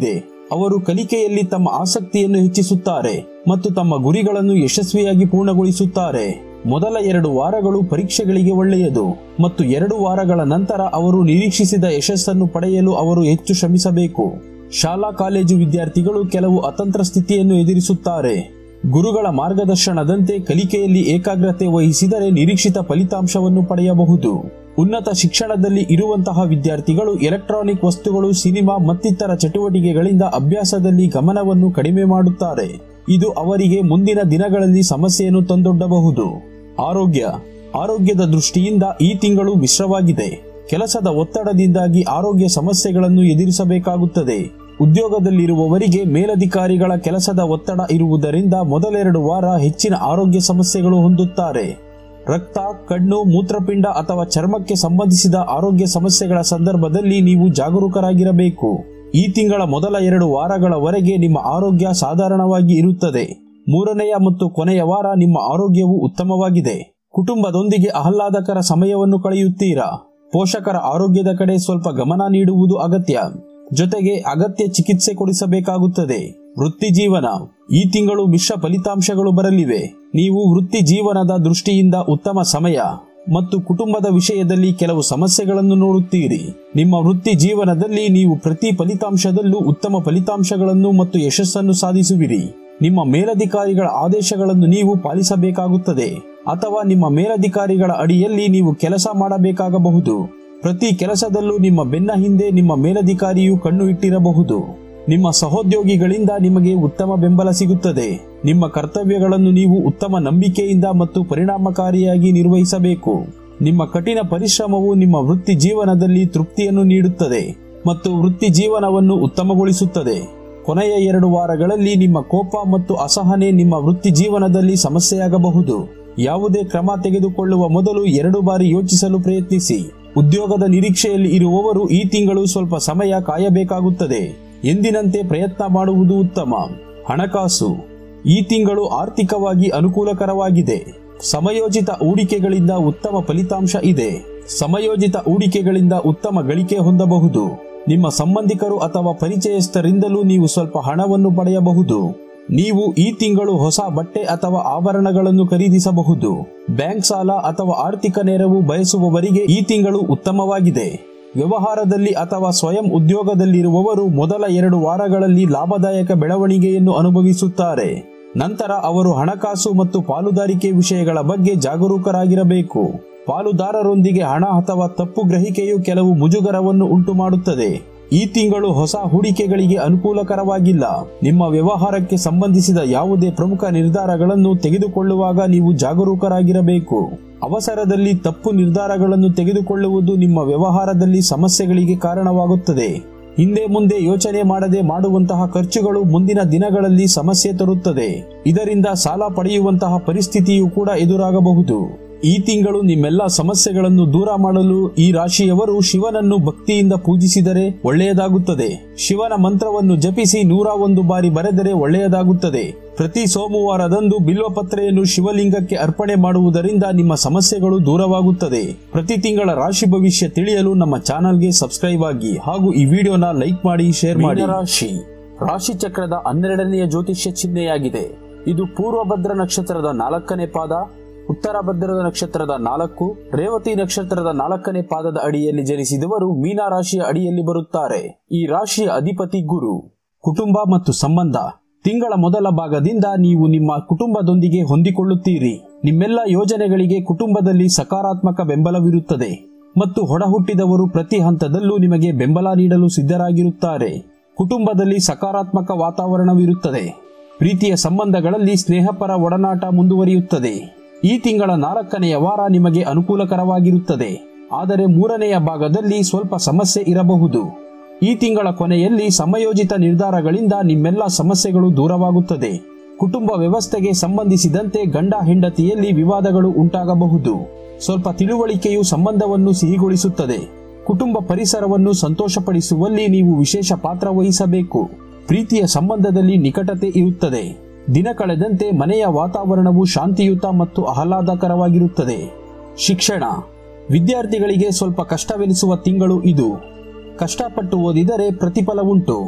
A: ಅವರು ಕಲಿಕೆಯಲ್ಲಿ ತಮ್ಮ ಆಸಕ್ತಿಯನ್ನು ಹೆಚ್ಚಿಸುತ್ತಾರೆ ಮತ್ತು ತಮ್ಮ ಗುರಿಗಳನ್ನು ಯಶಸ್ವಿಯಾಗಿ ಪೂರ್ಣಗೊಳಿಸುತ್ತಾರೆ ಮೊದಲ ಎರಡು ವಾರಗಳು ಪರೀಕ್ಷೆಗಳಿಗೆ ಒಳ್ಳೆಯದು ಮತ್ತು ಎರಡು ವಾರಗಳ ನಂತರ ಅವರು ನಿರೀಕ್ಷಿಸಿದ ಯಶಸ್ಸನ್ನು ಪಡೆಯಲು ಅವರು ಹೆಚ್ಚು ಶ್ರಮಿಸಬೇಕು ಶಾಲಾ ಕಾಲೇಜು ವಿದ್ಯಾರ್ಥಿಗಳು ಕೆಲವು ಅತಂತ್ರ ಸ್ಥಿತಿಯನ್ನು ಎದುರಿಸುತ್ತಾರೆ ಗುರುಗಳ ಮಾರ್ಗದರ್ಶನದಂತೆ ಕಲಿಕೆಯಲ್ಲಿ ಏಕಾಗ್ರತೆ ವಹಿಸಿದರೆ ನಿರೀಕ್ಷಿತ ಫಲಿತಾಂಶವನ್ನು ಪಡೆಯಬಹುದು ಉನ್ನತ ಶಿಕ್ಷಣದಲ್ಲಿ ಇರುವಂತಹ ವಿದ್ಯಾರ್ಥಿಗಳು ಎಲೆಕ್ಟ್ರಾನಿಕ್ ವಸ್ತುಗಳು ಸಿನಿಮಾ ಮತ್ತಿತರ ಚಟುವಟಿಕೆಗಳಿಂದ ಅಭ್ಯಾಸದಲ್ಲಿ ಗಮನವನ್ನು ಕಡಿಮೆ ಮಾಡುತ್ತಾರೆ ಇದು ಅವರಿಗೆ ಮುಂದಿನ ದಿನಗಳಲ್ಲಿ ಸಮಸ್ಯೆಯನ್ನು ತಂದೊಡ್ಡಬಹುದು ಆರೋಗ್ಯ ಆರೋಗ್ಯದ ದೃಷ್ಟಿಯಿಂದ ಈ ತಿಂಗಳು ಮಿಶ್ರವಾಗಿದೆ ಕೆಲಸದ ಒತ್ತಡದಿಂದಾಗಿ ಆರೋಗ್ಯ ಸಮಸ್ಯೆಗಳನ್ನು ಎದುರಿಸಬೇಕಾಗುತ್ತದೆ ಉದ್ಯೋಗದಲ್ಲಿರುವವರಿಗೆ ಮೇಲಧಿಕಾರಿಗಳ ಕೆಲಸದ ಒತ್ತಡ ಇರುವುದರಿಂದ ಮೊದಲೆರಡು ವಾರ ಹೆಚ್ಚಿನ ಆರೋಗ್ಯ ಸಮಸ್ಯೆಗಳು ಹೊಂದುತ್ತಾರೆ ರಕ್ತ ಕಣ್ಣು ಮೂತ್ರಪಿಂಡ ಅಥವಾ ಚರ್ಮಕ್ಕೆ ಸಂಬಂಧಿಸಿದ ಆರೋಗ್ಯ ಸಮಸ್ಯೆಗಳ ಸಂದರ್ಭದಲ್ಲಿ ನೀವು ಜಾಗರೂಕರಾಗಿರಬೇಕು ಈ ತಿಂಗಳ ಮೊದಲ ಎರಡು ವಾರಗಳವರೆಗೆ ನಿಮ್ಮ ಆರೋಗ್ಯ ಸಾಧಾರಣವಾಗಿ ಇರುತ್ತದೆ ಮೂರನೆಯ ಮತ್ತು ಕೊನೆಯ ವಾರ ನಿಮ್ಮ ಆರೋಗ್ಯವು ಉತ್ತಮವಾಗಿದೆ ಕುಟುಂಬದೊಂದಿಗೆ ಆಹ್ಲಾದಕರ ಸಮಯವನ್ನು ಕಳೆಯುತ್ತೀರಾ ಪೋಷಕರ ಆರೋಗ್ಯದ ಕಡೆ ಸ್ವಲ್ಪ ಗಮನ ನೀಡುವುದು ಅಗತ್ಯ ಜೊತೆಗೆ ಅಗತ್ಯ ಚಿಕಿತ್ಸೆ ಕೊಡಿಸಬೇಕಾಗುತ್ತದೆ ವೃತ್ತಿ ಜೀವನ ಈ ತಿಂಗಳು ಮಿಶ್ರ ಫಲಿತಾಂಶಗಳು ಬರಲಿವೆ ನೀವು ವೃತ್ತಿ ಜೀವನದ ದೃಷ್ಟಿಯಿಂದ ಉತ್ತಮ ಸಮಯ ಮತ್ತು ಕುಟುಂಬದ ವಿಷಯದಲ್ಲಿ ಕೆಲವು ಸಮಸ್ಯೆಗಳನ್ನು ನೋಡುತ್ತೀರಿ ನಿಮ್ಮ ವೃತ್ತಿ ಜೀವನದಲ್ಲಿ ನೀವು ಪ್ರತಿ ಫಲಿತಾಂಶದಲ್ಲೂ ಉತ್ತಮ ಫಲಿತಾಂಶಗಳನ್ನು ಮತ್ತು ಯಶಸ್ಸನ್ನು ಸಾಧಿಸುವಿರಿ ನಿಮ್ಮ ಮೇಲಧಿಕಾರಿಗಳ ಆದೇಶಗಳನ್ನು ನೀವು ಪಾಲಿಸಬೇಕಾಗುತ್ತದೆ ಅಥವಾ ನಿಮ್ಮ ಮೇಲಧಿಕಾರಿಗಳ ಅಡಿಯಲ್ಲಿ ನೀವು ಕೆಲಸ ಮಾಡಬೇಕಾಗಬಹುದು ಪ್ರತಿ ಕೆಲಸದಲ್ಲೂ ನಿಮ್ಮ ಬೆನ್ನ ಹಿಂದೆ ನಿಮ್ಮ ಮೇಲಧಿಕಾರಿಯು ಕಣ್ಣು ಇಟ್ಟಿರಬಹುದು ನಿಮ್ಮ ಸಹೋದ್ಯೋಗಿಗಳಿಂದ ನಿಮಗೆ ಉತ್ತಮ ಬೆಂಬಲ ಸಿಗುತ್ತದೆ ನಿಮ್ಮ ಕರ್ತವ್ಯಗಳನ್ನು ನೀವು ಉತ್ತಮ ನಂಬಿಕೆಯಿಂದ ಮತ್ತು ಪರಿಣಾಮಕಾರಿಯಾಗಿ ನಿರ್ವಹಿಸಬೇಕು ನಿಮ್ಮ ಕಠಿಣ ಪರಿಶ್ರಮವು ನಿಮ್ಮ ವೃತ್ತಿ ಜೀವನದಲ್ಲಿ ತೃಪ್ತಿಯನ್ನು ನೀಡುತ್ತದೆ ಮತ್ತು ವೃತ್ತಿ ಜೀವನವನ್ನು ಉತ್ತಮಗೊಳಿಸುತ್ತದೆ ಕೊನೆಯ ಎರಡು ವಾರಗಳಲ್ಲಿ ನಿಮ್ಮ ಕೋಪ ಮತ್ತು ಅಸಹನೆ ನಿಮ್ಮ ವೃತ್ತಿ ಜೀವನದಲ್ಲಿ ಸಮಸ್ಯೆಯಾಗಬಹುದು ಯಾವುದೇ ಕ್ರಮ ತೆಗೆದುಕೊಳ್ಳುವ ಮೊದಲು ಎರಡು ಬಾರಿ ಯೋಚಿಸಲು ಪ್ರಯತ್ನಿಸಿ ಉದ್ಯೋಗದ ನಿರೀಕ್ಷೆಯಲ್ಲಿ ಇರುವವರು ಈ ತಿಂಗಳು ಸ್ವಲ್ಪ ಸಮಯ ಕಾಯಬೇಕಾಗುತ್ತದೆ ಎಂದಿನಂತೆ ಪ್ರಯತ್ನ ಮಾಡುವುದು ಉತ್ತಮ ಹಣಕಾಸು ಈ ತಿಂಗಳು ಆರ್ಥಿಕವಾಗಿ ಅನುಕೂಲಕರವಾಗಿದೆ ಸಮಯೋಚಿತ ಹೂಡಿಕೆಗಳಿಂದ ಉತ್ತಮ ಫಲಿತಾಂಶ ಇದೆ ಸಮಯೋಜಿತ ಹೂಡಿಕೆಗಳಿಂದ ಉತ್ತಮ ಗಳಿಕೆ ಹೊಂದಬಹುದು ನಿಮ್ಮ ಸಂಬಂಧಿಕರು ಅಥವಾ ಪರಿಚಯಸ್ಥರಿಂದಲೂ ನೀವು ಸ್ವಲ್ಪ ಹಣವನ್ನು ಪಡೆಯಬಹುದು ನೀವು ಈ ತಿಂಗಳು ಹೊಸ ಬಟ್ಟೆ ಅಥವಾ ಆಭರಣಗಳನ್ನು ಖರೀದಿಸಬಹುದು ಬ್ಯಾಂಕ್ ಸಾಲ ಅಥವಾ ಆರ್ಥಿಕ ನೆರವು ಬಯಸುವವರಿಗೆ ಈ ತಿಂಗಳು ಉತ್ತಮವಾಗಿದೆ ವ್ಯವಹಾರದಲ್ಲಿ ಅಥವಾ ಸ್ವಯಂ ಉದ್ಯೋಗದಲ್ಲಿರುವವರು ಮೊದಲ ಎರಡು ವಾರಗಳಲ್ಲಿ ಲಾಭದಾಯಕ ಬೆಳವಣಿಗೆಯನ್ನು ಅನುಭವಿಸುತ್ತಾರೆ ನಂತರ ಅವರು ಹಣಕಾಸು ಮತ್ತು ಪಾಲುದಾರಿಕೆ ವಿಷಯಗಳ ಬಗ್ಗೆ ಜಾಗರೂಕರಾಗಿರಬೇಕು ಪಾಲುದಾರರೊಂದಿಗೆ ಹಣ ಅಥವಾ ತಪ್ಪು ಗ್ರಹಿಕೆಯು ಕೆಲವು ಮುಜುಗರವನ್ನು ಉಂಟುಮಾಡುತ್ತದೆ ಈ ತಿಂಗಳು ಹೊಸ ಹೂಡಿಕೆಗಳಿಗೆ ಅನುಕೂಲಕರವಾಗಿಲ್ಲ ನಿಮ್ಮ ವ್ಯವಹಾರಕ್ಕೆ ಸಂಬಂಧಿಸಿದ ಯಾವುದೇ ಪ್ರಮುಖ ನಿರ್ಧಾರಗಳನ್ನು ತೆಗೆದುಕೊಳ್ಳುವಾಗ ನೀವು ಜಾಗರೂಕರಾಗಿರಬೇಕು ಅವಸರದಲ್ಲಿ ತಪ್ಪು ನಿರ್ಧಾರಗಳನ್ನು ತೆಗೆದುಕೊಳ್ಳುವುದು ನಿಮ್ಮ ವ್ಯವಹಾರದಲ್ಲಿ ಸಮಸ್ಯೆಗಳಿಗೆ ಕಾರಣವಾಗುತ್ತದೆ ಹಿಂದೆ ಮುಂದೆ ಯೋಚನೆ ಮಾಡದೆ ಮಾಡುವಂತಹ ಖರ್ಚುಗಳು ಮುಂದಿನ ದಿನಗಳಲ್ಲಿ ಸಮಸ್ಯೆ ತರುತ್ತದೆ ಇದರಿಂದ ಸಾಲ ಪಡೆಯುವಂತಹ ಪರಿಸ್ಥಿತಿಯು ಕೂಡ ಎದುರಾಗಬಹುದು ಈ ತಿಂಗಳು ನಿಮ್ಮೆಲ್ಲ ಸಮಸ್ಯೆಗಳನ್ನು ದೂರ ಮಾಡಲು ಈ ರಾಶಿಯವರು ಶಿವನನ್ನು ಭಕ್ತಿಯಿಂದ ಪೂಜಿಸಿದರೆ ಒಳ್ಳೆಯದಾಗುತ್ತದೆ ಶಿವನ ಮಂತ್ರವನ್ನು ಜಪಿಸಿ ನೂರ ಒಂದು ಬಾರಿ ಬರೆದರೆ ಒಳ್ಳೆಯದಾಗುತ್ತದೆ ಪ್ರತಿ ಸೋಮವಾರದಂದು ಬಿಲ್ವಪತ್ರೆಯನ್ನು ಶಿವಲಿಂಗಕ್ಕೆ ಅರ್ಪಣೆ ಮಾಡುವುದರಿಂದ ನಿಮ್ಮ ಸಮಸ್ಯೆಗಳು ದೂರವಾಗುತ್ತದೆ ಪ್ರತಿ ತಿಂಗಳ ರಾಶಿ ಭವಿಷ್ಯ ತಿಳಿಯಲು ನಮ್ಮ ಚಾನಲ್ಗೆ ಸಬ್ಸ್ಕ್ರೈಬ್ ಆಗಿ ಹಾಗೂ ಈ ವಿಡಿಯೋನ ಲೈಕ್ ಮಾಡಿ ಶೇರ್ ಮಾಡಿ ರಾಶಿ ರಾಶಿ ಚಕ್ರದ ಹನ್ನೆರಡನೆಯ ಜ್ಯೋತಿಷ್ಯ ಚಿಹ್ನೆಯಾಗಿದೆ ಇದು ಪೂರ್ವಭದ್ರ ನಕ್ಷತ್ರದ ನಾಲ್ಕನೇ ಪಾದ ಉತ್ತರ ಭದ್ರದ ನಕ್ಷತ್ರದ ನಾಲ್ಕು ರೇವತಿ ನಕ್ಷತ್ರದ ನಾಲ್ಕನೇ ಪಾದದ ಅಡಿಯಲ್ಲಿ ಜನಿಸಿದವರು ಮೀನ ರಾಶಿಯ ಅಡಿಯಲ್ಲಿ ಬರುತ್ತಾರೆ ಈ ರಾಶಿಯ ಅಧಿಪತಿ ಗುರು ಕುಟುಂಬ ಮತ್ತು ಸಂಬಂಧ ತಿಂಗಳ ಮೊದಲ ಭಾಗದಿಂದ ನೀವು ನಿಮ್ಮ ಕುಟುಂಬದೊಂದಿಗೆ ಹೊಂದಿಕೊಳ್ಳುತ್ತೀರಿ ನಿಮ್ಮೆಲ್ಲ ಯೋಜನೆಗಳಿಗೆ ಕುಟುಂಬದಲ್ಲಿ ಸಕಾರಾತ್ಮಕ ಬೆಂಬಲವಿರುತ್ತದೆ ಮತ್ತು ಹೊಡಹುಟ್ಟಿದವರು ಪ್ರತಿ ಹಂತದಲ್ಲೂ ನಿಮಗೆ ಬೆಂಬಲ ನೀಡಲು ಸಿದ್ಧರಾಗಿರುತ್ತಾರೆ ಕುಟುಂಬದಲ್ಲಿ ಸಕಾರಾತ್ಮಕ ವಾತಾವರಣವಿರುತ್ತದೆ ಪ್ರೀತಿಯ ಸಂಬಂಧಗಳಲ್ಲಿ ಸ್ನೇಹಪರ ಒಡನಾಟ ಮುಂದುವರಿಯುತ್ತದೆ ಈ ತಿಂಗಳ ನಾಲ್ಕನೆಯ ವಾರ ನಿಮಗೆ ಅನುಕೂಲಕರವಾಗಿರುತ್ತದೆ ಆದರೆ ಮೂರನೆಯ ಭಾಗದಲ್ಲಿ ಸ್ವಲ್ಪ ಸಮಸ್ಯೆ ಇರಬಹುದು ಈ ತಿಂಗಳ ಕೊನೆಯಲ್ಲಿ ಸಮಯೋಜಿತ ನಿರ್ಧಾರಗಳಿಂದ ನಿಮ್ಮೆಲ್ಲ ಸಮಸ್ಯೆಗಳು ದೂರವಾಗುತ್ತದೆ ಕುಟುಂಬ ವ್ಯವಸ್ಥೆಗೆ ಸಂಬಂಧಿಸಿದಂತೆ ಗಂಡ ಹೆಂಡತಿಯಲ್ಲಿ ವಿವಾದಗಳು ಉಂಟಾಗಬಹುದು ಸ್ವಲ್ಪ ತಿಳುವಳಿಕೆಯು ಸಂಬಂಧವನ್ನು ಸಿಹಿಗೊಳಿಸುತ್ತದೆ ಕುಟುಂಬ ಪರಿಸರವನ್ನು ಸಂತೋಷಪಡಿಸುವಲ್ಲಿ ನೀವು ವಿಶೇಷ ಪಾತ್ರ ವಹಿಸಬೇಕು ಪ್ರೀತಿಯ ಸಂಬಂಧದಲ್ಲಿ ನಿಕಟತೆ ಇರುತ್ತದೆ ದಿನ ಕಳೆದಂತೆ ಮನೆಯ ವಾತಾವರಣವು ಶಾಂತಿಯುತ ಮತ್ತು ಆಹ್ಲಾದಕರವಾಗಿರುತ್ತದೆ ಶಿಕ್ಷಣ ವಿದ್ಯಾರ್ಥಿಗಳಿಗೆ ಸ್ವಲ್ಪ ಕಷ್ಟವೆನಿಸುವ ತಿಂಗಳು ಇದು ಕಷ್ಟಪಟ್ಟು ಓದಿದರೆ ಪ್ರತಿಫಲ ಉಂಟು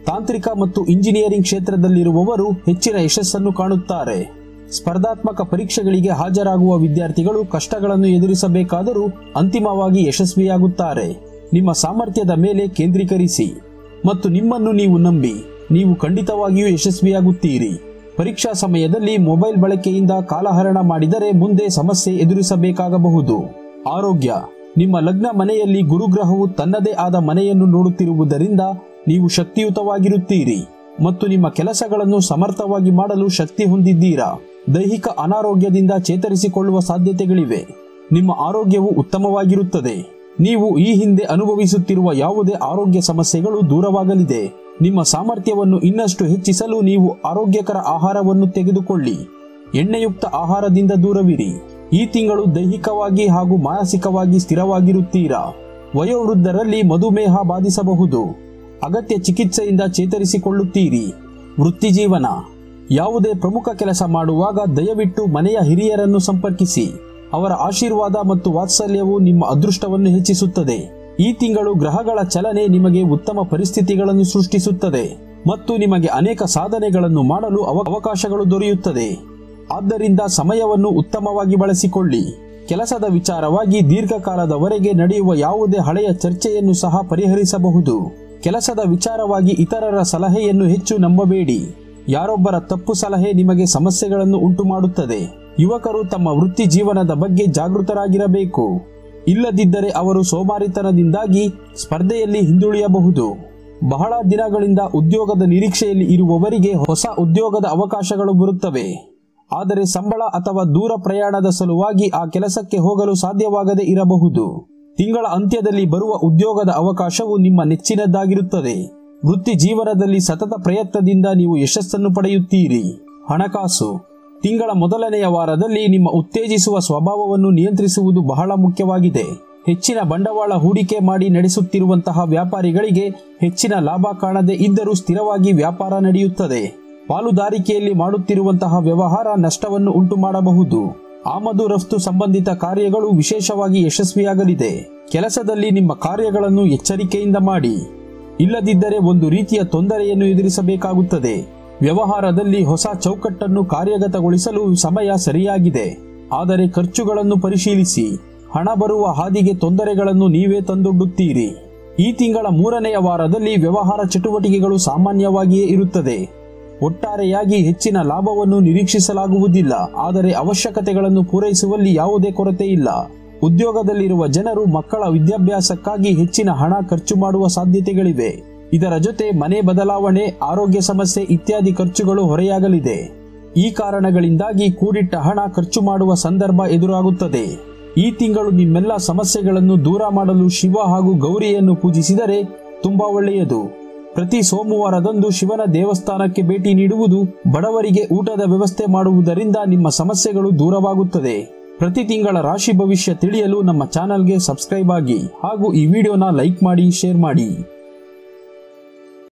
A: ತಾಂತ್ರಿಕ ಮತ್ತು ಇಂಜಿನಿಯರಿಂಗ್ ಕ್ಷೇತ್ರದಲ್ಲಿರುವವರು ಹೆಚ್ಚಿನ ಯಶಸ್ಸನ್ನು ಕಾಣುತ್ತಾರೆ ಸ್ಪರ್ಧಾತ್ಮಕ ಪರೀಕ್ಷೆಗಳಿಗೆ ಹಾಜರಾಗುವ ವಿದ್ಯಾರ್ಥಿಗಳು ಕಷ್ಟಗಳನ್ನು ಎದುರಿಸಬೇಕಾದರೂ ಅಂತಿಮವಾಗಿ ಯಶಸ್ವಿಯಾಗುತ್ತಾರೆ ನಿಮ್ಮ ಸಾಮರ್ಥ್ಯದ ಮೇಲೆ ಕೇಂದ್ರೀಕರಿಸಿ ಮತ್ತು ನಿಮ್ಮನ್ನು ನೀವು ನಂಬಿ ನೀವು ಖಂಡಿತವಾಗಿಯೂ ಯಶಸ್ವಿಯಾಗುತ್ತೀರಿ ಪರೀಕ್ಷಾ ಸಮಯದಲ್ಲಿ ಮೊಬೈಲ್ ಬಳಕೆಯಿಂದ ಕಾಲಹರಣ ಮಾಡಿದರೆ ಮುಂದೆ ಸಮಸ್ಯೆ ಎದುರಿಸಬೇಕಾಗಬಹುದು ಆರೋಗ್ಯ ನಿಮ್ಮ ಲಗ್ನ ಮನೆಯಲ್ಲಿ ಗುರುಗ್ರಹವು ತನ್ನದೇ ಆದ ಮನೆಯನ್ನು ನೋಡುತ್ತಿರುವುದರಿಂದ ನೀವು ಶಕ್ತಿಯುತವಾಗಿರುತ್ತೀರಿ ಮತ್ತು ನಿಮ್ಮ ಕೆಲಸಗಳನ್ನು ಸಮರ್ಥವಾಗಿ ಮಾಡಲು ಶಕ್ತಿ ಹೊಂದಿದ್ದೀರಾ ದೈಹಿಕ ಅನಾರೋಗ್ಯದಿಂದ ಚೇತರಿಸಿಕೊಳ್ಳುವ ಸಾಧ್ಯತೆಗಳಿವೆ ನಿಮ್ಮ ಆರೋಗ್ಯವು ಉತ್ತಮವಾಗಿರುತ್ತದೆ ನೀವು ಈ ಹಿಂದೆ ಅನುಭವಿಸುತ್ತಿರುವ ಯಾವುದೇ ಆರೋಗ್ಯ ಸಮಸ್ಯೆಗಳು ದೂರವಾಗಲಿದೆ ನಿಮ್ಮ ಸಾಮರ್ಥ್ಯವನ್ನು ಇನ್ನಷ್ಟು ಹೆಚ್ಚಿಸಲು ನೀವು ಆರೋಗ್ಯಕರ ಆಹಾರವನ್ನು ತೆಗೆದುಕೊಳ್ಳಿ ಎಣ್ಣೆಯುಕ್ತ ಆಹಾರದಿಂದ ದೂರವಿರಿ ಈ ತಿಂಗಳು ದೈಹಿಕವಾಗಿ ಹಾಗೂ ಮಾನಸಿಕವಾಗಿ ಸ್ಥಿರವಾಗಿರುತ್ತೀರಾ ವಯೋವೃದ್ಧರಲ್ಲಿ ಮಧುಮೇಹ ಬಾಧಿಸಬಹುದು ಅಗತ್ಯ ಚಿಕಿತ್ಸೆಯಿಂದ ಚೇತರಿಸಿಕೊಳ್ಳುತ್ತೀರಿ ವೃತ್ತಿಜೀವನ ಯಾವುದೇ ಪ್ರಮುಖ ಕೆಲಸ ಮಾಡುವಾಗ ದಯವಿಟ್ಟು ಮನೆಯ ಹಿರಿಯರನ್ನು ಸಂಪರ್ಕಿಸಿ ಅವರ ಆಶೀರ್ವಾದ ಮತ್ತು ವಾತ್ಸಲ್ಯವು ನಿಮ್ಮ ಅದೃಷ್ಟವನ್ನು ಹೆಚ್ಚಿಸುತ್ತದೆ ಈ ತಿಂಗಳು ಗ್ರಹಗಳ ಚಲನೆ ನಿಮಗೆ ಉತ್ತಮ ಪರಿಸ್ಥಿತಿಗಳನ್ನು ಸೃಷ್ಟಿಸುತ್ತದೆ ಮತ್ತು ನಿಮಗೆ ಅನೇಕ ಸಾಧನೆಗಳನ್ನು ಮಾಡಲು ಅವ- ಅವಕಾಶಗಳು ದೊರೆಯುತ್ತದೆ ಆದ್ದರಿಂದ ಸಮಯವನ್ನು ಉತ್ತಮವಾಗಿ ಬಳಸಿಕೊಳ್ಳಿ ಕೆಲಸದ ವಿಚಾರವಾಗಿ ದೀರ್ಘಕಾಲದವರೆಗೆ ನಡೆಯುವ ಯಾವುದೇ ಹಳೆಯ ಚರ್ಚೆಯನ್ನು ಸಹ ಪರಿಹರಿಸಬಹುದು ಕೆಲಸದ ವಿಚಾರವಾಗಿ ಇತರರ ಸಲಹೆಯನ್ನು ಹೆಚ್ಚು ನಂಬಬೇಡಿ ಯಾರೊಬ್ಬರ ತಪ್ಪು ಸಲಹೆ ನಿಮಗೆ ಸಮಸ್ಯೆಗಳನ್ನು ಉಂಟುಮಾಡುತ್ತದೆ ಯುವಕರು ತಮ್ಮ ವೃತ್ತಿ ಜೀವನದ ಬಗ್ಗೆ ಜಾಗೃತರಾಗಿರಬೇಕು ಇಲ್ಲದಿದ್ದರೆ ಅವರು ಸೋಮಾರಿತನದಿಂದಾಗಿ ಸ್ಪರ್ಧೆಯಲ್ಲಿ ಹಿಂದುಳಿಯಬಹುದು ಬಹಳ ದಿನಗಳಿಂದ ಉದ್ಯೋಗದ ನಿರೀಕ್ಷೆಯಲ್ಲಿ ಇರುವವರಿಗೆ ಹೊಸ ಉದ್ಯೋಗದ ಅವಕಾಶಗಳು ಬರುತ್ತವೆ ಆದರೆ ಸಂಬಳ ಅಥವಾ ದೂರ ಪ್ರಯಾಣದ ಸಲುವಾಗಿ ಆ ಕೆಲಸಕ್ಕೆ ಹೋಗಲು ಸಾಧ್ಯವಾಗದೇ ಇರಬಹುದು ತಿಂಗಳ ಅಂತ್ಯದಲ್ಲಿ ಬರುವ ಉದ್ಯೋಗದ ಅವಕಾಶವು ನಿಮ್ಮ ನೆಚ್ಚಿನದ್ದಾಗಿರುತ್ತದೆ ವೃತ್ತಿ ಜೀವನದಲ್ಲಿ ಸತತ ಪ್ರಯತ್ನದಿಂದ ನೀವು ಯಶಸ್ಸನ್ನು ಪಡೆಯುತ್ತೀರಿ ಹಣಕಾಸು ತಿಂಗಳ ಮೊದಲನೆಯ ವಾರದಲ್ಲಿ ನಿಮ್ಮ ಉತ್ತೇಜಿಸುವ ಸ್ವಭಾವವನ್ನು ನಿಯಂತ್ರಿಸುವುದು ಬಹಳ ಮುಖ್ಯವಾಗಿದೆ ಹೆಚ್ಚಿನ ಬಂಡವಾಳ ಹೂಡಿಕೆ ಮಾಡಿ ನಡೆಸುತ್ತಿರುವಂತಹ ವ್ಯಾಪಾರಿಗಳಿಗೆ ಹೆಚ್ಚಿನ ಲಾಭ ಕಾಣದೇ ಇದ್ದರೂ ಸ್ಥಿರವಾಗಿ ವ್ಯಾಪಾರ ನಡೆಯುತ್ತದೆ ಪಾಲುದಾರಿಕೆಯಲ್ಲಿ ಮಾಡುತ್ತಿರುವಂತಹ ವ್ಯವಹಾರ ನಷ್ಟವನ್ನು ಉಂಟು ಮಾಡಬಹುದು ಆಮದು ರಫ್ತು ಸಂಬಂಧಿತ ಕಾರ್ಯಗಳು ವಿಶೇಷವಾಗಿ ಯಶಸ್ವಿಯಾಗಲಿದೆ ಕೆಲಸದಲ್ಲಿ ನಿಮ್ಮ ಕಾರ್ಯಗಳನ್ನು ಎಚ್ಚರಿಕೆಯಿಂದ ಮಾಡಿ ಇಲ್ಲದಿದ್ದರೆ ಒಂದು ರೀತಿಯ ತೊಂದರೆಯನ್ನು ಎದುರಿಸಬೇಕಾಗುತ್ತದೆ ವ್ಯವಹಾರದಲ್ಲಿ ಹೊಸ ಚೌಕಟ್ಟನ್ನು ಕಾರ್ಯಗತಗೊಳಿಸಲು ಸಮಯ ಸರಿಯಾಗಿದೆ ಆದರೆ ಖರ್ಚುಗಳನ್ನು ಪರಿಶೀಲಿಸಿ ಹಣ ಬರುವ ಹಾದಿಗೆ ತೊಂದರೆಗಳನ್ನು ನೀವೇ ತಂದೊಡ್ಡುತ್ತೀರಿ ಈ ತಿಂಗಳ ಮೂರನೆಯ ವಾರದಲ್ಲಿ ವ್ಯವಹಾರ ಚಟುವಟಿಕೆಗಳು ಸಾಮಾನ್ಯವಾಗಿಯೇ ಇರುತ್ತದೆ ಒಟ್ಟಾರೆಯಾಗಿ ಹೆಚ್ಚಿನ ಲಾಭವನ್ನು ನಿರೀಕ್ಷಿಸಲಾಗುವುದಿಲ್ಲ ಆದರೆ ಅವಶ್ಯಕತೆಗಳನ್ನು ಪೂರೈಸುವಲ್ಲಿ ಯಾವುದೇ ಕೊರತೆ ಇಲ್ಲ ಉದ್ಯೋಗದಲ್ಲಿರುವ ಜನರು ಮಕ್ಕಳ ವಿದ್ಯಾಭ್ಯಾಸಕ್ಕಾಗಿ ಹೆಚ್ಚಿನ ಹಣ ಖರ್ಚು ಮಾಡುವ ಸಾಧ್ಯತೆಗಳಿವೆ ಇದರ ಜೊತೆ ಮನೆ ಬದಲಾವಣೆ ಆರೋಗ್ಯ ಸಮಸ್ಯೆ ಇತ್ಯಾದಿ ಖರ್ಚುಗಳು ಹೊರೆಯಾಗಲಿದೆ ಈ ಕಾರಣಗಳಿಂದಾಗಿ ಕೂಡಿಟ್ಟ ಹಣ ಖರ್ಚು ಮಾಡುವ ಸಂದರ್ಭ ಎದುರಾಗುತ್ತದೆ ಈ ತಿಂಗಳು ನಿಮ್ಮೆಲ್ಲ ಸಮಸ್ಯೆಗಳನ್ನು ದೂರ ಮಾಡಲು ಶಿವ ಹಾಗೂ ಗೌರಿಯನ್ನು ಪೂಜಿಸಿದರೆ ತುಂಬಾ ಒಳ್ಳೆಯದು ಪ್ರತಿ ಸೋಮವಾರದಂದು ಶಿವನ ದೇವಸ್ಥಾನಕ್ಕೆ ಭೇಟಿ ನೀಡುವುದು ಬಡವರಿಗೆ ಊಟದ ವ್ಯವಸ್ಥೆ ಮಾಡುವುದರಿಂದ ನಿಮ್ಮ ಸಮಸ್ಯೆಗಳು ದೂರವಾಗುತ್ತದೆ ಪ್ರತಿ ತಿಂಗಳ ರಾಶಿ ಭವಿಷ್ಯ ತಿಳಿಯಲು ನಮ್ಮ ಚಾನಲ್ಗೆ ಸಬ್ಸ್ಕ್ರೈಬ್ ಆಗಿ ಹಾಗೂ ಈ ವಿಡಿಯೋನ ಲೈಕ್ ಮಾಡಿ ಶೇರ್ ಮಾಡಿ